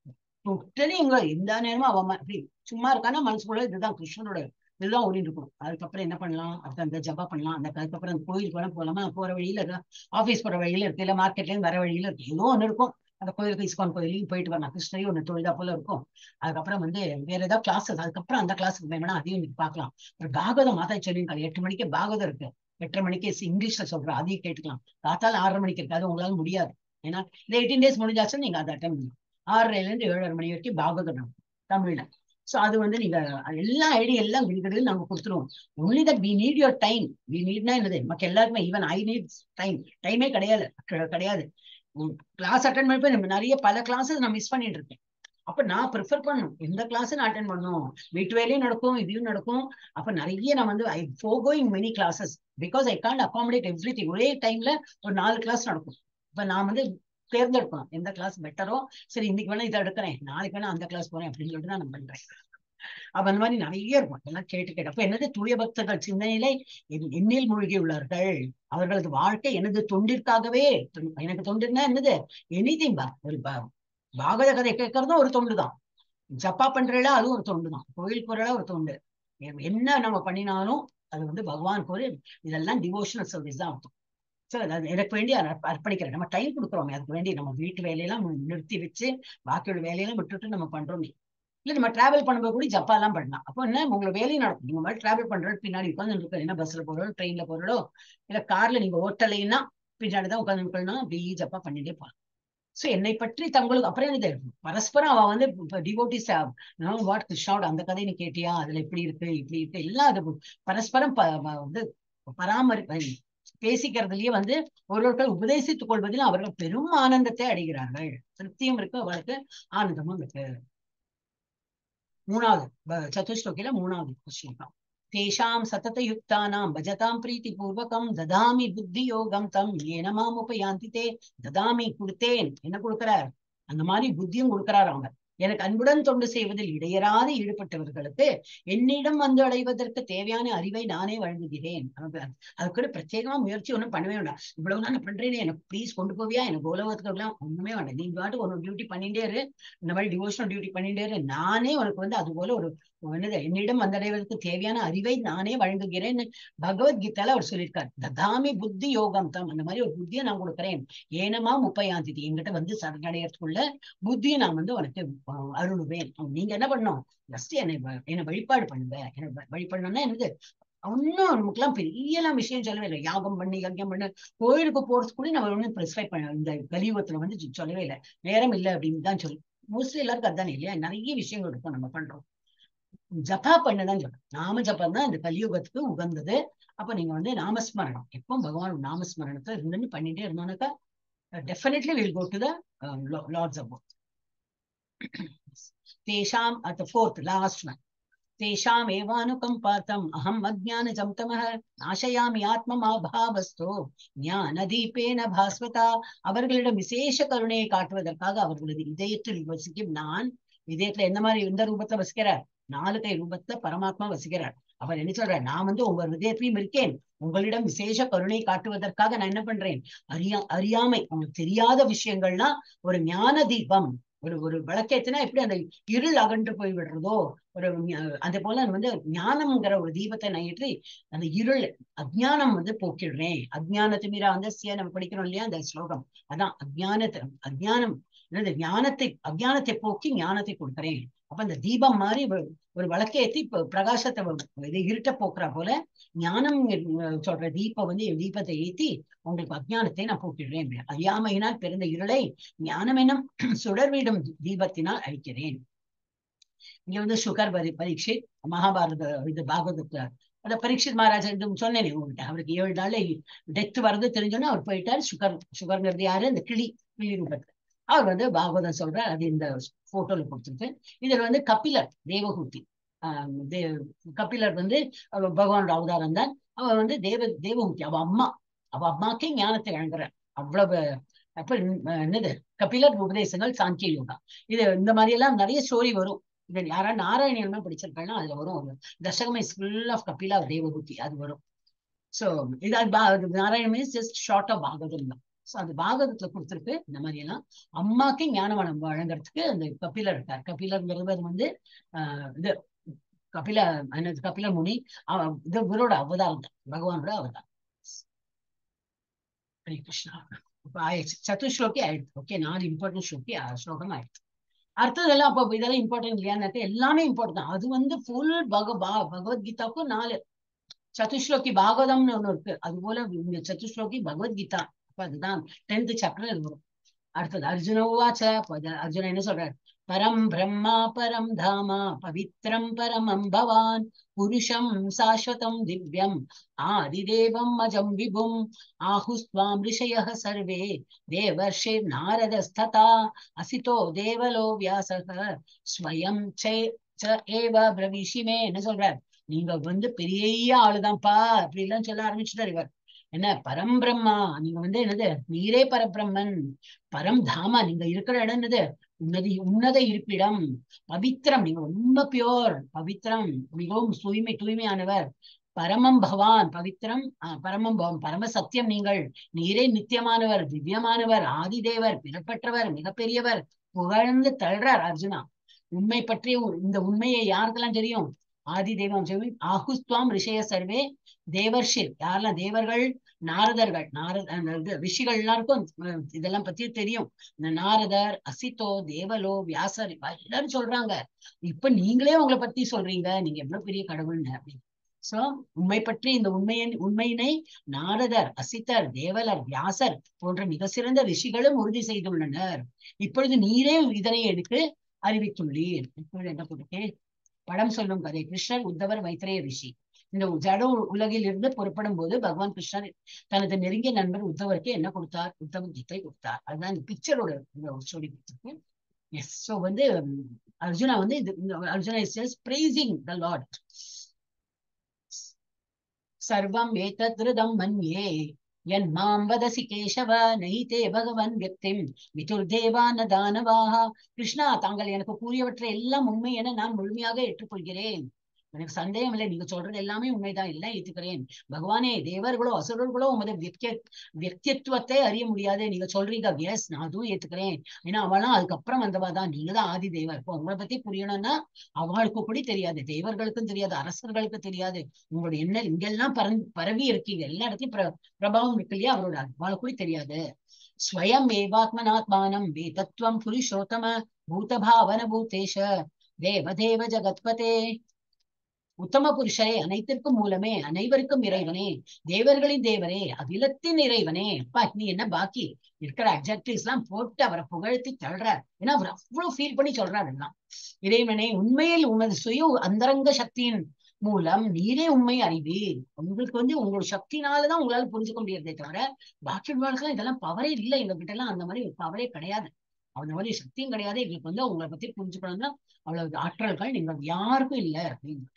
டோட்டலி எங்க எந்த நேரமும் அவன் அப்படி சும்மா இருக்கானா மனசுக்குள்ள இதுதான் கிருஷ்ணனோட இதுதான் ஓடிட்டு இருக்கும் அதுக்கப்புறம் என்ன பண்ணலாம் அடுத்து அந்த ஜபா பண்ணலாம் அந்த அதுக்கப்புறம் அந்த கோயிலுக்கு வேணா போலாமா போற வழியில ஆபீஸ் போற வழியில இருக்கு இல்ல மார்க்கெட்ல இருந்து வர வழியில இருக்கு ஏதோ ஒண்ணு இருக்கும் அந்த கோயிலுக்கு இஸ்கான் கோயிலையும் போயிட்டு வரலாம் கிருஷ்ணரையும் ஒண்ணு தொழிலா போல இருக்கும் அதுக்கப்புறம் வந்து வேற ஏதாவது கிளாஸஸ் அதுக்கப்புறம் அந்த கிளாஸுக்கு வேணும்னா அதையும் நீங்க பார்க்கலாம் ஒரு பாகவதம் மாதா சொல்லியிருக்காங்க எட்டு மணிக்கு பாகவதம் இருக்கு எட்டரை மணிக்கு இங்கிலீஷ்ல சொல்றேன் அதையும் கேட்டுக்கலாம் காத்தால ஆறரை மணிக்கு இருக்கு அது உங்களால முடியாது ஏன்னா இந்த எயிட்டீன் டேஸ் முடிஞ்சாச்சும் நீங்க அதை அட்டன் பண்ணலாம் ஆறரைல இருந்து ஏழரை மணி வரைக்கும் பாகவதம் தமிழ்ல சோ அது வந்து நீங்க எல்லா ஐடியா எல்லாம் விடுகிறது நாங்க கொடுத்துருவோம் only that we need your time we நீட்னா என்னது நமக்கு எல்லாருக்குமே ஈவன் ஐ நீட் டைம் டைமே கிடையாது கிடையாது கிளாஸ் அட்டன் பண்ணி நிறைய பல கிளாஸஸ் நான் மிஸ் பண்ணிட்டு இருக்கேன் அப்ப நான் ப்ரிஃபர் பண்ணும் எந்த கிளாஸ் நான் அட்டன் பண்ணும் வீட்டு வேலையும் நடக்கும் இதையும் நடக்கும் அப்ப நிறைய நான் வந்து I for going many classes because I can't accommodate everything ஒரே டைம்ல ஒரு நாலு கிளாஸ் நடக்கும் இப்ப நான் வந்து தேர்ந்தெடுக்கணும் எந்த கிளாஸ் பெட்டரோ சரி இன்னைக்கு வேணா இதை எடுக்கிறேன் நாளைக்கு வேணா அந்த கிளாஸ் போறேன் அப்படின்னு சொல்லிட்டு தான் நான் பண்றேன் அப்ப அந்த மாதிரி நிறைய இருக்கும் எல்லாம் கேட்டு கேட்டு அப்ப என்னது தூய பக்தர்கள் சிந்தனையிலே எண்ணில் மூழ்கி உள்ளார்கள் அவர்களது வாழ்க்கை எனது தொண்டிற்காகவே எனக்கு தொண்டுன்னா என்னது எனிதிங் பா ஒரு பாகவத கதை கேட்கறதும் ஒரு தொண்டு தான் ஜப்பா பண்றல அதுவும் ஒரு தொண்டு தான் கோயில் போறல ஒரு தொண்டு என்ன நம்ம பண்ணினாலும் அது வந்து பகவான் கோயில் இதெல்லாம் டிவோஷனல் சர்வீஸ் தான் அர்த்தம் சோ அது எனக்கு வேண்டி அர்ப்பணிக்கிறேன் நம்ம டைம் கொடுக்குறோமே அதுக்கு வேண்டி நம்ம வீட்டு வேலையெல்லாம் நிறுத்தி வச்சு பாக்கியோட வேலையெல்லாம் விட்டுட்டு நம்ம பண்றோமே இல்ல நம்ம டிராவல் பண்ணும்போது கூட ஜப்பா எல்லாம் பண்ணலாம் அப்போ என்ன உங்களை வேலையும் நடக்கும் நீங்க மாதிரி டிராவல் பண்றது பின்னாடி உட்காந்து இருக்க என்ன பஸ்ல போறோம் ட்ரெயின்ல போறோம் இல்ல கார்ல நீங்க ஓட்டலைன்னா பின்னாடி தான் உட்காந்து இருக்கணும் அப்படி ஜப்பா பண்ணிட்டே போகலாம் சோ என்னை பற்றி தங்களுக்கு அப்புறம் எனக்கு பரஸ்பரம் அவ வந்து டிவோட்டிஸ் வாட் கிருஷ்ணாவோட அந்த கதை நீ கேட்டியா அதுல இப்படி இருக்கு இப்படி இருக்கு எல்லாம் அது பரஸ்பரம் வந்து பராமரி பேசிக்கிறதுலயே வந்து ஒருவர்கள் உபதேசித்துக் கொள்வதில் அவர்கள் பெரும் ஆனந்தத்தை அடைகிறார்கள் திருப்தியும் இருக்கு அவர்களுக்கு ஆனந்தமும் இருக்கு மூணாவது ப- சதுஷ்லோகில மூணாவது ஸ்லோகம் தேஷாம் சதத யுக்தானாம் பஜதாம் பிரீத்தி பூர்வகம் ததாமி புத்தி யோகம் தம் ஏன மாம் உபயாந்தி தே ததாமி கொடுத்தேன் என்ன கொடுக்கிறார் அந்த மாதிரி புத்தியும் கொடுக்கிறார் அவங்க எனக்கு அன்புடன் தொண்டு செய்வதில் இடையராது ஈடுபட்டவர்களுக்கு என்னிடம் வந்து அடைவதற்கு தேவையான அறிவை நானே வழங்குகிறேன் அது- அதுக்கு கூட பிரத்யேகமா முயற்சி ஒண்ணும் பண்ணவே வேண்டாம் இவ்வளவு நான் பண்றேனே எனக்கு ப்ளீஸ் கொண்டு போவியா எனக்கு உலகத்துக்கு எல்லாம் ஒண்ணுமே வேண்டாம் நீ பாட்டு ஒரு டியூட்டி பண்ணிட்டே இரு இந்த மாதிரி டிவோஷனல் டியூட்டி பண்ணிட்டே இரு நானே உனக்கு வந்து அது போல ஒரு என்னது என்னிடம் வந்தடைவதற்கு தேவையான அறிவை நானே வழங்குகிறேன் பகவத்கீதால அவர் சொல்லியிருக்கார் ததாமி புத்தி யோகம் தம் அந்த மாதிரி ஒரு புத்தியை நான் கொடுக்கிறேன் ஏனமா முப்பையாந்திதி என்கிட்ட வந்து சரணடையறதுக்குள்ள புத்தியை நான் வந்து உனக்கு அஹ், அருளுவேன் நீங்க என்ன பண்ணணும் ஜஸ்ட் என்னை வ- என்னை வழிபாடு பண்ணுங்க என்னை வ- வழிபடணும்னா என்னது ஒன்னும் நமக்குலாம் பெரிய எல்லாம் விஷயம் சொல்லவே இல்லை யாகம் பண்ணி யஜ்யம் பண்ணு கோயிலுக்கு போறதுக்கு கூட நம்ம ஒன்றும் ப்ரிஸ்கிரைப் பண்ண இந்த கலியுகத்துல வந்து சொ- சொல்லவே இல்லை நேரம் இல்லை அப்படின்னு தான் சொல்லி மோஸ்ட்லி எல்லாருக்கும் அதுதானே இல்லையா நிறைய விஷயங்கள் இருக்கும் நம்ம பண்றோம் ஜபா பண்ணதான் சொல்றேன் நாம ஜபம் தான் இந்த கலியுகத்துக்கு உகந்தது அப்ப நீங்க வந்து நாமஸ்மரணம் எப்போ பகவான் நாமஸ்மரணத்தை இருந்துன்னு பண்ணிட்டே இருந்தோம்னாக்கா definitely will go to the lord's abode தேஷாம் அட் ஃபோர்த் லாஸ்ட் ஒன் தேஷாம் ஏவானுகம்பாத்தம் அகம் அஜ்ஞானஜம் தமः நாசயாமி ஆத்மமாபாவஸ்தோ ஞான தீபேன பாஸ்வதா அவர்களிடம் விசேஷ கருணையை காட்டுவதற்காக அவர்களது இதயத்தில் வசிக்கும் நான் இதயத்துல எந்த மாதிரி எந்த ரூபத்துல வசிக்கிறார் நாலு கை ரூபத்துல பரமாத்மா வசிக்கிறார் அவர் என்ன சொல்றார் நான் வந்து உங்க ஹிருதயத்திலையும் இருக்கேன் உங்களிடம் விசேஷ கருணை காட்டுவதற்காக நான் என்ன பண்றேன் அறியா அறியாமை உங்களுக்கு தெரியாத விஷயங்கள்னா ஒரு ஞான தீபம் ஒரு ஒரு விளக்கேத்தினா எப்படி அந்த இருள் அகன்று போய் விடுறதோ ஒரு ஞ- அதே போல வந்து ஞானம்ங்கிற ஒரு தீபத்தை நான் ஏற்றி அந்த இருள் அஜ்ஞானம் வந்து போக்கிடுறேன் அஜ்ஞான திமிரா அந்தஸ்தியா நம்ம படிக்கிறோம் இல்லையா அந்த ஸ்லோகம் அதான் அஜ்ஞானத்தை அஜ்ஞானம் என்னது ஞானத்தை அஜ்ஞானத்தை போக்கி ஞானத்தை கொடுக்கிறேன் அப்ப அந்த தீபம் மாதிரி ஒரு- ஒரு விளக்கேத்தி இப்ப பிரகாசத்தை வ- இது இருட்ட போக்குறா போல ஞானம் அஹ், சொல்ற தீபம் வந்து என் தீபத்தை ஏத்தி உங்களுக்கு அஜ்ஞானத்தை நான் போக்கிடுறேன் அறியாமையினால் பிறந்த இருளை ஞானம் என்னும் சுடர்விடும் தீபத்தினால் அழிக்கிறேன் இங்க வந்து சுகர் பரி பரீட்சை மகாபாரத இது பாகவதத்துல அந்த பரீட்சித் மகாராஜா இது சொன்னேனே உங்ககிட்ட அவருக்கு ஏழு நாள்ல டெத் வர்றது தெரிஞ்சோன்னா அவர் போயிட்டார் சுகர் சுகர்ங்கிறது யாரு அந்த கிளி கிளி ரூபத்துல அவர் வந்து பாகவதம் சொல்றார் அது இந்த போட்டோல கொடுத்துருக்கு இதுல வந்து கபிலர் தேவகூர்த்தி ஆஹ் தே கபிலர் வந்து அவர் பகவானோட அவதாரம் தான் அவ வந்து தேவ தேவகூர்த்தி அவ அம்மா அவ அம்மாக்கே ஞானத்தை வழங்குறார் அவ்வளவு அப்ப அஹ் என்னது கபிலர் உபதேசங்கள் சாங்கிய யோகா இது இந்த மாதிரி எல்லாம் நிறைய ஸ்டோரி வரும் இது யாரா நாராயணியமா படிச்சிருக்காங்கன்னா அதுல வரும் ஒரு தசகம் இஸ் ஃபுல் ஆஃப் கபிலா தேவபூதி அது வரும் சோ இது அது பா- அது Narayanam means just short of Bhagavatam தான் சோ அது பாகவதத்துல கொடுத்துருக்கு இந்த மாதிரி எல்லாம் அம்மாக்கு ஞானவனம் வழங்குறதுக்கு அந்த கபிலர் இருக்கார் கபிலர்ங்கிறவர் வந்து ஆஹ் இது கபில என்னது கபில முனி அவ- இது இவரோட அவதாரம் தான் பகவானோட அவதாரம் ஹரே கிருஷ்ணா இப்ப ஆயிடுச்சு சதுஸ்லோகி ஆயிடுச்சு ஓகே நாலு இம்பார்ட்டன்ட் ஸ்லோகி ஆ- ஸ்லோகம் ஆயிடுச்சு அடுத்ததெல்லாம் அப்ப இதெல்லாம் இம்பார்ட்டன்ட் இல்லையான்னு எல்லாமே இம்பார்ட்டன்ட் தான் அது வந்து ஃபுல் பக பா- பகவத்கீதாவுக்கும் நாலு சதுஸ்லோகி பாகவதம்னு ஒண்ணு இருக்கு அது போல இந்த சதுஸ்லோகி பகவத்கீதா அப்ப அதுதான் டென்த் சாப்டர் இது வரும் அடுத்தது அர்ஜுன உவாச்ச அப்ப அது அர்ஜுன என்ன சொல்றார் பரம் பிரம்மா பரம் தாமா பவித்ரம் பரமம் பவான் புருஷம் சாஸ்வதம் திவ்யம் ஆதிதேவம் அஜம் விபும் ஆஹுஸ்வாம் ரிஷயः சர்வே தேவர்ஷிர் நாரதஸ்ததா அசிதோ தேவலோ வியாசக ஸ்வயம் சே ச ஏவ பிரவிஷிமே என்ன சொல்றார் நீங்க வந்து பெரிய ஆளுதான்ப்பா அப்படி எல்லாம் சொல்ல ஆரம்பிச்சுட்டார் இவர் என்ன பரம்பிரம்மா நீங்க வந்து என்னது நீரே பரபிரம்மன் பரம் தாமா நீங்க இருக்கிற இடம் என்னது உன்னதி உன்னத இருப்பிடம் பவித்திரம் நீங்க ரொம்ப பியோர் பவித்திரம் மிகவும் தூய்மை தூய்மையானவர் பரமம் பவான் பவித்திரம் ஆஹ் பரமம் பவன் பரம சத்தியம் நீங்கள் நீரே நித்தியமானவர் திவ்யமானவர் ஆதிதேவர் பிறப்பற்றவர் மிகப்பெரியவர் புகழ்ந்து தள்ளுறார் அர்ஜுனா உண்மை பற்றி உ- இந்த உண்மையை யாருக்கெல்லாம் தெரியும் ஆதி தெய்வம் சொல்லி ஆகுஸ்துவாம் ரிஷய சர்வே தேவர்ஷிர் யாரெல்லாம் தேவர்கள் நாரதர்கள் நாரத அந்த இது ரிஷிகள் எல்லாருக்கும் அஹ், இதெல்லாம் பத்தி தெரியும் இந்த நாரதர் அசிதோ தேவலோ வியாசர் இவ எல்லாரும் சொல்றாங்க இப்ப நீங்களே உங்களை பத்தி சொல்றீங்க நீங்க எவ்வளவு பெரிய கடவுள்னு அப்படின்னு சோ உண்மை பற்றி இந்த உண்மையை உண்மையினை நாரதர் அசித்தர் தேவலர் வியாசர் போன்ற மிக சிறந்த ரிஷிகளும் உறுதி செய்துள்ளனர் இப்பொழுது நீரே இதனை எனக்கு அறிவித்துள்ளீர் இப்பொழுது என்ன போட்டுக்கே படம் சொல்லும் கதை கிருஷ்ணர் உத்தவர் மைத்ரேய ரிஷி இந்த ஜட உலகில் இருந்து புறப்படும் போது பகவான் கிருஷ்ணர் தனது நெருங்கிய நண்பர் உத்தவருக்கு என்ன கொடுத்தார் உத்தவ கீதை கொடுத்தார் அதுதான் இந்த பிக்சரோட சொல்லி கொடுத்துருக்கு எஸ் ஸோ வந்து அர்ஜுனா வந்து இது Arjuna is just praising the lord சர்வம் ஏதத்ருதம் மன்யே என் மாம் வதசி கேசவ நைதே பகவன் வியக்திம் விதுர்தேவான தானவாக கிருஷ்ணா தாங்கள் எனக்கு கூறியவற்றை எல்லாம் உண்மை என நான் முழுமையாக ஏற்றுக்கொள்கிறேன் எனக்கு சந்தேகம் இல்லை நீங்க சொல்றது எல்லாமே உண்மைதான் எல்லாம் ஏத்துக்கிறேன் பகவானே தேவர்களோ அசுரர்களோ உமது வியக்திய வியக்தித்துவத்தை அறிய முடியாது நீங்க சொல்றீங்க எஸ் நான் அதுவும் ஏத்துக்கிறேன் ஏன்னா அவளாம் அதுக்கப்புறம் வந்தவா தான் நீங்க தான் ஆதி தேவர் இப்போ உங்களை பத்தி புரியணும்னா அவளுக்கு கூட தெரியாது தேவர்களுக்கும் தெரியாது அரசர்களுக்கும் தெரியாது உங்களோட என்ன இங்கெல்லாம் பரந் பரவி இருக்கீங்க எல்லா இடத்தையும் பிர பிரபாவம் இருக்கு இல்லையா அவரோட அவளுக்கு கூட தெரியாது ஸ்வயம் ஏவாத்மனாத்மானம் வேதத்துவம் புருஷோத்தம பூதபாவன பூதேஷ தேவதேவ ஜகத்பதே உத்தம புருஷரே அனைத்திற்கும் மூலமே அனைவருக்கும் இறைவனே தேவர்களின் தேவரே அகிலத்தின் இறைவனே அப்பா நீ என்ன பாக்கி இருக்கிற அப்ஜெக்டிவ்ஸ் எல்லாம் போட்டு அவரை புகழ்த்தி தள்ளுற ஏன்னா அவர் அவ்வளவு ஃபீல் பண்ணி சொல்றாரு எல்லாம் இறைவனே உண்மையில் உனது சுய அந்தரங்க சக்தியின் மூலம் நீரே உண்மை அறிவீர் உங்களுக்கு வந்து உங்களோட சக்தினாலதான் உங்களால புரிஞ்சுக்க முடியறதே தவிர பாக்கி உள்ளவர்களுக்கெல்லாம் இதெல்லாம் பவரே இல்லை எங்க கிட்ட எல்லாம் அந்த மாதிரி ஒரு பவரே கிடையாது அந்த மாதிரி சக்தியும் கிடையாது எங்களுக்கு வந்து உங்களை பத்தி புரிஞ்சுக்கணும்னா அவ்வளவு ஆற்றல்கள் நீங்கள் யாருக்கும் இல்லை அப்படின்னு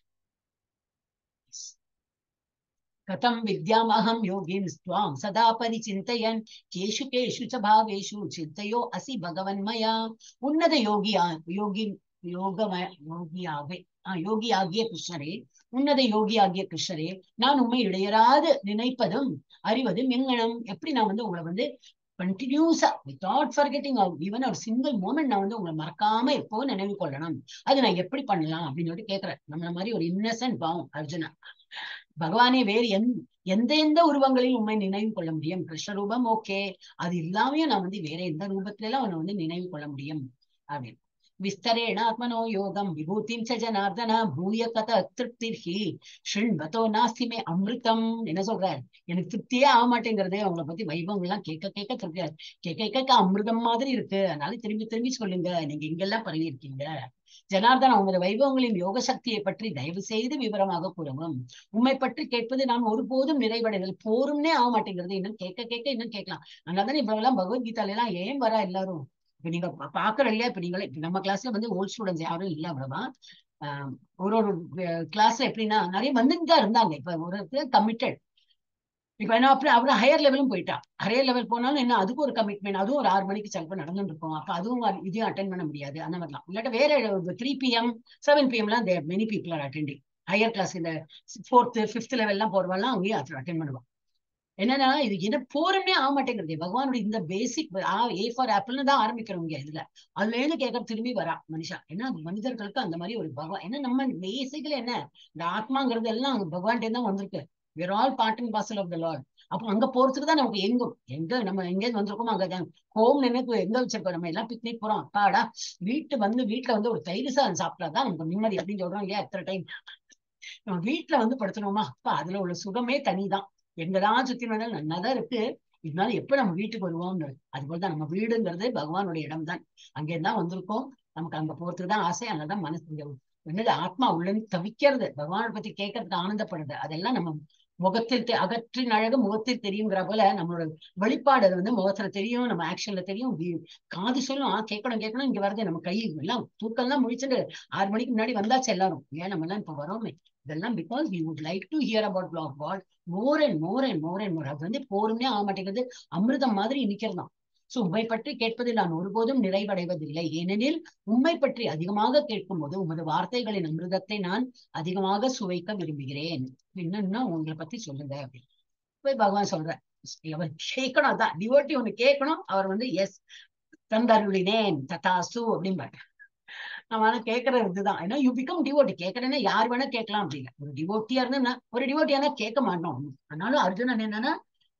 கதம் வித்யாமஹம் யோகிம் ஸ்வாம் சதா பரிச்சிந்தயன் கேஷு கேஷு ச பாவேஷு சிந்தையோ அசி பகவன் மயா உன்னத யோகி யோகி யோகம யோகியாவே ஆஹ் யோகி ஆகிய கிருஷ்ணரே உன்னத யோகி ஆகிய கிருஷ்ணரே நான் உண்மை இடையராது நினைப்பதும் அறிவதும் எங்கனம் எப்படி நான் வந்து உங்களை வந்து கண்டினியூஸா வித்வுட் ஃபர்கெட்டிங் ஈவன் ஒரு சிங்கிள் மூமெண்ட் நான் வந்து உங்களை மறக்காம எப்போ நினைவு கொள்ளணும் அது நான் எப்படி பண்ணலாம் அப்படின்னு சொல்லிட்டு கேட்கிறேன் நம்மள மாதிரி ஒரு இன்னசென்ட் பாவம் அர்ஜுனா பகவானே வேறு எந் எந்த எந்த உருவங்களில் உண்மை நினைவு கொள்ள முடியும் கிருஷ்ண ரூபம் ஓகே அது இல்லாமையும் நான் வந்து வேற எந்த ரூபத்துல எல்லாம் அவனை வந்து நினைவு கொள்ள முடியும் அப்படின்னு விஸ்தரேண ஆத்மனோ யோகம் விபூதிம் ச ஜனார்தன பூய கத திருப்திர்ஹி ஷிண்வதோ நாஸ்திமே அமிர்தம் என்ன சொல்றாரு எனக்கு திருப்தியே ஆக மாட்டேங்கிறது அவங்கள பத்தி வைபவம் எல்லாம் கேட்க கேட்க திருப்தியா கேட்க கேட்க அமிர்தம் மாதிரி இருக்கு அதனால திரும்பி திரும்பி சொல்லுங்க நீங்க இங்கெல்லாம் பரவி இருக்கீங்க ஜனார்தன உமது வைபவங்களின் யோக சக்தியை பற்றி தயவு செய்து விவரமாக கூறவும் உண்மை பற்றி கேட்பது நான் ஒருபோதும் நிறைவடைதல் போரும்னே ஆக மாட்டேங்கிறது இன்னும் கேட்க கேட்க இன்னும் கேட்கலாம் அதனாலதான் இவ்வளவு எல்லாம் பகவத்கீதால எல்லாம் ஏன் வரா எல்லாரும் இப்ப நீங்க பாக்குற இல்லையா இப்ப நீங்களே நம்ம கிளாஸ்ல வந்து ஓல்ட் ஸ்டூடெண்ட்ஸ் யாரும் இல்ல அவ்வளவா ஒரு ஒரு கிளாஸ்ல எப்படின்னா நிறைய வந்துட்டு தான் இருந்தாங்க இப்ப ஒரு கமிட்டட் இப்ப என்ன அப்புறம் அவர் ஹையர் லெவலும் போயிட்டா ஹையர் லெவல் போனாலும் என்ன அதுக்கும் ஒரு கமிட்மெண்ட் அதுவும் ஒரு ஆறு மணிக்கு சிலப்ப நடந்துட்டு இருக்கும் அப்ப அதுவும் இதையும் அட்டன் பண்ண முடியாது அந்த மாதிரிலாம் இல்லாட்ட வேற த்ரீ பிஎம் செவன் பிஎம் எல்லாம் many people are attending higher class இந்த ஃபோர்த்து ஃபிஃப்த் லெவல்லாம் போறவெல்லாம் அங்கேயும் அட்டன் பண்ணுவான் என்னன்னா இது என்ன போறமே ஆக மாட்டேங்கிறது பகவானோட இந்த பேசிக் ஏ ஃபார் ஆப்பிள்னு தான் ஆரம்பிக்கிறவங்க இதுல அதுல இருந்து கேட்கற திரும்பி வரா மனுஷா ஏன்னா மனிதர்களுக்கு அந்த மாதிரி ஒரு பகவான் ஏன்னா நம்ம பேசிக்கல என்ன இந்த ஆத்மாங்கிறது எல்லாம் பகவான்கிட்ட தான் வந்திருக்கு where all part and parcel of the lord அப்போ அங்க போறதுக்கு தான் நமக்கு எங்கும் எங்க நம்ம எங்க வந்திருக்கோமோ அங்க ஹோம் நினைப்பு எங்க வச்சிருக்கோம் நம்ம எல்லாம் பிக்னிக் போறோம் அப்பாடா வீட்டு வந்து வீட்டுல வந்து ஒரு தயிர் சாதம் சாப்பிட்டாதான் நமக்கு நிம்மதி அப்படின்னு சொல்றோம் இல்லையா எத்தனை டைம் நம்ம வீட்டுல வந்து படுத்தணுமா அப்பா அதுல உள்ள சுகமே தனிதான் எங்கதான் சுத்தி வந்தாலும் நல்லாதான் இருக்கு இருந்தாலும் எப்ப நம்ம வீட்டுக்கு வருவோம்னு அது போலதான் நம்ம வீடுங்கிறது பகவானுடைய இடம் தான் அங்கேதான் வந்திருக்கோம் நமக்கு அங்க போறதுக்கு தான் ஆசை அங்கதான் மனசு என்னது ஆத்மா உள்ள தவிக்கிறது பகவானை பத்தி கேட்கறதுக்கு ஆனந்தப்படுது அதெல்லாம் நம்ம முகத்தில் அகற்றின் அழகு முகத்தில் தெரியுங்கிற போல நம்மளோட வெளிப்பாடு அது வந்து முகத்துல தெரியும் நம்ம ஆக்ஷன்ல தெரியும் காது சொல்லும் ஆஹ் கேட்கணும் கேட்கணும் இங்க வருது நம்ம கை எல்லாம் தூக்கம் எல்லாம் முடிச்சுட்டு ஆறு மணிக்கு முன்னாடி வந்தாச்சு எல்லாரும் ஏன் நம்ம எல்லாம் இப்ப வரோமே இதெல்லாம் because we would like to hear about of God more and more and more and more அது வந்து போருமே ஆக மாட்டேங்கிறது அமிர்தம் மாதிரி நிக்கிறதாம் சோ உண்மை பற்றி கேட்பதில் நான் ஒருபோதும் நிறைவடைவதில்லை ஏனெனில் உண்மை பற்றி அதிகமாக கேட்கும் போது உமது வார்த்தைகளின் அமிர்தத்தை நான் அதிகமாக சுவைக்க விரும்புகிறேன் என்னன்னா உங்களை பத்தி சொல்லுங்க அப்படின்னு போய் பகவான் சொல்ற அவர் கேட்கணும் அதான் டிவோட்டி ஒண்ணு கேட்கணும் அவர் வந்து எஸ் தந்தருளினேன் ததாசு அப்படின்பாரு நம்ம ஆனா கேட்கறது இதுதான் ஏன்னா யூ பிகம் டிவோட்டி கேட்கறேன்னா யார் வேணா கேட்கலாம் அப்படிங்க ஒரு டிவோட்டியா இருந்தா ஒரு டிவோட்டியா கேட்க மாட்டோம் ஆனாலும் அர்ஜுனன் என்னன்னா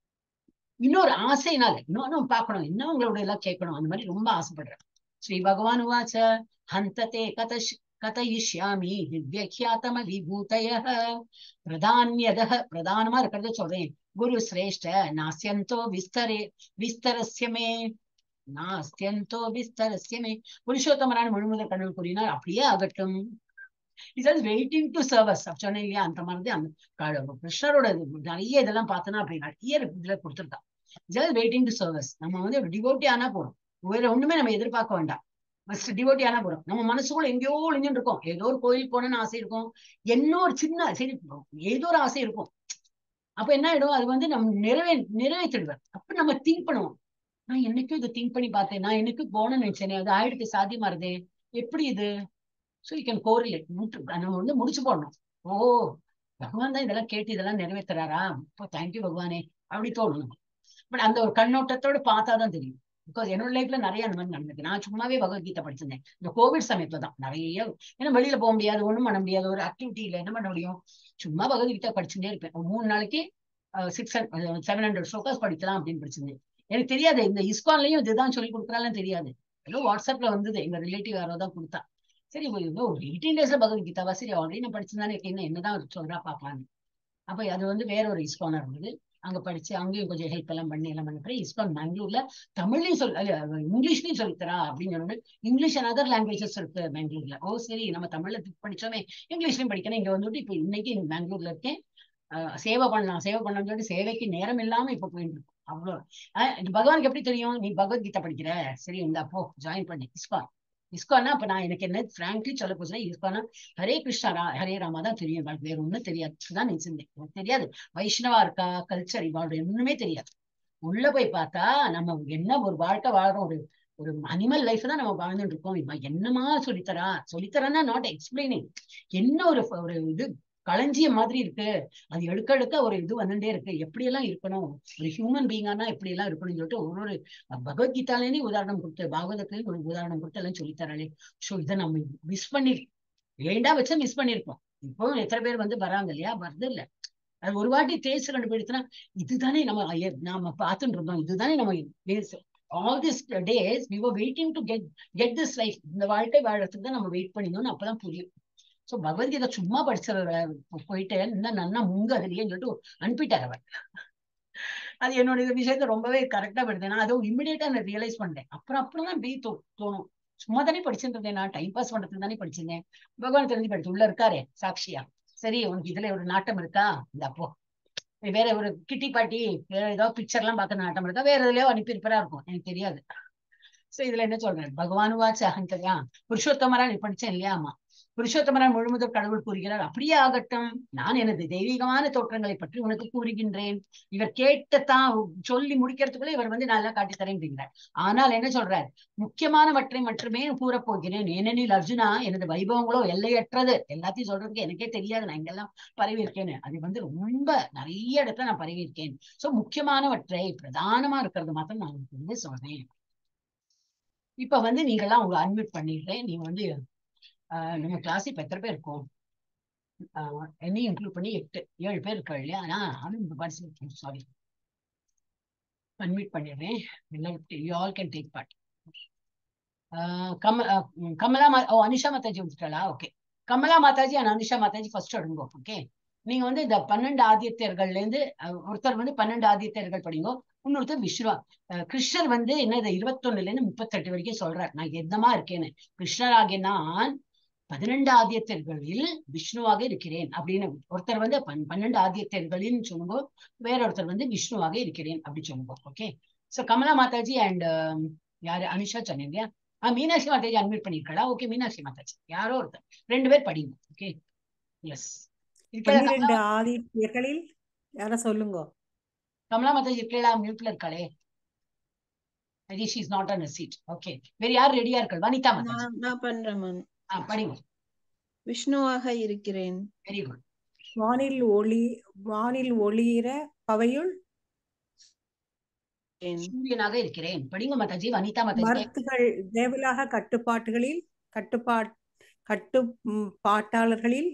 இன்னொரு ஆசைனால இன்னும் பார்க்கணும் இன்னும் உங்களோட எல்லாம் கேட்கணும் அந்த மாதிரி ரொம்ப ஆசைப்படுறேன் ஸ்ரீ பகவான் உவாச்ச ஹந்ததே கத கதயிஷ்யாமி திவ்யக்யாத்தம விபூதய பிரதான்யத பிரதானமா இருக்கிறத சொல்றேன் குரு சிரேஷ்ட நாசியந்தோ விஸ்தரே விஸ்தரஸ்யமே நாஸ்தியந்தோ விஸ்தரஸ்யமே புருஷோத்தமரான முழுமுதல் கடவுள் கூறினார் அப்படியே ஆகட்டும் இஸ் வெயிட்டிங் டு சர்வஸ் சொன்னேன் இல்லையா அந்த மாதிரி அந்த க- கிருஷ்ணரோட இது நிறைய இதெல்லாம் பார்த்தோன்னா அப்படி நிறைய இதுல கொடுத்துருக்கான் ஜஸ்ட் வெயிட்டிங் டு சர்வஸ் நம்ம வந்து ஒரு டிவோட்டி ஆனா போறோம் வேற ஒண்ணுமே நம்ம எதிர்பார்க்க வேண்டாம் ஃபர்ஸ்ட் டிவோட்டி ஆனா போறோம் நம்ம மனசுக்குள்ள எங்கேயோ ஒளிஞ்சுட்டு இருக்கோம் ஏதோ ஒரு கோயில் போகணும்னு ஆசை இருக்கும் என்ன ஒரு சின்ன சரி ஏதோ ஒரு ஆசை இருக்கும் அப்ப என்ன ஆயிடும் அது வந்து நம்ம நிறைவே நிறைவேற்றிடுவார் அப்ப நம்ம திங்க் பண்ணுவோம் நான் என்னைக்கும் இதை திங்க் பண்ணி பார்த்தேன் நான் என்னைக்கும் போகணும்னு நினைச்சேனே அது ஆயிடுத்து சாத்தியமா இருதே எப்படி இது ஸோ யூ கேன் கோரிலேட் நம்ம வந்து முடிச்சு போடணும் ஓ பகவான் தான் இதெல்லாம் கேட்டு இதெல்லாம் நிறைவேற்றுறாரா இப்போ தேங்க்யூ பகவானே அப்படி தோணும் பட் அந்த ஒரு கண்ணோட்டத்தோட பார்த்தாதான் தெரியும் பிகாஸ் என்னோட லைஃப்ல நிறைய அந்த மாதிரி நடந்தது நான் சும்மாவே பகவத்கீதை படிச்சிருந்தேன் இந்த கோவிட் சமயத்துல தான் நிறைய ஏன்னா வெளியில போக முடியாது ஒண்ணும் பண்ண முடியாது ஒரு ஆக்டிவிட்டி இல்லை என்ன பண்ண முடியும் சும்மா பகவத்கீதை படிச்சுட்டே இருப்பேன் ஒரு மூணு நாளைக்கு சிக்ஸ் செவன் ஹண்ட்ரட் ஸ்லோகாஸ் படிக்கலாம் அப்படின்னு படிச்சிருந்தேன் எனக்கு தெரியாது இந்த இஸ்கான்லயும் இதுதான் சொல்லி கொடுக்குறாலும் தெரியாது ஏதோ வாட்ஸ்அப்ல வந்தது எங்க ரிலேட்டிவ் யாரோ தான் கொடுத்தா சரி ஒரு எயிட்டீன் டேஸ்ல பகவத்கீதாவா சரி ஆல்ரெடி நான் படிச்சிருந்தானே என்ன என்னதான் சொல்றா பாக்கலான்னு அப்ப அது வந்து வேற ஒரு இஸ்கானா இருந்தது அங்க படிச்சு அங்கேயும் கொஞ்சம் ஹெல்ப் எல்லாம் பண்ணி எல்லாம் பண்ண இஸ்கான் பெங்களூர்ல தமிழ்லயும் சொல் அல்ல, இங்கிலீஷ்லயும் சொல்லித்தரா அப்படின்னு சொன்னோட இங்கிலீஷ் அண்ட் அதர் லாங்குவேஜஸ் இருக்கு பெங்களூர்ல ஓ சரி நம்ம தமிழ்ல படிச்சோமே இங்கிலீஷ்லயும் படிக்கணும் இங்க வந்துட்டு இப்போ இன்னைக்கு பெங்களூர்ல இருக்கேன் ஆஹ் சேவை பண்ணலாம் சேவை பண்ணலாம்னு சொல்லிட்டு சேவைக்கு நேரம் இல்லாம இப்ப போயிட்டு இருக்கோம் அவ்வளோ ஆஹ் இது பகவானுக்கு எப்படி தெரியும் நீ பகவத்கீதை படிக்கிற சரி இந்த அப்போ ஜாயின் பண்ணி இஸ்கான் இஸ்கான்னா அப்ப நான் எனக்கு என்ன பிராங்க்லி சொல்ல போச்சுன்னா இஸ்கானா ஹரே கிருஷ்ணா ரா ஹரே ராமா தான் தெரியும் எனக்கு வேற ஒண்ணும் தெரியாது தான் நினைச்சிருந்தேன் எனக்கு தெரியாது வைஷ்ணவா இருக்கா கல்ச்சர் இவாளோட ஒண்ணுமே தெரியாது உள்ள போய் பார்த்தா நம்ம என்ன ஒரு வாழ்க்கை வாழ்றோம் ஒரு ஒரு அனிமல் லைஃப் தான் நம்ம வாழ்ந்துட்டு இருக்கோம் இவன் என்னமா சொல்லித்தரா சொல்லித்தரான்னா நாட் எக்ஸ்பிளைனிங் என்ன ஒரு ஒரு இது களஞ்சியம் மாதிரி இருக்கு அது எடுக்க எடுக்க ஒரு இது வந்துட்டே இருக்கு எப்படி எல்லாம் இருக்கணும் ஒரு ஹியூமன் பீங்கானா எப்படி எல்லாம் இருக்கணும்னு சொல்லிட்டு ஒரு ஒரு பகவத்கீதாலேயே உதாரணம் கொடுத்து பாகவதத்துலயும் ஒரு உதாரணம் கொடுத்து எல்லாம் சொல்லித்தராளே ஸோ இதை நம்ம மிஸ் பண்ணி ஏண்டா வச்சா மிஸ் பண்ணிருப்போம் இப்போ எத்தனை பேர் வந்து வராங்க இல்லையா வருது இல்ல அது ஒரு வாட்டி தேய்ச்சி கண்டுபிடித்துனா இதுதானே நம்ம ஐய- நாம பார்த்துட்டு இருந்தோம் இதுதானே நம்ம all this days we were waiting to get get this life இந்த வாழ்க்கை வாழறதுக்கு தான் நம்ம வெயிட் பண்ணிருந்தோம்னு அப்பதான் புரியும் சோ பகவத்கீதை சும்மா படிச்சிட போயிட்டு இன்னும் நன்னா முங்க அதுலயேன்னு சொல்லிட்டு அனுப்பிட்டார் அவர் அது என்னோட இது விஷயத்த ரொம்பவே கரெக்டா படித்தேன் நான் அதுவும் இமிடியேட்டா நான் ரியலைஸ் பண்ணேன் அப்புறம் அப்புறம் தான் இப்படி தோ தோணும் சும்மா தானே படிச்சுட்டு இருந்தேன் நான் டைம் பாஸ் பண்றதுக்கு தானே படிச்சிருந்தேன் பகவான் தெரிஞ்சு படிச்சு உள்ள இருக்காரே சாட்சியா சரி உனக்கு இதுல ஒரு நாட்டம் இருக்கா இந்த அப்போ வேற ஒரு கிட்டி பாட்டி வேற ஏதாவது பிக்சர் எல்லாம் பார்க்க நாட்டம் இருக்கா வேற எதுலயோ அனுப்பியிருப்பரா இருக்கும் எனக்கு தெரியாது சோ இதுல என்ன சொல்றேன் பகவான் வாச்சு அகந்தயா புருஷோத்தமரா நீ படிச்சேன் இல்லையா ஆமா புருஷோத்தமரா முழுமுதல் கடவுள் கூறுகிறார் அப்படியே ஆகட்டும் நான் எனது தெய்வீகமான தோற்றங்களை பற்றி உனக்கு கூறுகின்றேன் இவர் கேட்டத்தான் சொல்லி முடிக்கிறதுக்குள்ள இவர் வந்து நல்லா காட்டி தரேங்கிறார் ஆனால் என்ன சொல்றார் முக்கியமானவற்றை மட்டுமே கூறப் போகிறேன் ஏனெனில் அர்ஜுனா எனது வைபவங்களோ எல்லையற்றது எல்லாத்தையும் சொல்றதுக்கு எனக்கே தெரியாது நான் இங்கெல்லாம் பரவி இருக்கேன்னு அது வந்து ரொம்ப நிறைய இடத்துல நான் பரவி இருக்கேன் சோ முக்கியமானவற்றை பிரதானமா இருக்கிறது மாத்திரம் நான் உங்களுக்கு வந்து சொல்றேன் இப்ப வந்து நீங்கெல்லாம் உங்களை அட்மிட் பண்ணிடுறேன் நீங்க வந்து ஆஹ் நம்ம கிளாஸ் இப்ப எத்தனை பேர் இருக்கோம் ஆஹ் என்னையும் இன்க்ளூட் பண்ணி எட்டு ஏழு பேர் இருக்கா இல்லையா ஆனா சாரி அட்மிட் பண்ணிடுறேன் எல்லாரும் you all can take part கம ஆஹ் உம் கமலா மா ஓ அனிஷா மாதாஜி வந்துட்டாளா okay Kamala Mataji and Anisha Mataji first அடுங்கோ ஓகே நீங்க வந்து இந்த பன்னெண்டு ஆதித்யர்கள்ல இருந்து அஹ், ஒருத்தர் வந்து பன்னெண்டு ஆதித்யர்கள் படிங்கோ இன்னொருத்தர் விஸ்வா அஹ், கிருஷ்ணர் வந்து என்ன இது இருபத்தொன்னுல இருந்து முப்பத்தெட்டு வரைக்கும் சொல்றார் நான் என்னமா இருக்கேன்னு கிருஷ்ணர் ஆகிய நான் பதினெண்டு ஆதித்யர்களில் விஷ்ணுவாக இருக்கிறேன் அப்படின்னு ஒருத்தர் வந்து பன் பன்னெண்டு ஆதித்யர்களின் சொல்லுங்க வேற ஒருத்தர் வந்து விஷ்ணுவாக இருக்கிறேன் அப்படி சொல்லுங்க okay so Kamala Mataji and யாரு அனுஷா சொன்னீங்க ஆ மீனாட்சி மாதாஜி அட்மிட் பண்ணிருக்கா ஓகே மீனாட்சி மாதாஜி யாரோ ஒருத்தர் ரெண்டு பேர் படிங்க ஓகே எஸ் பன்னிரண்டு ஆதித்யர்களில் யார சொல்லுங்க கமலா மாதாஜி இருக்கா மியூட்ல இருக்காளே I she is not on seat okay வேற யார் ரெடியா இருக்கா வனிதா மாதாஜி நான் நான் பண்றேன் மேம் ஆ படிங்க விஷ்ணுவாக இருக்கிறேன் வெரி குட் வானில் ஒளி வானில் ஒளிர பவையுள் சூரியனாக இருக்கிறேன் படிங்க மாதாஜி வனிதா மாதாஜி மருத்துகள் தேவலாக கட்டுப்பாட்டுகளில் கட்டுப்பாட் கட்டுப்பாட்டாளர்களில்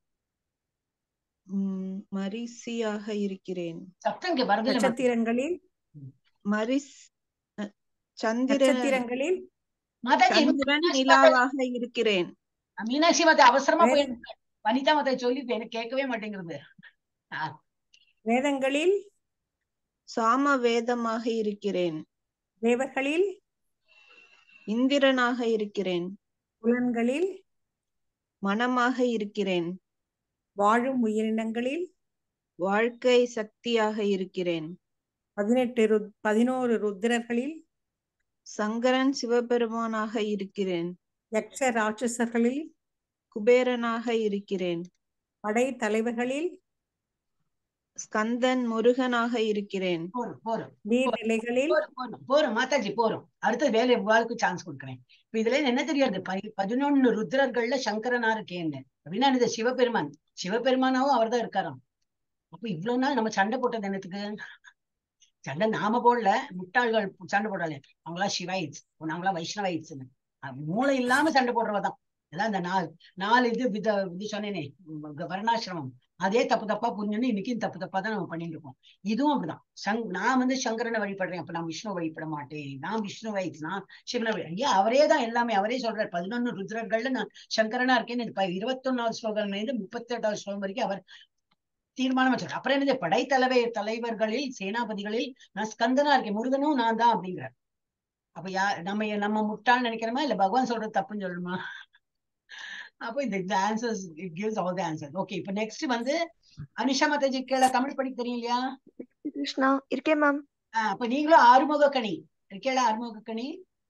ம், மரிசியாக இருக்கிறேன் சத்தம் இங்க வருது இல்ல நட்சத்திரங்களில் மரிஸ் அ, சந்திரன் நட்சத்திரங்களில் மாதாஜி சந்திரன் மீனாட்சி நிலாவாக இருக்கிறேன் மீனாட்சி மாதா அவசரமா வேத- போயிருக்கு வனிதா மாதா சொல்லி எனக்கு கேட்கவே மாட்டேங்கிறது ஆ, வேதங்களில் சாம வேதமாக இருக்கிறேன் தேவர்களில் இந்திரனாக இருக்கிறேன் புலன்களில் மனமாக இருக்கிறேன் வாழும் உயிரினங்களில் வாழ்க்கை சக்தியாக இருக்கிறேன் பதினெட்டு ருத் பதினோரு ருத்திரர்களில் சங்கரன் சிவபெருமானாக இருக்கிறேன் யக்ஷ ராட்சசர்களில் குபேரனாக இருக்கிறேன் படை தலைவர்களில் ஸ்கந்தன் முருகனாக இருக்கிறேன் போறோம் போறோம் நீர்நிலைகளில் போறோம் போறோம் போறோம் மாதாஜி போறோம் அடுத்த வேலை வாழ்க்கை சான்ஸ் கொடுக்குறேன் இப்ப இதுல இருந்து என்ன தெரியாது பதி- பதினொன்னு ருத்ரர்கள்ல சங்கரனா இருக்கேன்னு அப்படின்னா இந்த சிவபெருமான் சிவபெருமானாவும் அவர்தான் இருக்காராம் அப்ப இவ்வளவு நாள் நம்ம சண்டை போட்டது என்னத்துக்கு சண்டை நாம போடல முட்டாள்கள் சண்டை போடல அவங்களா சிவாயிட்ஸ் நாங்களா வைஷ்ணவாயிட்ஸ் மூளை இல்லாம சண்டை போடுறவதான் அதான் இந்த நாலு நாலு இது வித இது சொன்னேனே உம் வர்ணாசிரமம் அதே தப்பு தப்பா புரிஞ்சுன்னு இன்னைக்கும் தப்பு தப்பா தான் நம்ம பண்ணிட்டு இருக்கோம் இதுவும் அப்படிதான் சங் நான் வந்து சங்கரனை வழிபடுறேன் அப்ப நான் விஷ்ணு வழிபட மாட்டேன் நான் விஷ்ணு வைஸ் நான் சிவனை வழி ஐயா அவரே தான் எல்லாமே அவரே சொல்றாரு பதினொன்னு ருத்ரர்கள்ல நான் சங்கரனா இருக்கேன்னு இது ப- இருபத்தொன்னாவது ஸ்லோகம் இருந்து முப்பத்தி எட்டாவது ஸ்லோகம் வரைக்கும் அவர் தீர்மானம் வச்சார் அப்புறம் என்னது படைத்தலைவை தலைவர்களில் சேனாபதிகளில் நான் ஸ்கந்தனா இருக்கேன் முருகனும் நான் தான் அப்படிங்கிறார் அப்ப யா நம்ம நம்ம முட்டாள் நினைக்கிறோமா இல்ல பகவான் சொல்றது தப்புன்னு சொல்லணுமா அப்போ இந்த இந்த answers it gives all the answer okay இப்போ நெக்ஸ்ட் வந்து அனுஷா மாதாஜி கேள தமிழ் படிக்க தெரியும் இல்லையா கிருஷ்ணா இருக்கேன் மேம் ஆஹ் அப்ப நீங்களும் ஆறுமுக கணி இருக்கேளா ஆறுமுக கணி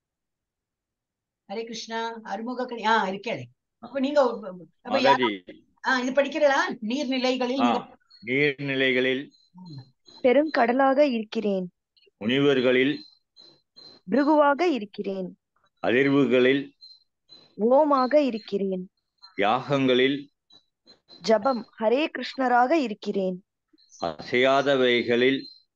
ஹரே கிருஷ்ணா ஆறுமுக கணி ஆஹ் இருக்கேளே அப்ப நீங்க அப்ப யா- மாதாஜி ஆஹ் இது படிக்கிறதா நீர்நிலைகளில் ஆ நீங்க- நீர்நிலைகளில் பெருங்கடலாக இருக்கிறேன் முனிவர்களில் பிருகுவாக இருக்கிறேன் அதிர்வுகளில் ஓமாக இருக்கிறேன் யாகங்களில் ஜபம் ஹரே கிருஷ்ணராக இருக்கிறேன் அசையாதவைகளில்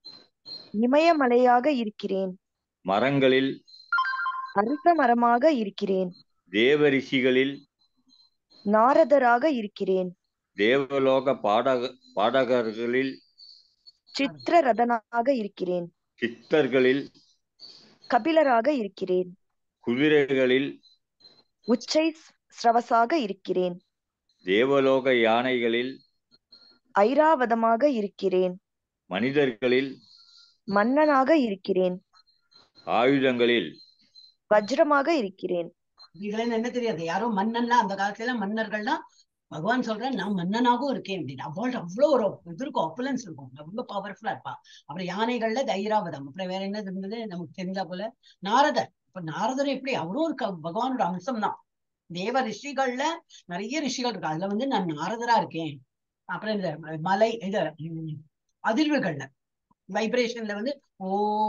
இமயமலையாக இருக்கிறேன் மரங்களில் அரச மரமாக இருக்கிறேன் தேவரிஷிகளில் நாரதராக இருக்கிறேன் தேவலோக பாடக பாடகர்களில் சித்திரரதனாக இருக்கிறேன் சித்தர்களில் கபிலராக இருக்கிறேன் குதிரைகளில் உச்சை ஸ்ரவசாக இருக்கிறேன் தேவலோக யானைகளில் ஐராவதமாக இருக்கிறேன் மனிதர்களில் மன்னனாக இருக்கிறேன் ஆயுதங்களில் வஜ்ரமாக இருக்கிறேன் இதுல இருந்து என்ன தெரியாது யாரோ மன்னன்லாம் அந்த காலத்துல எல்லாம் மன்னர்கள்லாம் பகவான் சொல்றேன் நான் மன்னனாகவும் இருக்கேன் அப்படின்னு அவள்கிட்ட அவ்வளவு ஒரு இது இருக்கும் அப்பலன்ஸ் இருக்கும் ரொம்ப பவர்ஃபுல்லா இருப்பா அப்புறம் யானைகள்ல தைராவதம் அப்புறம் வேற என்ன இருந்தது நமக்கு தெரிஞ்சா போல நாரதர் இப்ப நாரதர் எப்படி அவரும் ஒரு க- பகவானோட அம்சம் தான் தேவ ரிஷிகள்ல நிறைய ரிஷிகள் இருக்கு அதுல வந்து நான் நாரதரா இருக்கேன் அப்புறம் இந்த மலை இது உம், அதிர்வுகள்ல வைப்ரேஷன்ல வந்து ஓ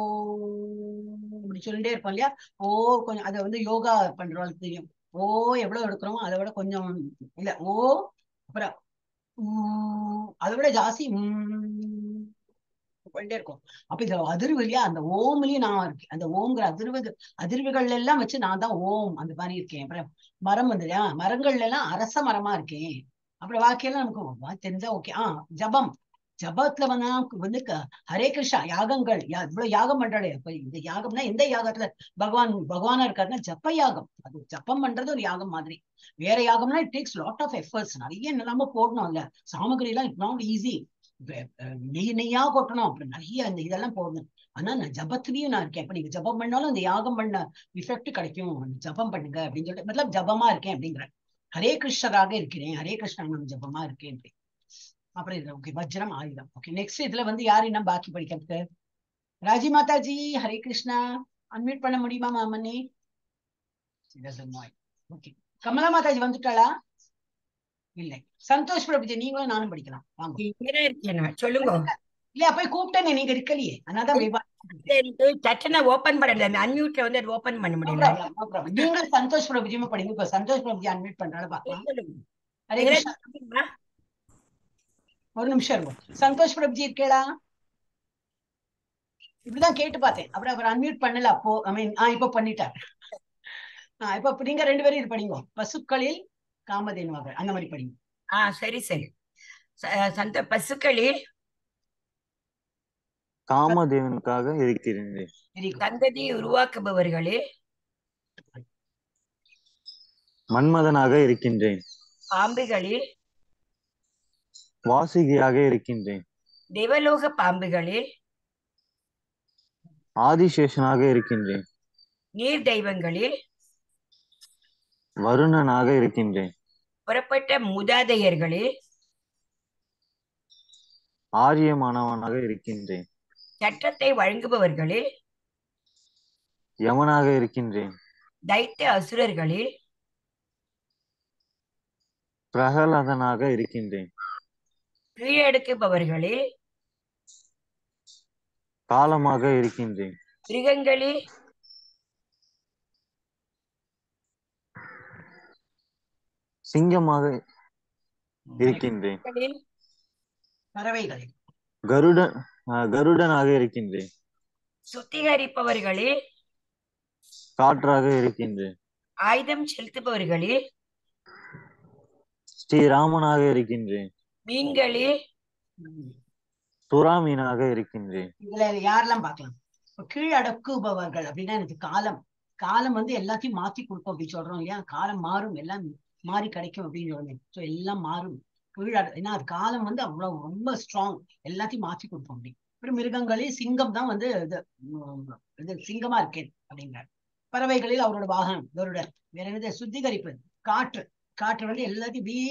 அப்படி சொல்லிட்டே இருப்போம் இல்லையா ஓ கொஞ்சம் அதை வந்து யோகா பண்றவங்களுக்கு தெரியும் ஓ எவ்வளவு எடுக்கிறோமோ அதை விட கொஞ்சம் இல்ல ஓ அப்புறம் ஊ, அதை விட ஜாஸ்தி உம் போயிட்டே இருக்கும் அப்ப இந்த அதிர்வு இல்லையா அந்த ஓம்லயும் நான் இருக்கேன் அந்த ஓம்ங்கிற அதிர்வு அதிர்வுகள் எல்லாம் வச்சு நான் தான் ஓம் அந்த மாதிரி இருக்கேன் அப்புறம் மரம் வந்து இல்லையா மரங்கள்ல எல்லாம் அரச மரமா இருக்கேன் அப்புறம் வாக்கியெல்லாம் நமக்கு வா- தெரிஞ்சா ஓகே ஆ ஜபம் ஜபத்துல வந்து நமக்கு வந்து க- ஹரே கிருஷ்ணா யாகங்கள் யா- இவ்வளவு யாகம் பண்றாளே அப்ப இந்த யாகம்னா எந்த யாகத்துல பகவான் பகவானா இருக்காருன்னா ஜப்ப யாகம் அது ஜப்பம் பண்றது ஒரு யாகம் மாதிரி வேற யாகம்னா it takes lot of efforts நிறைய என்னெல்லாம போடணும் இல்ல சாமகிரி எல்லாம் இட் நாட் ஈஸி நெய் நெய்யா கொட்டணும் அப்புறம் நிறைய அந்த இதெல்லாம் போடணும் ஆனா நான் ஜபத்துலயும் நான் இருக்கேன் இப்ப நீங்க ஜபம் பண்ணாலும் அந்த யாகம் பண்ண இஃபெக்ட் கிடைக்கும் அந்த ஜபம் பண்ணுங்க அப்படின்னு சொல்லிட்டு மத்தலப் ஜபமா இருக்கேன் அப்படிங்கிற ஹரே கிருஷ்ணராக இருக்கிறேன் ஹரே கிருஷ்ணா நான் ஜபமா இருக்கேன் அப்படி அப்புறம் இது ஓகே வஜ்ரம் ஆயுதம் ஓகே நெக்ஸ்ட் இதுல வந்து யார் என்ன பாக்கி படிக்கிறதுக்கு ராஜி மாதாஜி ஹரே கிருஷ்ணா அன்மியூட் பண்ண முடியுமா மாமனி ஓகே கமலா மாதாஜி வந்துட்டாளா இல்லை சந்தோஷ் பிரபுஜி நீங்களும் நானும் படிக்கலாம் வாங்க இங்கதான் இருக்கேன் நான். சொல்லுங்க இல்லையா போய் கூப்பிட்டேனே நீங்க இருக்கலையே அதனாலதான் விவா- சரி, சட்டுன்னு ஓபன் பண்ணல அந்த அன்மியூட்ல வந்து அது ஓபன் பண்ண No முடியல problem, no problem. நீங்களும் சந்தோஷ் பிரபுஜியுமே படிங்க இப்ப சந்தோஷ் பிரபுஜி அன்மியூட் பண்றாலும் பாக்கலாம் ஹரே கிருஷ்ணா சொல்லுங்க. ஒரு நிமிஷம் இருக்கும் சந்தோஷ் பிரபுஜி இருக்கேடா இப்படிதான் கேட்டு பார்த்தேன் அப்புறம் அவர் அன்மியூட் பண்ணல அப்போ ஐ மீன் ஆ இப்ப பண்ணிட்டார் ஆ இப்ப இப்ப நீங்க ரெண்டு பேரும் இது படிங்க பசுக்களில் காமதேனுவாக அந்த மாதிரி படிங்க ஆ சரி சரி ச- சந்த பசுக்களில் காமதேவனுக்காக இருக்கிறேன் வெரி குட் சந்ததி உருவாக்குபவர்களே மன்மதனாக இருக்கின்றேன் பாம்புகளில் வாசுகியாக இருக்கின்றேன் தேவலோக பாம்புகளில் ஆதிசேஷனாக இருக்கின்றேன் நீர் தெய்வங்களில் வருணனாக இருக்கின்றேன் புறப்பட்ட மூதாதையர்களில் ஆரியமானவனாக இருக்கின்றேன் சட்டத்தை வழங்குபவர்களில் யமனாக இருக்கின்றேன் தைத்த அசுரர்களில் பிரகலாதனாக இருக்கின்றேன் கீழடுக்குபவர்களில் காலமாக இருக்கின்றேன் மிருகங்களில் சிங்கமாக இருக்கின்றேன் மிருகங்களில் பறவைகளில் கருடன் அஹ், கருடனாக இருக்கின்றேன் சுத்திகரிப்பவர்களில் காற்றாக இருக்கின்றேன் ஆயுதம் செலுத்துபவர்களில் ஸ்ரீராமனாக இருக்கின்றேன் மீன்களில் ம். துராமீனாக இருக்கின்றேன் இதுல யாரெல்லாம் பார்க்கலாம் இப்ப கீழடக்குபவர்கள் அப்படின்னா எனக்கு காலம் காலம் வந்து எல்லாத்தையும் மாத்தி கொடுக்கும் அப்படி சொல்றோம் இல்லையா காலம் மாறும் எல்லாம் மாறி கிடைக்கும் அப்படின்னு சொல்றேன் ஸோ எல்லாம் மாறும் கீழட ஏன்னா அது காலம் வந்து அவ்வளவு ரொம்ப ஸ்ட்ராங் எல்லாத்தையும் மாத்தி கொடுப்போம் அப்படி அப்புறம் மிருகங்களில் சிங்கம் தான் வந்து இது உம், இது சிங்கமா இருக்கேன் அப்படிங்கிறார் பறவைகளில் அவரோட வாகனம் கருடன் வேற என்னது சுத்திகரிப்பு காற்று காற்று வந்து எல்லாத்தையும் அப்படியே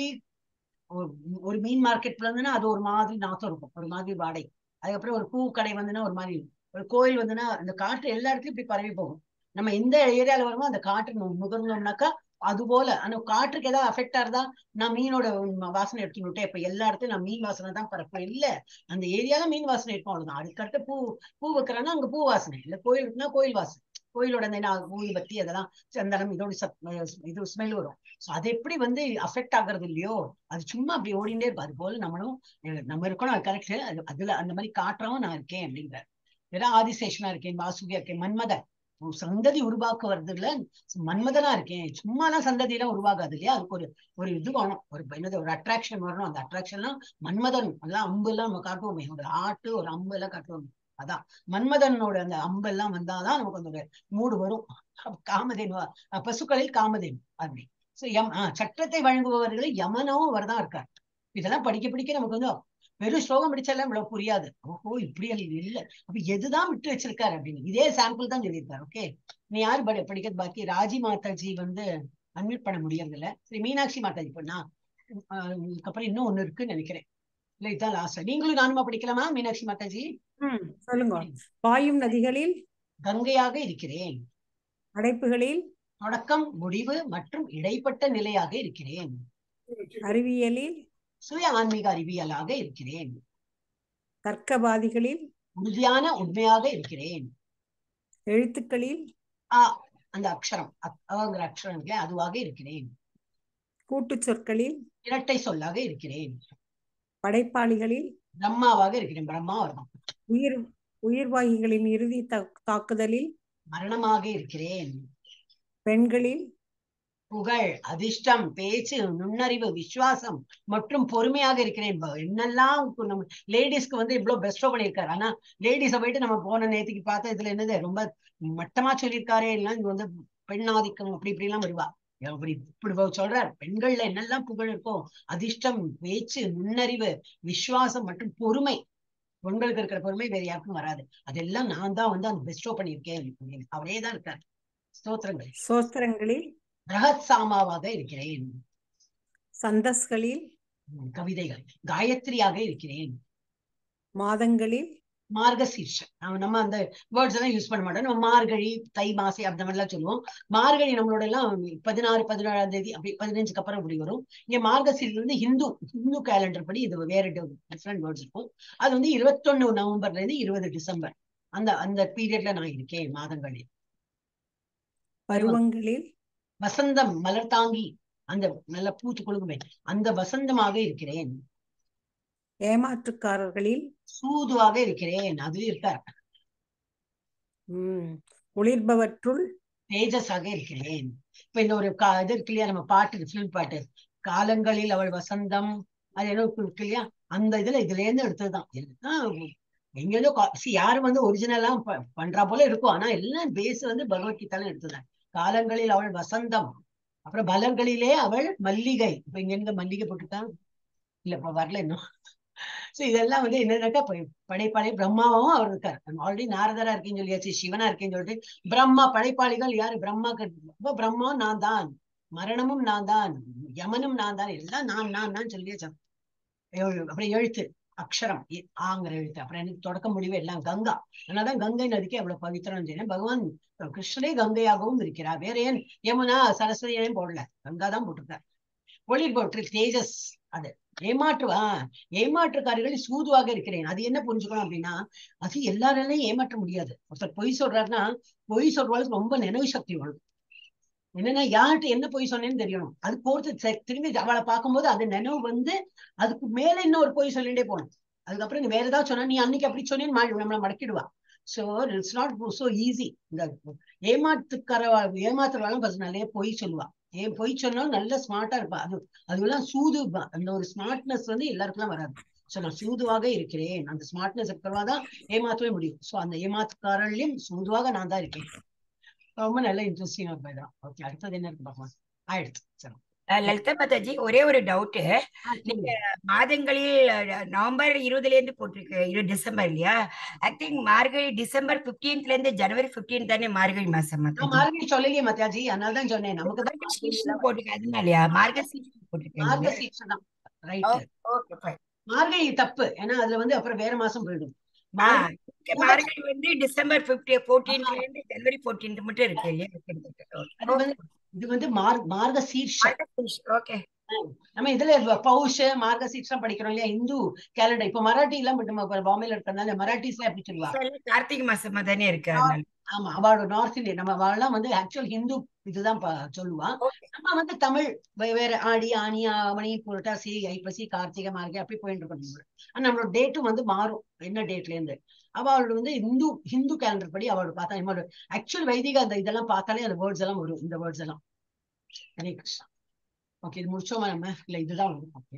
ஒரு ஒரு மீன் மார்க்கெட்ல இருந்துன்னா அது ஒரு மாதிரி நாத்தம் இருக்கும் ஒரு மாதிரி வாடை அதுக்கப்புறம் ஒரு பூ கடை வந்துன்னா ஒரு மாதிரி ஒரு கோயில் வந்துன்னா அந்த காற்று எல்லா இடத்துலயும் இப்படி பரவி போகும் நம்ம எந்த ஏரியால வருமோ அந்த காற்று நு- நுகர்ந்தோம்னாக்கா அது போல ஆனா காற்றுக்கு ஏதாவது அஃபெக்ட் ஆகுதா நான் மீனோட உம் வாசனை எடுத்து விட்டேன் இப்ப எல்லா இடத்துலயும் நான் மீன் வாசனை தான் பரப்பேன் இல்ல அந்த ஏரியால மீன் வாசனை இருக்கும் அவ்வளவுதான் அதுக்கடுத்து பூ பூ வைக்கிறேன்னா அங்க பூ வாசனை இல்ல கோயில் இருக்குன்னா கோயில் வாசனை கோயிலோட அந்த என்ன ஊதுபத்தி அதெல்லாம் சந்தனம் இதோட சப் இது ஸ்மெல் வரும் சோ அது எப்படி வந்து அஃபெக்ட் ஆகுறது இல்லையோ அது சும்மா அப்படி ஓடிண்டே இருக்கும் அது போல நம்மளும் அஹ் நம்ம இருக்கணும் அது கரெக்ட் அது அதுல அந்த மாதிரி காற்றவும் நான் இருக்கேன் அப்படிங்கிற ஏன்னா ஆதிசேஷனா இருக்கேன் வாசுகியா இருக்கேன் மன்மதன் ஒரு சந்ததி உருவாக்குவதுல மன்மதனா இருக்கேன் சும்மாலாம் சந்ததி எல்லாம் உருவாகாது இல்லையா அதுக்கு ஒரு ஒரு இது வேணும் ஒரு என்னது ஒரு அட்ராக்ஷன் வரணும் அந்த அட்ராக்ஷன்லாம் மன்மதன் அதெல்லாம் அம்பு எல்லாம் நம்ம காட்டுவோமே ஒரு ஆட்டு ஒரு அம்பு எல்லாம் காட்டுவோமே அதான் மன்மதனோட அந்த அம்பு எல்லாம் வந்தாதான் நமக்கு அந்த ஒரு மூடு வரும் காமதேனு அஹ் பசுக்களில் காமதேனு அப்படி சோ யம் ஆஹ் சட்டத்தை வழங்குபவர்கள் யமனும் அவர்தான் இருக்கார் இதெல்லாம் படிக்க படிக்க நமக்கு வந்து வெறும் ஸ்லோகம் படிச்சாலாம் இவ்வளவு புரியாது ஓஹோ இப்படி எல்லாம் இல்ல அப்ப எதுதான் விட்டு வச்சிருக்காரு அப்படின்னு இதே சாம்பிள் தான் சொல்லியிருக்காரு ஓகே நீ யாரு படி படிக்கிறது பாக்கி ராஜி மாதாஜி வந்து அன்மியூட் பண்ண முடியறது இல்ல சரி மீனாட்சி மாதாஜி பண்ணா ஆஹ் இதுக்கப்புறம் இன்னும் ஒண்ணு இருக்குன்னு நினைக்கிறேன் இல்ல இதுதான் லாஸ்ட் நீங்களும் நானுமா படிக்கலாமா மீனாட்சி மாதாஜி ம் சொல்லுங்க பாயும் நதிகளில் கங்கையாக இருக்கிறேன் அடைப்புகளில் தொடக்கம் முடிவு மற்றும் இடைப்பட்ட நிலையாக இருக்கிறேன் அறிவியலில் சுய ஆன்மீக அறிவியலாக இருக்கிறேன் தர்க்கவாதிகளில் உறுதியான உண்மையாக இருக்கிறேன் எழுத்துக்களில் ஆ அந்த அக்ஷரம் அ- அங்கிற அக்ஷரம் இல்லையா அதுவாக இருக்கிறேன் கூட்டுச் சொற்களில் இரட்டை சொல்லாக இருக்கிறேன் படைப்பாளிகளில் பிரம்மாவாக இருக்கிறேன் பிரம்மா வருடம் உயிர் உயிர்வாகிகளின் இறுதி தாக்- தாக்குதலில் மரணமாக இருக்கிறேன் பெண்களில் புகழ் அதிர்ஷ்டம் பேச்சு நுண்ணறிவு விசுவாசம் மற்றும் பொறுமையாக இருக்கிறேன் ப- என்னெல்லாம் கு- நம்ம லேடிஸ்க்கு வந்து இவ்வளவு பெஸ்டோ பண்ணியிருக்காரு ஆனா லேடிஸை போயிட்டு நம்ம போன நேத்துக்கு பார்த்தா இதுல என்னது ரொம்ப மட்டமா சொல்லியிருக்காரே எல்லாம் இது வந்து பெண் ஆதிக்கம் அப்படி இப்படி எல்லாம் வருவா அப்படி இப்படி அவர் சொல்றார் பெண்கள்ல என்னெல்லாம் புகழ் இருக்கோ அதிர்ஷ்டம் பேச்சு நுண்ணறிவு விசுவாசம் மற்றும் பொறுமை பெண்களுக்கு இருக்கிற பொறுமை வேற யாருக்கும் வராது அதெல்லாம் நான் தான் வந்து அந்த பெஸ்டோ பண்ணியிருக்கேன் அப்படின்னு அவரே தான் இருக்கார் ஸ்தோத்திரங்கள் சோஸ்திரங்களில் பிரகத் சாமாவாக இருக்கிறேன் சந்தஸ்களில் உம், கவிதைகள் காயத்ரியாக இருக்கிறேன் மாதங்களில் மார்கசீர்ஷம் நம்ம நம்ம அந்த வேர்ட்ஸ் எல்லாம் யூஸ் பண்ண மாட்டோம் நம்ம மார்கழி தை மாசி அந்த மாதிரி எல்லாம் சொல்லுவோம் மார்கழி நம்மளோட எல்லாம் பதினாறு பதினேழாம் தேதி அப்படி பதினஞ்சுக்கு அப்புறம் இப்படி வரும் இங்க மார்கசீர்ல இருந்து ஹிந்து ஹிந்து கேலண்டர் படி இது வேற டிஃப்ரெண்ட் வேர்ட்ஸ் இருக்கும் அது வந்து இருபத்தொன்னு நவம்பர்ல இருந்து இருபது டிசம்பர் அந்த அந்த பீரியட்ல நான் இருக்கேன் மாதங்களில் பருவங்களில் வசந்தம் மலர் தாங்கி அந்த நல்ல பூத்து குலுங்குமே அந்த வசந்தமாக இருக்கிறேன் ஏமாற்றுக்காரர்களில் சூதுவாக இருக்கிறேன் அது இருக்கார் உம் ஒளிர்பவற்றுள் தேஜஸாக இருக்கிறேன் இப்ப இந்த ஒரு கா இது இருக்கு இல்லையா நம்ம பாட்டு ஃபிலிம் பாட்டு காலங்களில் அவள் வசந்தம் அது என்ன இருக்கு இல்லையா அந்த இதுல இதுல இருந்து எடுத்ததுதான் எல்லாம் எங்கேயோ சி யாரும் வந்து ஒரிஜினலா பண்றா போல இருக்கும் ஆனா எல்லாம் பேஸ் வந்து பகவத்கீதால எடுத்ததுதான் காலங்களில் அவள் வசந்தம் அப்புறம் பலர்களிலே அவள் மல்லிகை இப்ப இங்க இருந்து மல்லிகை போட்டுட்டான் இல்ல இப்ப வரல இன்னும் சோ இதெல்லாம் வந்து என்னன்னாக்கா ப- படைப்பாளி பிரம்மாவும் அவர் இருக்கார் ஆல்ரெடி நாரதரா இருக்கேன்னு சொல்லியாச்சு சிவனா இருக்கேன்னு சொல்லிட்டு பிரம்மா படைப்பாளிகள் யாரு பிரம்மா பிரம்மா நான் தான் மரணமும் நான் தான் யமனும் நான் தான் எல்லாம் நான் நான் நான் சொல்லியாச்சு எழு- அப்புறம் எழுத்து அக்ஷரம் இ- ஆங்கிற எழுத்து அப்புறம் எனக்கு தொடக்க முடிவு எல்லாம் கங்கா அதனாலதான் கங்கை நதிக்கு அவ்வளவு பவித்திரம் செய்யணும் பகவான் கிருஷ்ணரே கங்கையாகவும் இருக்கிறார் வேற ஏன் யமுனா சரஸ்வதியையும் போடல கங்கா தான் போட்டிருக்கார் ஒளிர் போற்று தேஜஸ் அது ஏமாற்றுவா ஏமாற்றுக்காரிகள் சூதுவாக இருக்கிறேன் அது என்ன புரிஞ்சுக்கணும் அப்படின்னா அது எல்லாராலையும் ஏமாற்ற முடியாது ஒருத்தர் பொய் சொல்றாருன்னா பொய் சொல்றவளுக்கு ரொம்ப நினைவு சக்தி வரும் என்னன்னா யார்கிட்ட என்ன பொய் சொன்னேன்னு தெரியணும் அது பொறுத்து செ- திரும்பி அவளை பார்க்கும்போது அது நினைவு வந்து அதுக்கு மேல இன்னும் ஒரு பொய் சொல்லிட்டே போகணும் அதுக்கப்புறம் நீ வேற ஏதாவது சொன்னா நீ அன்னைக்கு அப்படி சொன்னேன்னு மாடி நம்மள மடக்கிடுவா so it's not so easy இந்த ஏமாத்துக்கார ஏமாத்துறவாலும் ஃபர்ஸ்ட் நிறைய பொய் சொல்லுவா ஏன் பொய் சொன்னாலும் நல்ல ஸ்மார்ட்டா இருப்பா அது அதுவெல்லாம் சூது ப- அந்த ஒரு ஸ்மார்ட்னஸ் வந்து எல்லாருக்குலாம் வராது சோ நான் சூதுவாக இருக்கிறேன் அந்த ஸ்மார்ட்னஸ் இருக்கிறவா தான் ஏமாத்தவே முடியும் சோ அந்த ஏமாத்துக்காரர்களையும் சூதுவாக நான் தான் இருக்கேன் ரொம்ப நல்ல இன்ட்ரெஸ்டிங்கா இருப்பா இதான் ஓகே அடுத்தது என்ன இருக்கு பார்க்கலாம் ஆயிடுச்சு சரி அஹ் லலிதா மாதாஜி ஒரே ஒரு டவுட் ஆ, நீங்க சொல்லுங்க. மாதங்களில் அஹ், நவம்பர் இருபதுல இருந்து போட்டிருக்கு இரு டிசம்பர் இல்லையா I think Margazhi December 15th ல இருந்து ஜனவரி 15 தானே மார்கழி மாசம் நான் மாதாஜி மார்கழி சொல்லலையே மத்தியாஜி அதனால தான் சொன்னேன் நமக்கு தான் மார்கழி போட்டிருக்கு அதனாலயா மார்கழி போட்டிருக்கேன் மார்கசீர்ஷம் தான் ரைட் ஓகே ஃபைன் மார்கழி தப்பு ஏன்னா அதுல வந்து அப்புறம் வேற மாசம் போயிடும் ஆ மார்கழி இங்க மார்கழி வந்து டிசம்பர் 15 14th ல இருந்து ஜனவரி 14th மட்டும் இருக்கு இல்லையா அது வந்து இது வந்து மார் மார்கசீர்ஷம் ஓகே நம்ம இதுல பௌஷ மார்கசீர்ஷம் படிக்கிறோம் இல்லையா இந்து கேலண்டர் இப்ப மராட்டி எல்லாம் மட்டும் நம்ம பாம்பேல இருக்கிறதுனால மராட்டிஸ்ல எப்படி சொல்லுவா கார்த்திகை மாசமா தானே இருக்கு அதனால ஆமா அவளோட நார்த் இந்தியன் நம்ம அவள்லாம் வந்து ஆக்சுவல் ஹிந்து இதுதான் ப- சொல்லுவா Okay. நம்ம வந்து தமிழ் வே- வேற ஆடி ஆனி ஆவணி புரட்டாசி ஐப்பசி கார்த்திகை மார்கழி அப்படி போயிட்டு இருக்கோம் நம்ம. ஆனா நம்மளோட டேட்டும் வந்து மாறும் என்ன டேட்ல இருந்து அவளோட வந்து இந்து ஹிந்து கேலண்டர் படி அவளோட பார்த்தா நம்மளோட ஆக்சுவல் வைதிக அந்த இதெல்லாம் பார்த்தாலே அந்த வேர்ட்ஸ் எல்லாம் வரும் இந்த வேர்ட்ஸ் எல்லாம் ஹரே கிருஷ்ணா ஓகே இது முடிச்சோமா நம்ம இல்ல இதுதான் வரும் ஓகே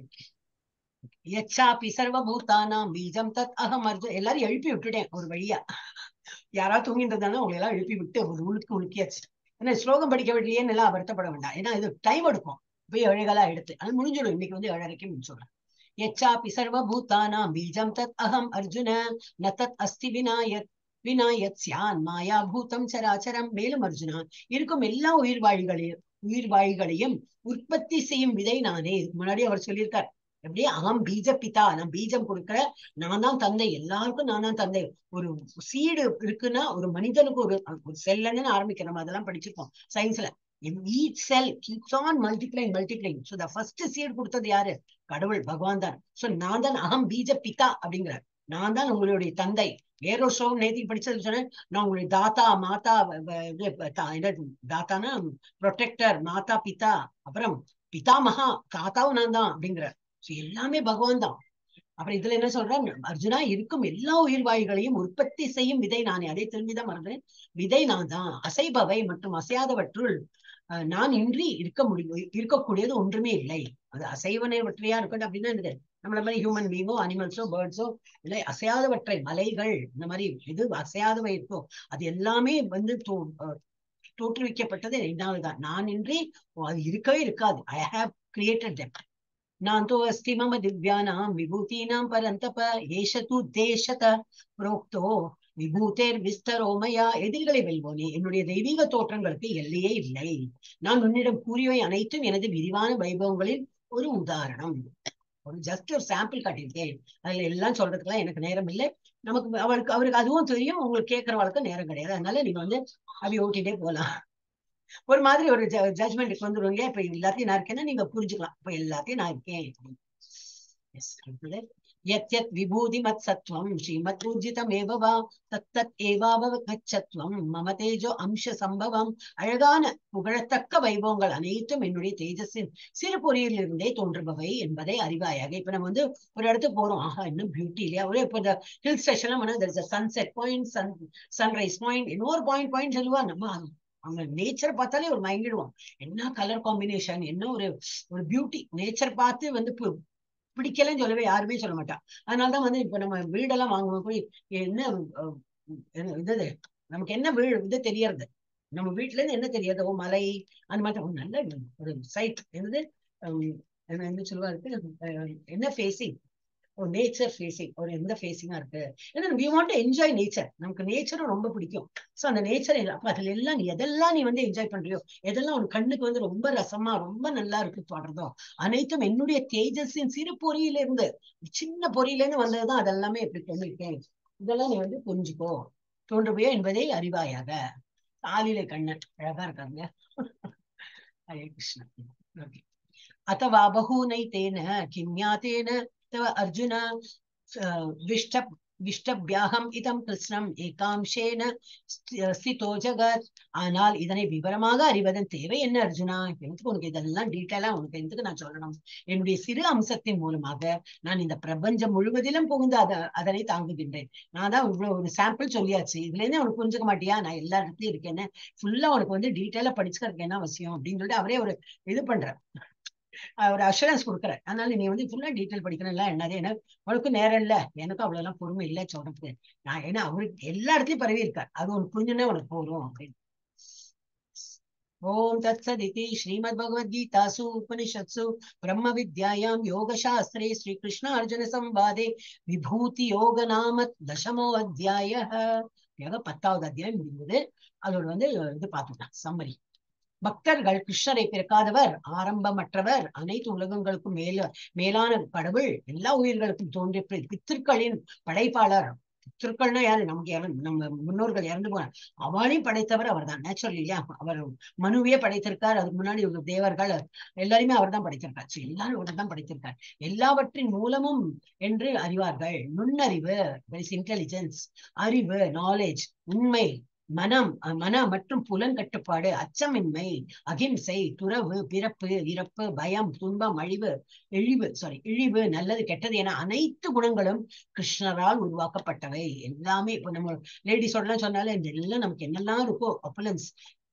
யச்சாபி சர்வபூதானாம் பீஜம் தத் அகம் அர்ஜுன் எல்லாரும் எழுப்பி விட்டுட்டேன் ஒரு வழியா யாராவது தூங்கிட்டு இருந்தாலும் உங்களை எல்லாம் எழுப்பி விட்டு ஒரு உழுக்கு உழுக்கியாச்சு ஏன்னா ஸ்லோகம் படிக்க விடலையேன்னு எல்லாம் வருத்தப்பட வேண்டாம் ஏன்னா இது டைம் எடுக்கும் போய் ஏழைகளா எடுத்து அது முடிஞ்சிடும் இன்னைக்கு வந்து ஏழரைக்கு முடிச்சிடலாம் யச்சாபி சர்வபூதானாம் பீஜம் தத் அகம் அர்ஜுன ந தத் அஸ்தி வினாயத் வினாயத் சியான் மாயா பூதம் சராச்சரம் மேலும் அர்ஜுனா இருக்கும் எல்லா உயிர் வாழிகளையும் உயிர் வாழிகளையும் உற்பத்தி செய்யும் விதை நானே இதுக்கு முன்னாடி அவர் சொல்லியிருக்கார் எப்படியே அகம் பீஜ பிதா நான் பீஜம் கொடுக்கிற நான் தான் தந்தை எல்லாருக்கும் நான் தான் தந்தை ஒரு சீடு இருக்குன்னா ஒரு மனிதனுக்கு ஒரு ஒரு செல்லுன்னு ஆரம்பிக்கிறோம் அதெல்லாம் படிச்சிருக்கோம் சயின்ஸ்ல each cell keeps on multiplying multiplying so the first seed கொடுத்தது யாரு கடவுள் பகவான் தான் சோ நான் தான் அகம் பீஜ பிதா அப்படிங்கிறார் நான் தான் உங்களுடைய தந்தை வேறொரு ஸ்லோகம் நேத்திக்கு படிச்சது சொன்னேன் நான் உங்களுடைய தாத்தா மாதா வ- வ- இது ப- தா- என்னது தாத்தானா ப்ரொடெக்டர் மாதா பிதா அப்புறம் பிதாமகா தாத்தாவும் நான் தான் அப்படிங்கிறார் சோ எல்லாமே பகவான் தான் அப்புறம் இதுல என்ன சொல்றான் அர்ஜுனா இருக்கும் எல்லா உயிர்வாய்களையும் உற்பத்தி செய்யும் விதை நானே அதை தெரிஞ்சுதான் மறந்தேன் விதை நான் தான் அசைபவை மற்றும் அசையாதவற்றுள் அஹ், நான் இன்றி இருக்க முடியும் இருக்கக்கூடியது ஒன்றுமே இல்லை அது அசைவனை வற்றையா இருக்கட்டும் அப்படின்னா என்னது நம்மள மாதிரி ஹியூமன் பீங்கோ அனிமல்ஸோ பேர்ட்ஸோ இல்லை அசையாதவற்றை மலைகள் இந்த மாதிரி எது அசையாதவை இருக்கோ அது எல்லாமே வந்து தோ- அஹ், தோற்றுவிக்கப்பட்டது என்னால்தான் நான் இன்றி அது இருக்கவே இருக்காது ஐ ஹாவ் கிரியேட்டட் them नान्तो अस्ति मम दिव्यानां विभूतीनां परन्तप एष तु தேசத புரோக்தோ விபூதேர் விஸ்தரோ மயா எதிரிகளை வெல்வோனே என்னுடைய தெய்வீக தோற்றங்களுக்கு எல்லையே இல்லை நான் உன்னிடம் கூறியவை அனைத்தும் எனது விரிவான வைபவங்களில் ஒரு உதாரணம் ஒரு ஜஸ்ட் ஒரு சாம்பிள் காட்டியிருக்கேன் அதுல எல்லாம் சொல்றதுக்கெல்லாம் எனக்கு நேரம் இல்லை நமக்கு அவளுக்கு அவருக்கு அதுவும் தெரியும் உங்களுக்கு கேட்கறவளுக்கு நேரம் கிடையாது அதனால நீங்க வந்து அப்படி ஓட்டிட்டே போலாம் ஒரு மாதிரி ஒரு ஜட்மெண்ட்டுக்கு வந்துடும் இல்லையா இப்ப எல்லாத்தையும் நான் இருக்கேன்னா நீங்க புரிஞ்சுக்கலாம் இப்ப எல்லாத்தையும் நான் இருக்கேன் Yes, அடுத்தது. யத் யத் விபூதி மத் சத்வம் ஸ்ரீமத் பூஜிதம் ஏவவா தத் தத் ஏவாவ கச்சத்வம் மம தேஜோ அம்ச சம்பவம் அழகான புகழத்தக்க வைபவங்கள் அனைத்தும் என்னுடைய தேஜஸின் சிறு பொறியிலிருந்தே தோன்றுபவை என்பதை அறிவாயாக இப்ப நம்ம வந்து ஒரு இடத்துக்கு போறோம் ஆஹா இன்னும் பியூட்டி இல்லையா ஒரு இப்ப இந்த ஹில் ஸ்டேஷன்லாம் வந்து sunset point sun sunrise point இன்னொரு பாயிண்ட் பாயிண்ட் சொல்லுவா நம்ம அது- அவங்க நேச்சர் பார்த்தாலே ஒரு மயங்கிடுவோம் என்ன கலர் காம்பினேஷன் என்ன ஒரு ஒரு பியூட்டி நேச்சர் பார்த்து வந்து பு- பிடிக்கலன்னு சொல்லவே யாருமே சொல்ல மாட்டா அதனாலதான் வந்து இப்ப நம்ம வீடெல்லாம் வாங்குவோம் போய் என்ன அஹ், என்ன இது நமக்கு என்ன வீடு இது தெரியறது நம்ம வீட்டுல இருந்து என்ன தெரியாது ஓ மலை அந்த மாதிரி ஒரு நல்ல ஒரு சைட் என்னது ஹம், என்ன என்ன சொல்லுவாரு அஹ், என்ன ஃபேஸிங் ஒரு நேச்சர் ஃபேஸிங் ஒரு எந்த ஃபேஸிங்கா இருக்கு ஏன்னா வி வாண்ட் என்ஜாய் நேச்சர் நமக்கு நேச்சரும் ரொம்ப பிடிக்கும் சோ அந்த நேச்சர் அப்ப அதுல எல்லாம் நீ எதெல்லாம் நீ வந்து என்ஜாய் பண்றியோ எதெல்லாம் உன் கண்ணுக்கு வந்து ரொம்ப ரசமா ரொம்ப நல்லா இருக்கு பாடுறதோ அனைத்தும் என்னுடைய தேஜஸின் சிறு பொறியில இருந்து சின்ன பொறியில இருந்து வந்ததுதான் அதெல்லாமே எப்படி பண்ணிருக்கேன் இதெல்லாம் நீ வந்து புரிஞ்சுக்கோ தோன்றுவையோ என்பதை அறிவாயாக ஆலிலை கண்ணன் அழகா இருக்காங்க ஹரே கிருஷ்ண ஓகே अथवा बहूनैतेन किन्यातेन तव अर्जुन विष्ट விஷ்டபியாகம் இதம் கிருஷ்ணம் ஏகாம்சேன ஸ்திதோ ஜகத் ஆனால் இதனை விவரமாக அறிவதன் தேவை என்ன அர்ஜுனா எனக்கு உனக்கு இதெல்லாம் டீட்டெயிலா உனக்கு எதுக்கு நான் சொல்லணும் என்னுடைய சிறு அம்சத்தின் மூலமாக நான் இந்த பிரபஞ்சம் முழுவதிலும் புகுந்து அத அதனை தாங்குகின்றேன் நான் தான் இவ்வளவு ஒரு சாம்பிள் சொல்லியாச்சு இதுல இருந்து உனக்கு புரிஞ்சுக்க மாட்டியா நான் எல்லா இடத்துலயும் இருக்கேன்னு ஃபுல்லா உனக்கு வந்து டீட்டெயிலா படிச்சுக்கிறதுக்கு என்ன அவசியம் அப்படின்னு சொல்லிட்டு அவரே ஒரு இது பண்றார் ஒரு அஷூரன்ஸ் கொடுக்குறேன் அதனால நீ வந்து ஃபுல்லா டீட்டெயில் படிக்கணும்ல என்னது ஏன்னா உனக்கு நேரம் இல்ல எனக்கும் அவ்வளவு எல்லாம் பொறுமை இல்லை சொல்றதுக்கு நான் ஏன்னா அவருக்கு எல்லா இடத்துலயும் பரவி இருக்கார் அது உனக்கு புரிஞ்சுன்னா உனக்கு போதும் அப்படின்னு ஓம் தத் சதிதி ஸ்ரீமத் பகவத்கீதாசு உபனிஷத்சு பிரம்ம வித்யாயாம் யோகசாஸ்திரே ஸ்ரீ கிருஷ்ண அர்ஜுன சம்பாதே விபூதி யோக நாம தசமோ அத்தியாய பத்தாவது அத்தியாயம் முடிந்தது அதோட வந்து இது பார்த்துக்கலாம் சம்மரி பக்தர்கள் கிருஷ்ணரை பிறக்காதவர் ஆரம்பமற்றவர் அனைத்து உலகங்களுக்கும் மேல மேலான கடவுள் எல்லா உயிர்களுக்கும் தோன்றிய பித்திருக்களின் படைப்பாளர் பித்திருக்கள்னா யாரு நமக்கு இறந்து நம்ம முன்னோர்கள் இறந்து போன அவளையும் படைத்தவர் அவர் தான் நேச்சுரல் இல்லையா அவர் மனுவையே படைத்திருக்கார் அதுக்கு முன்னாடி உள்ள தேவர்கள் எல்லாருமே அவர் தான் படைத்திருக்கார் சரி எல்லாரும் அவர் தான் படைத்திருக்கார் எல்லாவற்றின் மூலமும் என்று அறிவார்கள் நுண்ணறிவு இன்டெலிஜென்ஸ் அறிவு நாலேஜ் உண்மை மனம் மன மற்றும் புலன் கட்டுப்பாடு அச்சமின்மை அகிம்சை துறவு பிறப்பு இறப்பு பயம் துன்பம் அழிவு இழிவு சாரி இழிவு நல்லது கெட்டது என அனைத்து குணங்களும் கிருஷ்ணரால் உருவாக்கப்பட்டவை எல்லாமே இப்போ நம்ம லேடிஸோட சொன்னாலே எல்லாம் நமக்கு என்னெல்லாம் இருக்கோ அப்பலன்ஸ்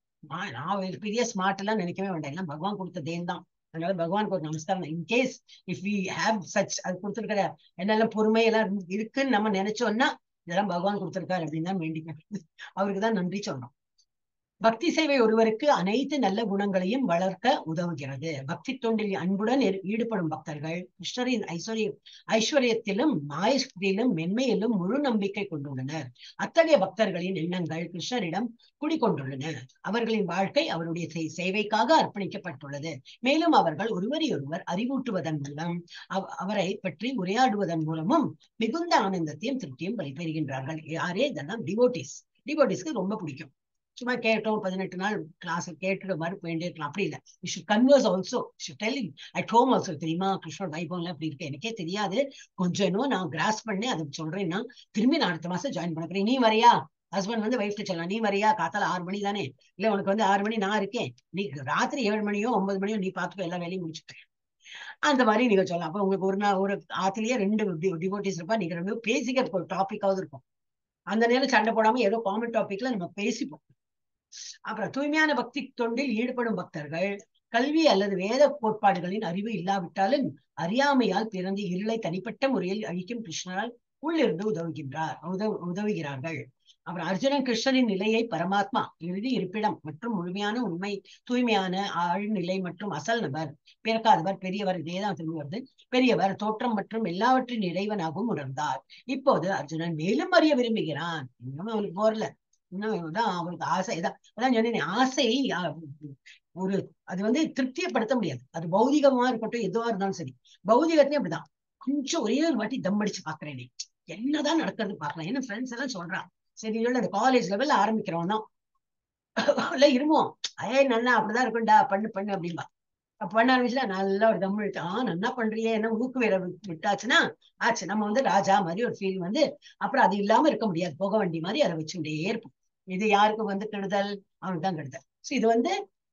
நான் பெரிய ஸ்மார்ட் எல்லாம் நினைக்கவே வேண்டாம் எல்லாம் பகவான் கொடுத்த தேன் தான் அதனால பகவானுக்கு ஒரு நமஸ்காரம் in case if we have such அது கொடுத்துருக்கிற என்னெல்லாம் பொறுமை எல்லாம் இருக்குன்னு நம்ம நினைச்சோம்னா இதெல்லாம் பகவான் கொடுத்திருக்காரு அப்படின்னு தான் வேண்டிக்க அவருக்கு தான் நன்றி சொல்றோம் பக்தி சேவை ஒருவருக்கு அனைத்து நல்ல குணங்களையும் வளர்க்க உதவுகிறது பக்தி தொண்டில் அன்புடன் ஈடுபடும் பக்தர்கள் கிருஷ்ணரின் ஐஸ்வர்ய ஐஸ்வர்யத்திலும் மாயத்திலும் மென்மையிலும் முழு நம்பிக்கை கொண்டுள்ளனர் அத்தகைய பக்தர்களின் எண்ணங்கள் கிருஷ்ணரிடம் குடிக்கொண்டுள்ளன அவர்களின் வாழ்க்கை அவருடைய சேவைக்காக அர்ப்பணிக்கப்பட்டுள்ளது மேலும் அவர்கள் ஒருவரையொருவர் அறிவூட்டுவதன் மூலம் அவரை பற்றி உரையாடுவதன் மூலமும் மிகுந்த ஆனந்தத்தையும் திருப்தியும் பெறுகின்றார்கள் யாரே இதெல்லாம் டிவோட்டிஸ் டிவோட்டிஸ்க்கு ரொம்ப பிடிக்கும் சும்மா கேட்டோம் பதினெட்டு நாள் கிளாஸ் கேட்டுட்டு மறு வேண்டியிருக்கலாம் அப்படி இல்லை you should converse also should telling at home also தெரியுமா கிருஷ்ணர் வைபவம்ல அப்படி இருக்கு எனக்கே தெரியாது கொஞ்சம் இன்னும் நான் கிராஸ் பண்ணி அதை சொல்றேன்னா திரும்பி நான் அடுத்த மாசம் ஜாயின் பண்ணிக்கிறேன் நீ வரையா ஹஸ்பண்ட் வந்து ஒய்ஃப்ட்டு சொல்லலாம் நீ வரையா காத்தால ஆறு மணி தானே இல்ல உனக்கு வந்து ஆறு மணி நான் இருக்கேன் நீ ராத்திரி ஏழு மணியோ ஒன்பது மணியோ நீ பாத்துக்கோ எல்லா வேலையும் முடிச்சுட்டு அந்த மாதிரி நீங்க சொல்லலாம் அப்ப உங்களுக்கு ஒரு நாள் ஒரு ஆத்துலயே ரெண்டு டிவோட்டிஸ் இருப்பா நீங்க ரெண்டு பேசிக்க ஒரு டாபிக்காவது இருக்கும் அந்த நேரம் சண்டை போடாம ஏதோ காமன் டாபிக்ல நம்ம பேசிப்போம் அப்புறம் தூய்மையான பக்தி தொண்டில் ஈடுபடும் பக்தர்கள் கல்வி அல்லது வேத கோட்பாடுகளின் அறிவு இல்லாவிட்டாலும் அறியாமையால் பிறந்த இருளை தனிப்பட்ட முறையில் அழிக்கும் கிருஷ்ணரால் உள்ளிருந்து உதவுகின்றார் உதவு உதவுகிறார்கள் அப்புறம் அர்ஜுனன் கிருஷ்ணரின் நிலையை பரமாத்மா இறுதி இருப்பிடம் மற்றும் முழுமையான உண்மை தூய்மையான ஆழ்நிலை மற்றும் அசல் நபர் பிறக்காதவர் பெரியவர் இதேதான் திரும்பி வருது பெரியவர் தோற்றம் மற்றும் எல்லாவற்றின் இறைவனாகவும் உணர்ந்தார் இப்போது அர்ஜுனன் மேலும் அறிய விரும்புகிறான் இன்னும் அவனுக்கு போறல இன்னும் தான் அவனுக்கு ஆசை தான் அதான் சொன்னேன் ஆசை ஒரு அது வந்து திருப்தியப்படுத்த முடியாது அது பௌதிகமா இருக்கட்டும் எதுவா இருந்தாலும் சரி பௌதிகத்தையும் அப்படிதான் கொஞ்சம் ஒரே ஒரு வாட்டி தம் அடிச்சு பாக்குறேனே என்னதான் நடக்கிறது பாக்கலாம் ஏன்னா ஃப்ரெண்ட்ஸ் எல்லாம் சொல்றான் சரி இல்லை அந்த காலேஜ் லெவல்ல ஆரம்பிக்கிறவன் தான் இல்ல இருமோம் ஏ நல்லா அப்படிதான் இருக்கும்டா பண்ணு பண்ணு அப்படின்பா பண்ண ஆரம்பிச்சுல நல்லா ஒரு தம் எடுத்து ஆஹ் நல்லா பண்றியே என்ன ஊக்கு வேற விட்டாச்சுன்னா ஆச்சு நம்ம வந்து ராஜா மாதிரி ஒரு ஃபீல் வந்து அப்புறம் அது இல்லாம இருக்க முடியாது புக வண்டி மாதிரி அதை வச்சுட்டே இருப்போம் இது யாருக்கு வந்து கெடுதல் அவனுக்கு தான் கெடுதல் ஸோ இது வந்து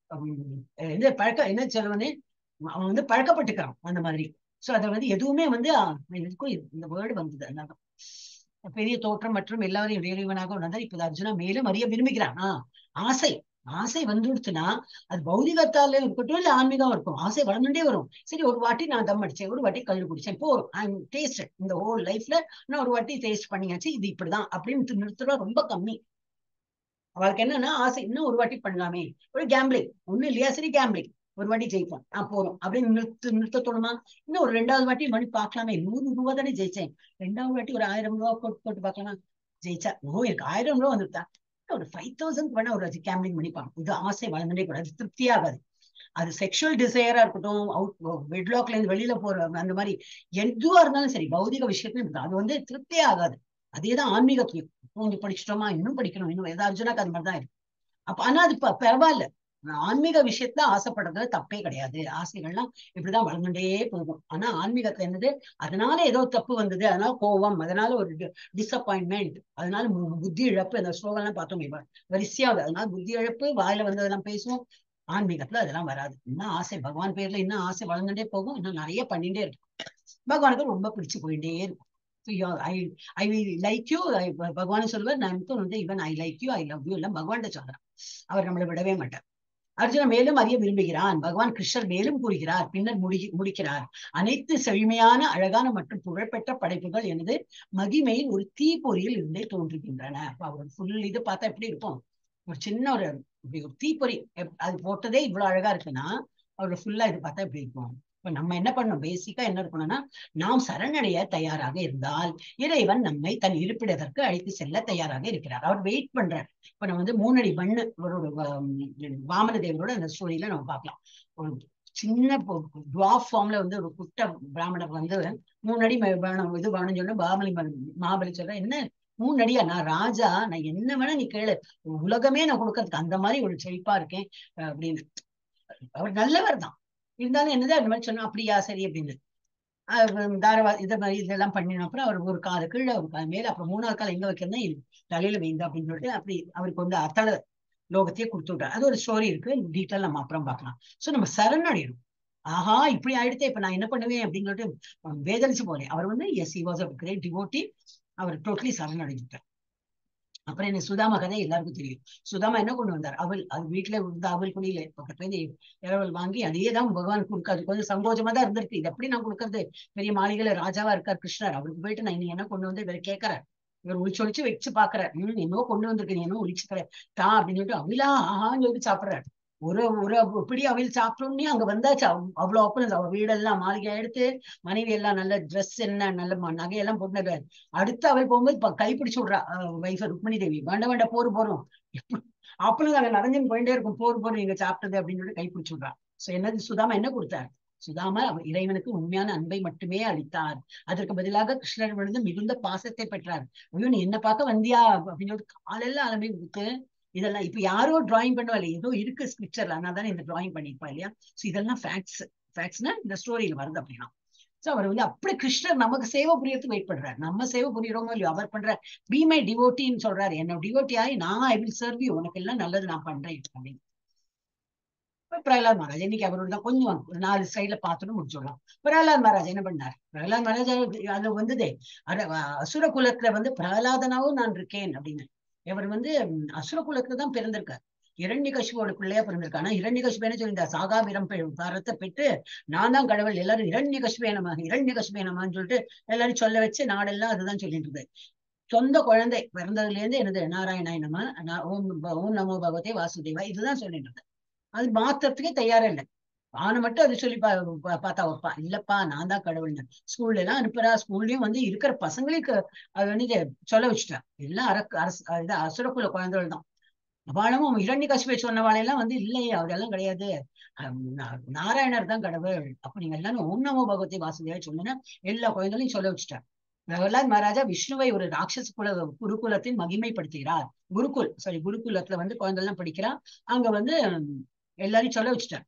இது பழக்க என்ன சொல்லுவனே அவன் வந்து பழக்கப்பட்டுக்கிறான் அந்த மாதிரி சோ அதை வந்து எதுவுமே வந்து இதுக்கும் இந்த வேர்டு வந்தது அதனால பெரிய தோற்றம் மற்றும் எல்லாரையும் இறைவனாக உணர்ந்தார் இப்போது அர்ஜுனா மேலும் அறிய விரும்புகிறான் ஆஹ் ஆசை ஆசை வந்துடுச்சுன்னா அது பௌதிகத்தால இருக்கட்டும் இல்ல ஆன்மீகம் இருக்கும் ஆசை வளர்ந்துட்டே வரும் சரி ஒரு வாட்டி நான் தம் அடிச்சேன் ஒரு வாட்டி கல் குடிச்சேன் போறோம் ஐ டேஸ்ட் இந்த ஹோல் லைஃப்ல நான் ஒரு வாட்டி டேஸ்ட் பண்ணியாச்சு இது இப்படிதான் அப்படின்னு நிறுத்துறா ரொம்ப கம்மி அவளுக்கு என்னன்னா ஆசை இன்னும் ஒரு வாட்டி பண்ணலாமே ஒரு கேம்பிளிங் ஒண்ணு இல்லையா சரி கேம்பிளிங் ஒரு வாட்டி ஜெயிப்போம் ஆ போறோம் அப்படின்னு நிறுத்து நிறுத்த தோணுமா இன்னும் ஒரு ரெண்டாவது வாட்டி மணி பார்க்கலாமே நூறு ரூபா தானே ஜெயிச்சேன் ரெண்டாவது வாட்டி ஒரு ஆயிரம் ரூபா போட்டு போட்டு பார்க்கலாமா ஜெயிச்சா ஓ எனக்கு ஆயிரம் ரூபா வந்துட்டா ஒரு ஃபைவ் தௌசண்ட் வேணா ஒரு கேம்பிளிங் பண்ணிப்பாங்க இது ஆசை வளர்ந்துட்டே கூடாது திருப்தியாகாது அது செக்ஷுவல் டிசையரா இருக்கட்டும் அவுட் வெட்லாக்ல இருந்து வெளியில போற அந்த மாதிரி எதுவா இருந்தாலும் சரி பௌதிக விஷயத்துலயும் இருக்கு. அது வந்து திருப்தியே ஆகாது அதேதான் ஆன்மீகத்துலயும் கொஞ்சம் படிச்சிட்டோமா இன்னும் படிக்கணும் இன்னும் ஏதாச்சும்னாக்க அது மாதிரிதான் இருக்கு அப்ப ஆனா அது ப- பரவாயில்ல ஆன்மீக விஷயத்துல ஆசைப்படுறது தப்பே கிடையாது ஆசைகள்லாம் இப்படிதான் வளர்ந்துட்டே போகும் ஆனா ஆன்மீகத்துல என்னது அதனால ஏதோ தப்பு வந்தது அதனால கோபம் அதனால ஒரு டிசப்பாயின்மெண்ட் அதனால மு- புத்தி இழப்பு அந்த ஸ்லோகம் எல்லாம் பார்த்தோம் இப்ப வரிசையா வருது. அதனால புத்தி இழப்பு வாயில வந்ததெல்லாம் பேசும் ஆன்மீகத்துல அதெல்லாம் வராது இன்னும் ஆசை பகவான் பேர்ல இன்னும் ஆசை வளர்ந்துட்டே போகும் இன்னும் நிறைய பண்ணிட்டே இருக்கும் பகவானுக்கு ரொம்ப பிடிச்சு போயிட்டே இருக்கும் ஐ ஐ லைக் யூ பகவான் சொல்லுவார் நான் வந்து இவன் I like you I love you எல்லாம் பகவான் சொல்றான் அவர் நம்மளை விடவே மாட்டார் அர்ஜுனன் மேலும் அறிய விரும்புகிறான் பகவான் கிருஷ்ணர் மேலும் கூறுகிறார் பின்னர் முடி முடிக்கிறார் அனைத்து செழுமையான அழகான மற்றும் புகழ்பெற்ற படைப்புகள் எனது மகிமையில் ஒரு தீப்பொறியில் இருந்தே தோன்றுகின்றன அப்ப அவர் ஃபுல் இது பார்த்தா எப்படி இருக்கும் ஒரு சின்ன ஒரு இப்படி ஒரு தீப்பொறி எப்- அது போட்டதே இவ்வளவு அழகா இருக்குன்னா அவரோட ஃபுல்லா இது பார்த்தா எப்படி இருக்கும் இப்ப நம்ம என்ன பண்ணணும் பேசிக்கா என்ன இருக்கணும்னா நாம் சரணடைய தயாராக இருந்தால் இறைவன் நம்மை தன் இருப்பிடத்திற்கு அழைத்து செல்ல தயாராக இருக்கிறார் அவர் வெயிட் பண்றார் இப்ப நம்ம வந்து மூணடி மண்ணு ஒரு வாமன தேவரோட அந்த ஸ்டோரியில நம்ம பார்க்கலாம் ஒரு சின்ன டுவாஃப் ஃபார்ம்ல வந்து ஒரு குட்ட பிராமணர் வந்து மூணு அடி ம- வேணும் இது வேணும்னு சொன்னா பாமலி ம- மகாபலி சொல்ற என்ன மூணு அடியா நான் ராஜா நான் என்ன வேணா நீ கேளு உலகமே நான் கொடுக்கறதுக்கு அந்த மாதிரி ஒரு செழிப்பா இருக்கேன் அஹ் அப்படின்னு அவர் நல்லவர் தான் இருந்தாலும் என்னது அந்த மாதிரி சொன்னா அப்படியா சரி அப்படின்னு அஹ் தாரவா இத மாதிரி இதெல்லாம் பண்ணின அப்புறம் அவர் ஒரு கால கீழே ஒரு கால் மேல அப்புறம் மூணாவது கால் எங்க வைக்கிறதா தலையில வைங்க அப்படின்னு சொல்லிட்டு அப்படி அவருக்கு வந்து அத்தள லோகத்தையே கொடுத்து விட்டார் அது ஒரு ஸ்டோரி இருக்கு டீட்டெயில் நம்ம அப்புறம் பார்க்கலாம் சோ நம்ம சரணடையணும் ஆஹா இப்படி ஆயிடுத்தே இப்ப நான் என்ன பண்ணுவேன் அப்படின்னு சொல்லிட்டு வேதனிச்சு போறேன் அவர் வந்து yes he was a great devotee அவர் டோட்டலி சரணடைஞ்சிட்டார் அப்புறம் என்ன சுதாமா கதை எல்லாருக்கும் தெரியும் சுதாமா என்ன கொண்டு வந்தார் அவள் அது வீட்டுல இருந்த அவள் குடியில பக்கத்துல இருந்து இரவல் வாங்கி அதே தான் பகவான் கொடுக்காது கொஞ்சம் சங்கோஜமா தான் இருந்திருக்கு இது எப்படி நான் கொடுக்கறது பெரிய மாளிகையில ராஜாவா இருக்கார் கிருஷ்ணர் அவருக்கு போயிட்டு நான் இனி என்ன கொண்டு வந்து இவர் கேட்கறார் இவர் ஒளிச்சு ஒளிச்சு வச்சு பாக்குறார் உம் என்னவோ கொண்டு வந்திருக்கு நீ என்ன ஒளிச்சுக்கிற தா அப்படின்னு சொல்லிட்டு அவிலா ஆஹான்னு சொல்லிட்டு சாப்பிடுறாரு ஒரு ஒரு பிடி அவில் சாப்பிட்டோன்னே அங்க வந்தாச்சு அவ்- அவ்வளவு ஒப்பனம் அவ வீடெல்லாம் மாளிகை எடுத்து மனைவி எல்லாம் நல்ல ட்ரெஸ் என்ன நல்ல ம- நகையெல்லாம் போட்டு அடுத்து அவள் போகும்போது ப- கை பிடிச்சு விடுறா வைஃப் ருக்மணி தேவி வேண்டாம் வேண்டாம் போர் போறோம் எப்படி அப்பளும் அங்க நடந்துன்னு போயிட்டே இருக்கும் போர் போர் நீங்க சாப்பிட்டது அப்படின்னு சொல்லிட்டு கை பிடிச்சு விடுறா சோ என்னது சுதாமா என்ன கொடுத்தார் சுதாமா அவர் இறைவனுக்கு உண்மையான அன்பை மட்டுமே அளித்தார் அதற்கு பதிலாக கிருஷ்ணர் விழுந்து மிகுந்த பாசத்தை பெற்றார் ஐயோ நீ என்ன பார்க்க வந்தியா அப்படின்னு சொல்லிட்டு காலெல்லாம் அலம்பி விட்டு இதெல்லாம் இப்ப யாரோ டிராயிங் பண்ணவில்லை ஏதோ இருக்கு ஸ்கிரிப்சர்ல அதனால தானே இந்த டிராயிங் பண்ணிருப்பா இல்லையா சோ இதெல்லாம் ஃபேக்ட்ஸ் ஃபேக்ட்ஸ்னா இந்த ஸ்டோரியில வருது அப்படின்னா சோ அவர் வந்து அப்படி கிருஷ்ணர் நமக்கு சேவை புரியறதுக்கு வெயிட் பண்றாரு நம்ம சேவை புரியறோமோ இல்லையோ அவர் பண்ற பி மை டிவோட்டின்னு சொல்றாரு என்ன டிவோட்டி ஆகி நான் ஐ வில் சர்வ் யூ உனக்கு எல்லாம் நல்லது நான் பண்றேன் அப்படின்னு இப்ப பிரகலாத் மகாராஜ் இன்னைக்கு அவரோட தான் கொஞ்சம் ஒரு நாலு சைட்ல பார்த்துட்டு முடிச்சிடலாம் பிரகலாத் மகாராஜ் என்ன பண்ணார் பிரகலாத் மகாராஜ் அது வந்ததே அட அசுர குலத்துல வந்து பிரகலாதனாவும் நான் இருக்கேன் அப்படின்னு இவர் வந்து ம், அசுர குலத்துல தான் பிறந்திருக்கார் இரண்யகசிபோட பிள்ளையா பிறந்திருக்காரு ஆனா இரண்யகசிபு என்ன சொல்லியிருந்தார் சாகாபிரம் பாரத்தை பெற்று நான் தான் கடவுள் எல்லாரும் இரண்யகசிபே நம இரண்யகசிபே நமன்னு சொல்லிட்டு எல்லாரும் சொல்ல வச்சு நாடெல்லாம் அதுதான் சொல்லிட்டு இருந்தது சொந்த குழந்தை பிறந்ததுல இருந்து எனது நாராயணாய் நம நா- ஓம் ப- ஓம் நமோ பகவதே வாசுதேவா இதுதான் சொல்லிட்டு இருந்தது அது மாத்துறதுக்கே தயாரா இல்லை ஆனை மட்டும் அது சொல்லி பா- பா- பார்த்தா வைப்பா இல்லப்பா நான் தான் கடவுள்னு ஸ்கூல்ல எல்லாம் அனுப்புறா ஸ்கூல்லயும் வந்து இருக்கிற பசங்களுக்கு அது வந்து இதை சொல்ல வச்சுட்டா எல்லாம் அரக்கு அரசு இது அசுரக்குல குழந்தைகள் தான் அவளும் இரண்ய கஷ்பே சொன்னவாளெல்லாம் வந்து இல்லையே அதெல்லாம் கிடையாது அஹ் நா- நாராயணர் தான் கடவுள் அப்ப நீங்க எல்லாரும் ஓம் நமோ பகவதி வாசுதேவா சொல்லுன்னா எல்லா குழந்தைகளையும் சொல்ல வச்சுட்டார் பிரகலாத் மகாராஜா விஷ்ணுவை ஒரு ராட்சச குல குருகுலத்தில் மகிமைப்படுத்துகிறார் குருகுல் சாரி குருகுலத்துல வந்து குழந்தை எல்லாம் படிக்கிறா அங்க வந்து உம், எல்லாரையும் சொல்ல வச்சுட்டார்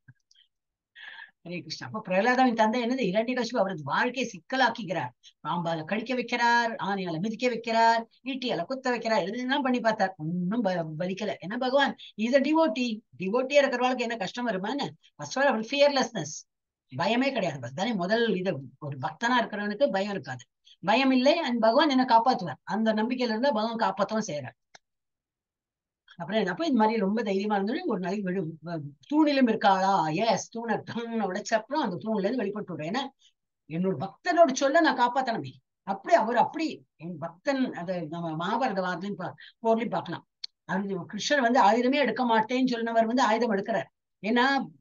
ஹரே கிருஷ்ணா அப்ப பிரகலாதாவின் தந்தை என்னது இரண்டிகசிபு அவரது வாழ்க்கையை சிக்கலாக்குகிறார் பாம்பால கடிக்க வைக்கிறார் ஆணையால மிதிக்க வைக்கிறார் ஈட்டியால குத்த வைக்கிறார் எல்லாம் பண்ணி பார்த்தார் ஒன்னும் பலிக்கல என்ன பகவான் இத டிவோட்டி டிவோட்டியா இருக்கிறவளுக்கு என்ன கஷ்டம் வருமான்னு ஃபர்ஸ்ட் ஆல் அவள் ஃபியர்லெஸ்னஸ் பயமே கிடையாது பஸ் தானே முதல் இது ஒரு பக்தனா இருக்கிறவனுக்கு பயம் இருக்காது பயம் இல்லை அண்ட் பகவான் என்ன காப்பாத்துவார் அந்த நம்பிக்கையில இருந்தா பகவான் காப்பாத்தவும் செய்யறார் அப்புறம் அப்ப இந்த மாதிரி ரொம்ப தைரியமா இருந்தோடனே ஒரு நாளைக்கு விழு வ- தூணிலும் இருக்காளா எஸ் தூணை தூணை உடைச்ச அப்புறம் அந்த தூண்ல இருந்து வெளிப்பட்டு விடுறேன் ஏன்னா என்னோட பக்தனோட சொல்ல நான் காப்பாத்தணுமே அப்படி அவர் அப்படி என் பக்தன் அதை நம்ம மகாபாரத வாரத்தையும் பா- போர்லையும் பார்க்கலாம் அது கிருஷ்ணர் வந்து ஆயுதமே எடுக்க மாட்டேன்னு சொன்னவர் வந்து ஆயுதம் எடுக்கிறார் ஏன்னா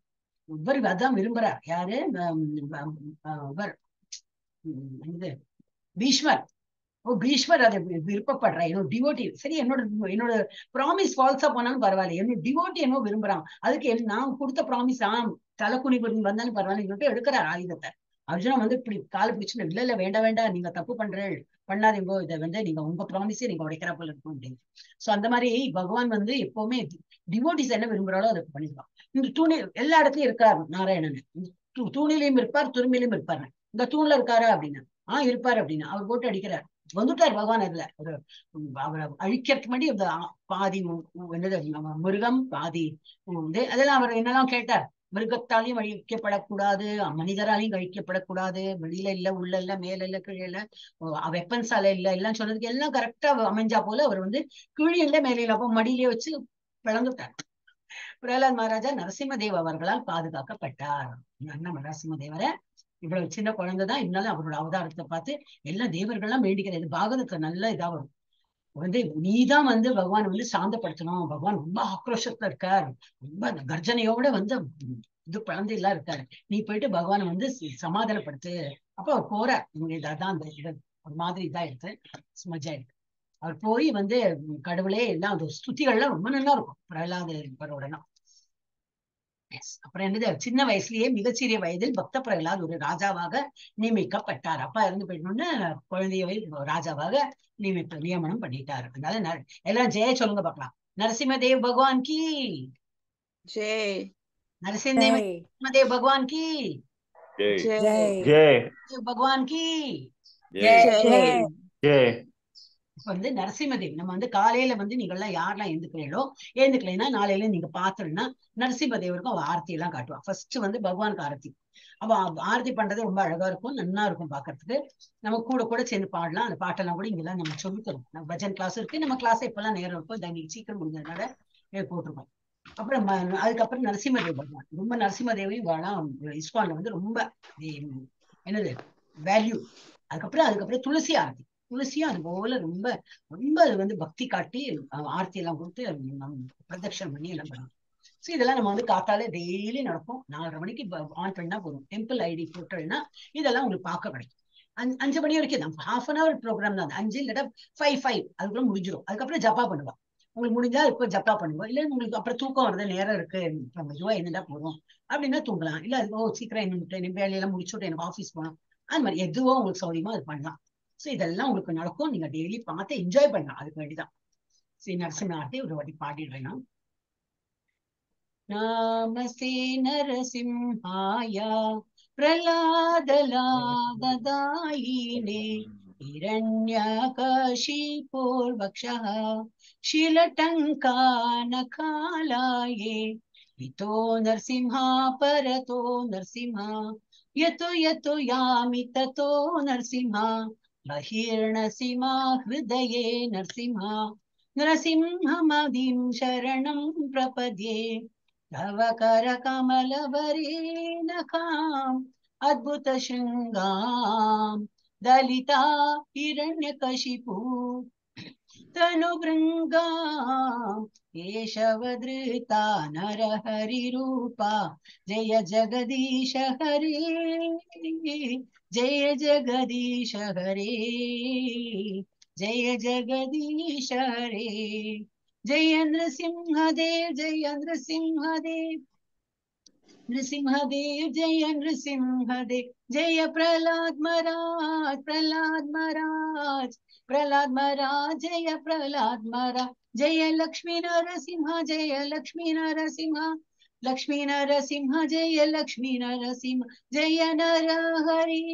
இவர் அதான் விரும்புறார் யாரு ஹம், ஹம், ஹம், இவர் ஹம், இது பீஷ்மர் ஓ பீஷ்மர் அதை வி- விருப்பப்படுற என்னோட டிவோட்டி சரி என்னோட என்னோட ப்ராமிஸ் ஃபால்ஸா போனாலும் பரவாயில்ல என்னோட டிவோட்டி என்னவோ விரும்புறான் அதுக்கு என்- நான் கொடுத்த ப்ராமிஸ் ஆம் தலைக்குனி வந்தாலும் பரவாயில்ல சொல்லிட்டு எடுக்கிறார் ஆயுதத்தை அர்ஜுனா வந்து இப்படி காலை பிடிச்சுன்னு இல்ல இல்ல வேண்டாம் வேண்டாம் நீங்க தப்பு பண்றேன் பண்ணாதீங்கோ இதை வந்து நீங்க உங்க ப்ராமிஸே நீங்க உடைக்கிறா போல இருக்கும் அப்படின்னு சோ அந்த மாதிரி பகவான் வந்து எப்பவுமே டிவோட்டிஸ் என்ன விரும்புறாலோ அதை பண்ணிடுவான் இந்த தூணி எல்லா இடத்துலயும் இருக்கார் நாராயணன் தூ- தூணிலையும் இருப்பார் துரும்பிலையும் இருப்பார் இந்த தூண்ல இருக்காரா அப்படின்னு ஆஹ் இருப்பார் அப்படின்னு அவர் போட்டு அடிக்கிறார் வந்துட்டார் பகவான் அதுல ஒரு உம், அவரை அழிக்கிறதுக்கு முன்னாடி அந்த ஆ- பாதி மு- மு- என்னது நம்ம மிருகம் பாதி உம், இது அதெல்லாம் அவர் என்னெல்லாம் கேட்டார் மிருகத்தாலையும் அழிக்கப்படக்கூடாது மனிதராலையும் அழிக்கப்படக்கூடாது வெளியில இல்ல உள்ள இல்ல மேல இல்ல கீழே இல்ல வெப்பன்ஸால இல்ல எல்லாம் சொன்னதுக்கு எல்லாம் கரெக்டா அமைஞ்சா போல அவர் வந்து கீழே இல்ல மேலே இல்ல அப்போ மடியிலே வச்சு பிளந்துட்டார் பிரகலாத் மகாராஜா நரசிம்மதேவ் அவர்களால் பாதுகாக்கப்பட்டார் அண்ணன் நரசிம்மதேவரை இவ்வளவு சின்ன குழந்தைதான் இருந்தாலும் அவரோட அவதாரத்தை பார்த்து எல்லா தேவர்கள்லாம் வேண்டிக்கிறது பாகவதத்துல நல்ல இதா வரும் வந்து நீதான் வந்து பகவான் வந்து சாந்தப்படுத்தணும் பகவான் ரொம்ப ஆக்ரோஷத்துல இருக்கார் ரொம்ப அந்த கர்ஜனையோட வந்து இது குழந்தை எல்லாம் இருக்காரு நீ போயிட்டு பகவானை வந்து சி- சமாதானப்படுத்து அப்ப அவர் போறார் இவங்க இதான் அந்த இது ஒரு மாதிரி இதா இருக்கு ஸ்மஜா இருக்கு அவர் போய் வந்து கடவுளே எல்லாம் அந்த ஸ்துதிகள்லாம் ரொம்ப நல்லா இருக்கும் பிரகலாதரோடனா Yes. அப்புறம் என்னது சின்ன வயசுலயே மிகச்சிறிய வயதில் பக்த பிரகலாத் ஒரு ராஜாவாக நியமிக்கப்பட்டார் அப்பா இறந்து போயிடணும்னு குழந்தைய வயது ராஜாவாக நியமிப்பு நியமனம் பண்ணிட்டார் அதனால நர- எல்லாம் ஜெய சொல்லுங்க பார்க்கலாம் நரசிம்மதேவ் பகவான் கி ஜெய் நரசிம்மதேவ் ஜெய் நரசிம்மதேவ் பகவான் கி ஜெய் ஜெய் ஜெய் ஜெய் தேவ் பகவான் கி ஜெய் ஜெய் ஜெய் இப்ப வந்து நரசிம்மதேவ் நம்ம வந்து காலையில வந்து நீங்க எல்லாம் யாரெல்லாம் எழுந்துக்கிறீங்களோ எழுந்துக்கலைன்னா நாளையில நீங்க பாத்தோம்னா நரசிம்மதேவருக்கும் அவ ஆரத்தி எல்லாம் காட்டுவா ஃபர்ஸ்ட் வந்து பகவானுக்கு ஆரத்தி அவ ஆ- ஆரத்தி பண்றது ரொம்ப அழகா இருக்கும் நல்லா இருக்கும் பாக்குறதுக்கு நம்ம கூட கூட சேர்ந்து பாடலாம் அந்த பாட்டெல்லாம் கூட இங்கெல்லாம் நம்ம சொல்லித் தரோம் நம்ம பஜன் கிளாஸ் இருக்கு நம்ம கிளாஸ் இப்பெல்லாம் நேரம் இருக்கும் இதை இன்னைக்கு சீக்கிரம் முடிஞ்சதுனால இதை போட்டிருக்கோம் அப்புறம் ம- அதுக்கப்புறம் நரசிம்மதேவ் பகவான் ரொம்ப நரசிம்மதேவையும் வேணாம் இஸ்கான்ல வந்து ரொம்ப ஹம், என்னது வேல்யூ அதுக்கப்புறம் அதுக்கப்புறம் துளசி ஆரத்தி துளசியும் அது போல ரொம்ப ரொம்ப அது வந்து பக்தி காட்டி அஹ், ஆர்த்தி எல்லாம் கொடுத்து நம்ம பிரதட்சணம் பண்ணி எல்லாம் பண்ணுவோம் ஸோ இதெல்லாம் நம்ம வந்து காத்தால டெய்லி நடக்கும் நாலரை மணிக்கு ஆன் பண்ணா போதும் டெம்பிள் ஐடி போட்டோம்னா இதெல்லாம் உங்களுக்கு பார்க்க கிடைக்கும் அஞ்சு அஞ்சு மணி வரைக்கும் தான் ஹாஃப் அன் அவர் ப்ரோக்ராம் தான் அஞ்சு இல்லட்டா ஃபைவ் ஃபைவ் அதுக்குள்ள முடிஞ்சிடும் அதுக்கப்புறம் ஜப்பா பண்ணுவா உங்களுக்கு முடிஞ்சா இப்போ ஜப்பா பண்ணுவோம் இல்ல உங்களுக்கு அப்புறம் தூக்கம் வருது நேரம் இருக்கு நம்ம மெதுவா என்னடா போறோம் அப்படின்னா தூங்கலாம் இல்ல அது ஓ சீக்கிரம் என்ன வேலையெல்லாம் முடிச்சுட்டு எனக்கு ஆஃபீஸ் போகணும் அது மாதிரி எதுவோ உங்களுக்கு சௌரியமா அது பண்ணலாம் ஸோ இதெல்லாம் உங்களுக்கு நடக்கும் நீங்க டெய்லி பார்த்து என்ஜாய் பண்ணலாம் அதுக்கு வேண்டிதான் ஸ்ரீ நரசிம்மார்த்தி ஒரு வாட்டி பாடிடுறேன் நான் நாமஸ்தே நரசிம்ஹாய பிரலாதலாததாயினே हिरण्यकशिपोर्वक्षः शिलटङ्कानकालाये इतो नरसिंहा परतो नरसिंहा यतो यतो यामि ततो नरसिंहा बहिर्नरसिंहा हृदये नरसिंहा नरसिंहमदिं शरणं प्रपद्ये तव करकमलवरेणकाम् अद्भुतशृङ्गाम् दलिता हिरण्यकशिपु तनुभृङ्गाम् केशवधृता नरहरिरूपा जय जगदीश हरे जय जगदीश हरे जय जगदीश हरे जय नृसिंहदेव जय नृसिंहदेव नृसिंहदेव जय नृसिंहदेव जय प्रहलाद महाराज प्रहलाद महाराज प्रहलाद महाराज जय प्रहलाद महाराज जय लक्ष्मी नरसिंह जय लक्ष्मी नरसिंह लक्ष्मी नरसिंह जय लक्ष्मी नरसिंह जय नर हरि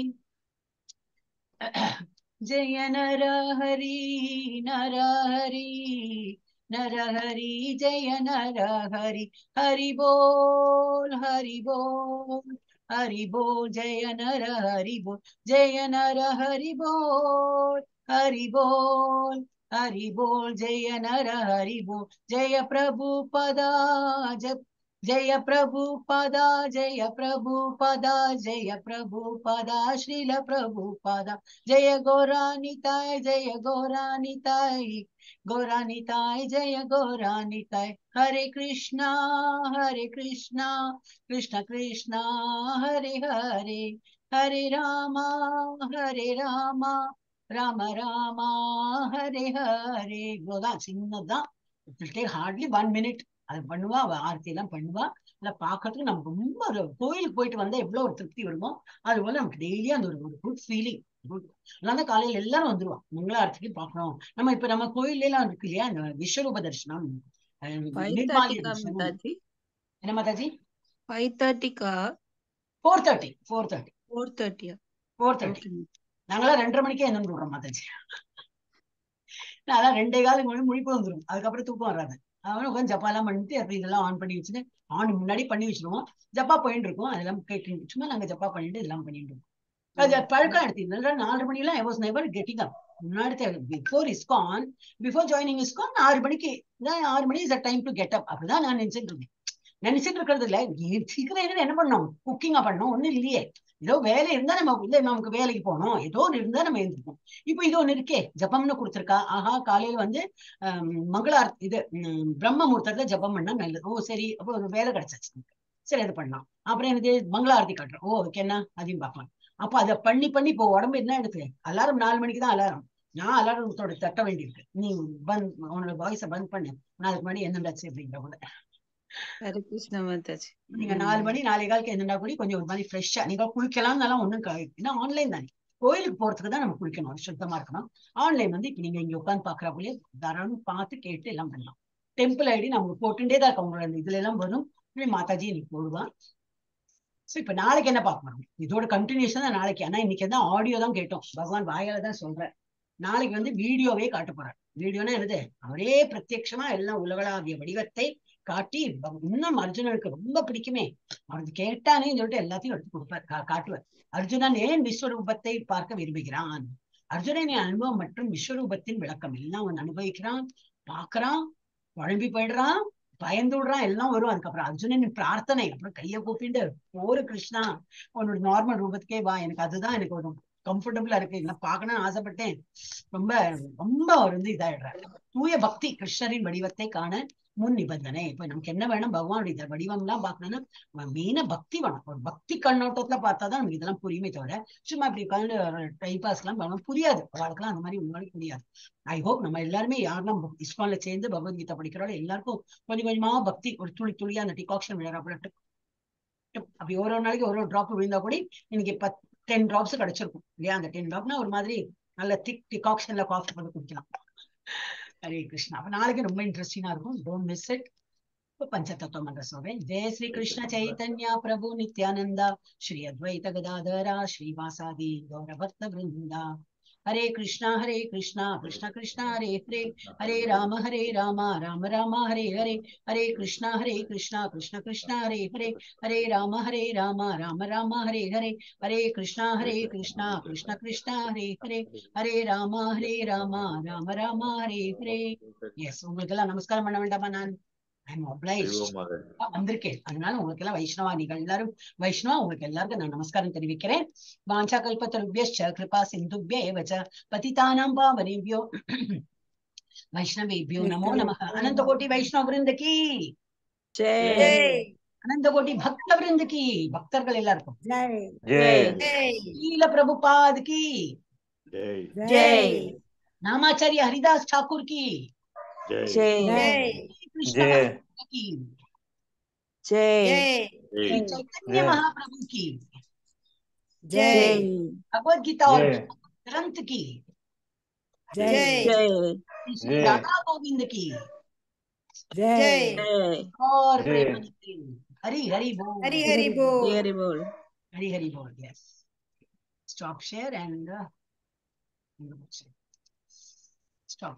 जय नर हरि नर हरि नर हरि जय नर हरि हरि बोल हरि बोल हरि बोल जय नर हरि बोल जय नर हरि बोल हरि बोल हरि बोल जय नर हरि बोल जय प्रभु पदा जप जय प्रभुपदा जय प्रभुपदा जय प्रभुपदा श्रील प्रभुपदा जय गौरानिताय जय गौरानिताय गौरानिताय जय गौरानिताय हरे कृष्णा हरे कृष्णा कृष्ण कृष्णा हरे हरे हरे रामा हरे रामा ராம ராமா ஹரே ஹரே இவ்வளவுதான் சின்னதுதான் ஹார்ட்லி ஒன் மினிட் அது பண்ணுவா அவ ஆர்த்தி எல்லாம் பண்ணுவா இல்ல பாக்கிறதுக்கு நமக்கு ரொம்ப ஒரு கோயிலுக்கு போயிட்டு வந்தா எவ்வளவு ஒரு திருப்தி வருமோ அது போல நமக்கு டெய்லி அந்த ஒரு ஒரு குட் ஃபீலிங் குட் அதனால காலையில எல்லாரும் வந்துருவா மங்கள ஆர்த்திக்கு பாக்கணும் நம்ம இப்ப நம்ம கோயில்ல எல்லாம் இருக்கு இல்லையா இந்த விஸ்வரூப தரிசனம் அஹ் ஃபைவ் நிர்மால்ய தேர்ட்டிக்கா தரிசனம் மாதாஜி என்ன மாதாஜி ஃபைவ் தேர்ட்டிக்கா four thirty four thirty four தேர்ட்டியா ஃபோர் தேர்ட்டி ஓகே நாங்களாம் ரெண்டரை மணிக்கே என்ன விடுறோம் மாதாஜி அதான் ரெண்டே காலம் மணி முழிப்பு வந்துடும் அதுக்கப்புறம் தூக்கம் வராது அவன் உட்காந்து ஜப்பா எல்லாம் பண்ணிட்டு அப்புறம் இதெல்லாம் ஆன் பண்ணி வச்சுட்டு ஆன் முன்னாடி பண்ணி வச்சிருவோம் ஜப்பா போயிட்டு இருக்கோம் அதெல்லாம் கேட்டு சும்மா நாங்க ஜப்பா பண்ணிட்டு இதெல்லாம் பண்ணிட்டு இருக்கோம் அது பழக்கம் எடுத்தீங்கன்னா நாலரை மணி எல்லாம் I was never getting up முன்னாடி before ISKCON before joining ISKCON ஆறு மணிக்கு தான் ஆறு மணி is time to get up அப்படிதான் நான் நினைச்சிட்டு இருந்தேன் நினைச்சிட்டு இருக்கிறது இல்ல ஏ- சீக்கிரம் எங்க என்ன பண்ணோம் குக்கிங்கா பண்ணோம் ஒண்ணும் இல்லையே ஏதோ வேலை இருந்தா நம்ம இல்ல நமக்கு வேலைக்கு போகணும் ஏதோ ஒண்ணு இருந்தா நம்ம எழுந்திருப்போம் இப்போ இது ஒண்ணு இருக்கே ஜபம்னு கொடுத்திருக்கா ஆஹா காலையில வந்து ஆம், மங்களார் இது ம், பிரம்ம முகூர்த்தத்துல ஜபம் பண்ணா நல்லது ஓ சரி அப்போ ஒரு வேலை கிடைச்சாச்சு நமக்கு. சரி அது பண்ணலாம் அப்புறம் எனக்கு மங்களாரத்தி காட்டுறோம் ஓ ஓகே என்ன அதையும் பார்க்கலாம் அப்ப அதை பண்ணி பண்ணி இப்போ உடம்பு என்ன எடுத்து அலாரம் நாலு மணிக்கு தான் அலாரம் நான் அலாரத்தோட தட்ட வேண்டியிருக்கு நீ பந்த் உன்னோட வாய்ஸை பந்த் பண்ணு நான் அதுக்கு முன்னாடி என்னண்டாச்சு அப்படிங்கிற போல ஹரே கிருஷ்ணா மாதாஜி நீங்க நாலு மணி நாலே காலுக்கு என்னடா கூடி கொஞ்சம் ஒரு மாதிரி ஃப்ரெஷ்ஷா நீங்க குளிக்கலாம்னாலும் ஒண்ணும் க- ஏன்னா ஆன்லைன் தானே கோயிலுக்கு போறதுக்கு தான் நம்ம குளிக்கணும் சுத்தமா இருக்கணும் ஆன்லைன் வந்து இப்ப நீங்க இங்க உட்காந்து பாக்குற போலே தாராளம் பார்த்து கேட்டு எல்லாம் பண்ணலாம் டெம்பிள் ஐடி நம்ம போட்டுட்டே தான் இருக்கோம் உங்களோட அந்த இதுல எல்லாம் வரும் இப்படி மாதாஜி இன்னைக்கு போடுவான் சோ இப்ப நாளைக்கு என்ன பார்க்க போறோம் இதோட கண்டினியூஷன் தான் நாளைக்கு ஆனா இன்னைக்கு தான் ஆடியோ தான் கேட்டோம் பகவான் வாயால தான் சொல்றார் நாளைக்கு வந்து வீடியோவே காட்ட போறார் வீடியோனா என்னது அவரே பிரத்யட்சமா எல்லாம் உலகளாவிய வடிவத்தை காட்டி ப- இன்னும் அர்ஜுனனுக்கு ரொம்ப பிடிக்குமே அவனுக்கு கேட்டானே சொல்லிட்டு எல்லாத்தையும் எடுத்து கொடுப்பார் கா- காட்டுவார் அர்ஜுனன் ஏன் விஸ்வரூபத்தை பார்க்க விரும்புகிறான் அர்ஜுனனின் அனுபவம் மற்றும் விஸ்வரூபத்தின் விளக்கம் எல்லாம் அவன் அனுபவிக்கிறான் பார்க்கறான் குழம்பி போயிடுறான் பயந்து விடுறான் எல்லாம் வரும் அதுக்கப்புறம் அர்ஜுனனின் பிரார்த்தனை அப்புறம் கையை கூப்பிட்டு போரு கிருஷ்ணா உன்னோட நார்மல் ரூபத்துக்கே வா எனக்கு அதுதான் எனக்கு ஒரு கம்ஃபர்டபுளா இருக்கு நான் பார்க்கணும்னு ஆசைப்பட்டேன் ரொம்ப ரொம்ப அவர் வந்து இதாயிடுறாரு தூய பக்தி கிருஷ்ணரின் வடிவத்தை காண முன் நிபந்தனை இப்ப நமக்கு என்ன வேணும் பகவானுடைய இந்த வடிவம் எல்லாம் பார்க்கணும்னா மெயினா பக்தி வேணும் ஒரு பக்தி கண்ணோட்டத்துல பார்த்தாதான் நமக்கு இதெல்லாம் புரியுமே தவிர சும்மா இப்படி உட்காந்து டைம் பாஸ் எல்லாம் பண்ண முடியாது அவளுக்குலாம் அந்த மாதிரி முன்னாடி புரியாது ஐ ஹோப் நம்ம எல்லாருமே யாரெல்லாம் இஸ்கான்ல சேர்ந்து பகவத்கீதை படிக்கிறோம் எல்லாருக்கும் கொஞ்சம் கொஞ்சமா பக்தி ஒரு துளி துளியா அந்த டிகாக்ஷன் விழுறாப்புல டிப் டிப் அப்படி ஒரு ஒரு நாளைக்கு ஒரு ஒரு டிராப் விழுந்தா கூட இன்னைக்கு பத் டென் டிராப்ஸ் கிடைச்சிருக்கும் இல்லையா அந்த டென் டிராப்னா ஒரு மாதிரி நல்ல திக் டிகாக்ஷன்ல காஃபி பண்ணி குடிக்கலாம் ஹரே கிருஷ்ணா அப்ப நாளைக்கு ரொம்ப இன்ட்ரெஸ்டிங்கா இருக்கும் டோன்ட் மிஸ் இட் पंचतत्व मंत्र சொல்றேன் ஜெய ஸ்ரீ கிருஷ்ண சைதன்யா பிரபு நித்யானந்தா ஸ்ரீ அத்வைத கதாதரா ஸ்ரீவாசாதி கௌரபக்த விருந்தா ஹரே கிருஷ்ணா ஹரே கிருஷ்ணா கிருஷ்ண கிருஷ்ணா ஹரே ஹரே ஹரே ராம ஹரே ராம ராம ராம ஹரே ஹரே ஹரே கிருஷ்ணா ஹரே கிருஷ்ணா கிருஷ்ண கிருஷ்ணா ஹரே ஹரே ஹரே ராம ஹரே ராம ராம ராம ஹரே ஹரே ஹரே கிருஷ்ணா ஹரே கிருஷ்ணா கிருஷ்ண கிருஷ்ணா ஹரே ஹரே ஹரே ராம ஹரே ராம ராம ராம ஹரே ஹரே எஸ் உங்களுக்கு எல்லாம் நமஸ்காரம் பண்ண வேண்டாமா நான் I am obliged Shivam Mataji வந்திருக்கேன் அதனால உங்களுக்கு எல்லாம் வைஷ்ணவா நீங்கள் எல்லாரும் வைஷ்ணவா உங்களுக்கு எல்லாருக்கும் நான் நமஸ்காரம் தெரிவிக்கிறேன் வாஞ்சா கல்பத்தருபியश्च கிருபா சிந்துபிய ஏவச்ச பதிதானாம் பாவனேபியோ வைஷ்ணவேபியோ நமோ நமः அனந்த கோட்டி வைஷ்ணவ விருந்த கி ஜெய் அனந்த கோட்டி பக்த விருந்த கி பக்தர்கள் எல்லாருக்கும் ஜெய் ஜெய் ஈல பிரபுபாத் கி ஜெய் ஜெய் நாமாச்சாரிய ஹரிதாஸ் ठाकुर की ஜெய் ஜெய் कृष्ण ஜெய் की ஜெய் ஜெய் चैतन्य जय। महाप्रभु की ஜெய் भगवत गीता और जय। ग्रंथ की ஜெய் ஜெய் श्री जय। राधा गोविंद की ஜெய் ஜெய் और जय। प्रेमानंद हरि हरि बोल ஹரி ஹரி போல் ஹரி போல் हरि हरि बोल yes stop share and uh,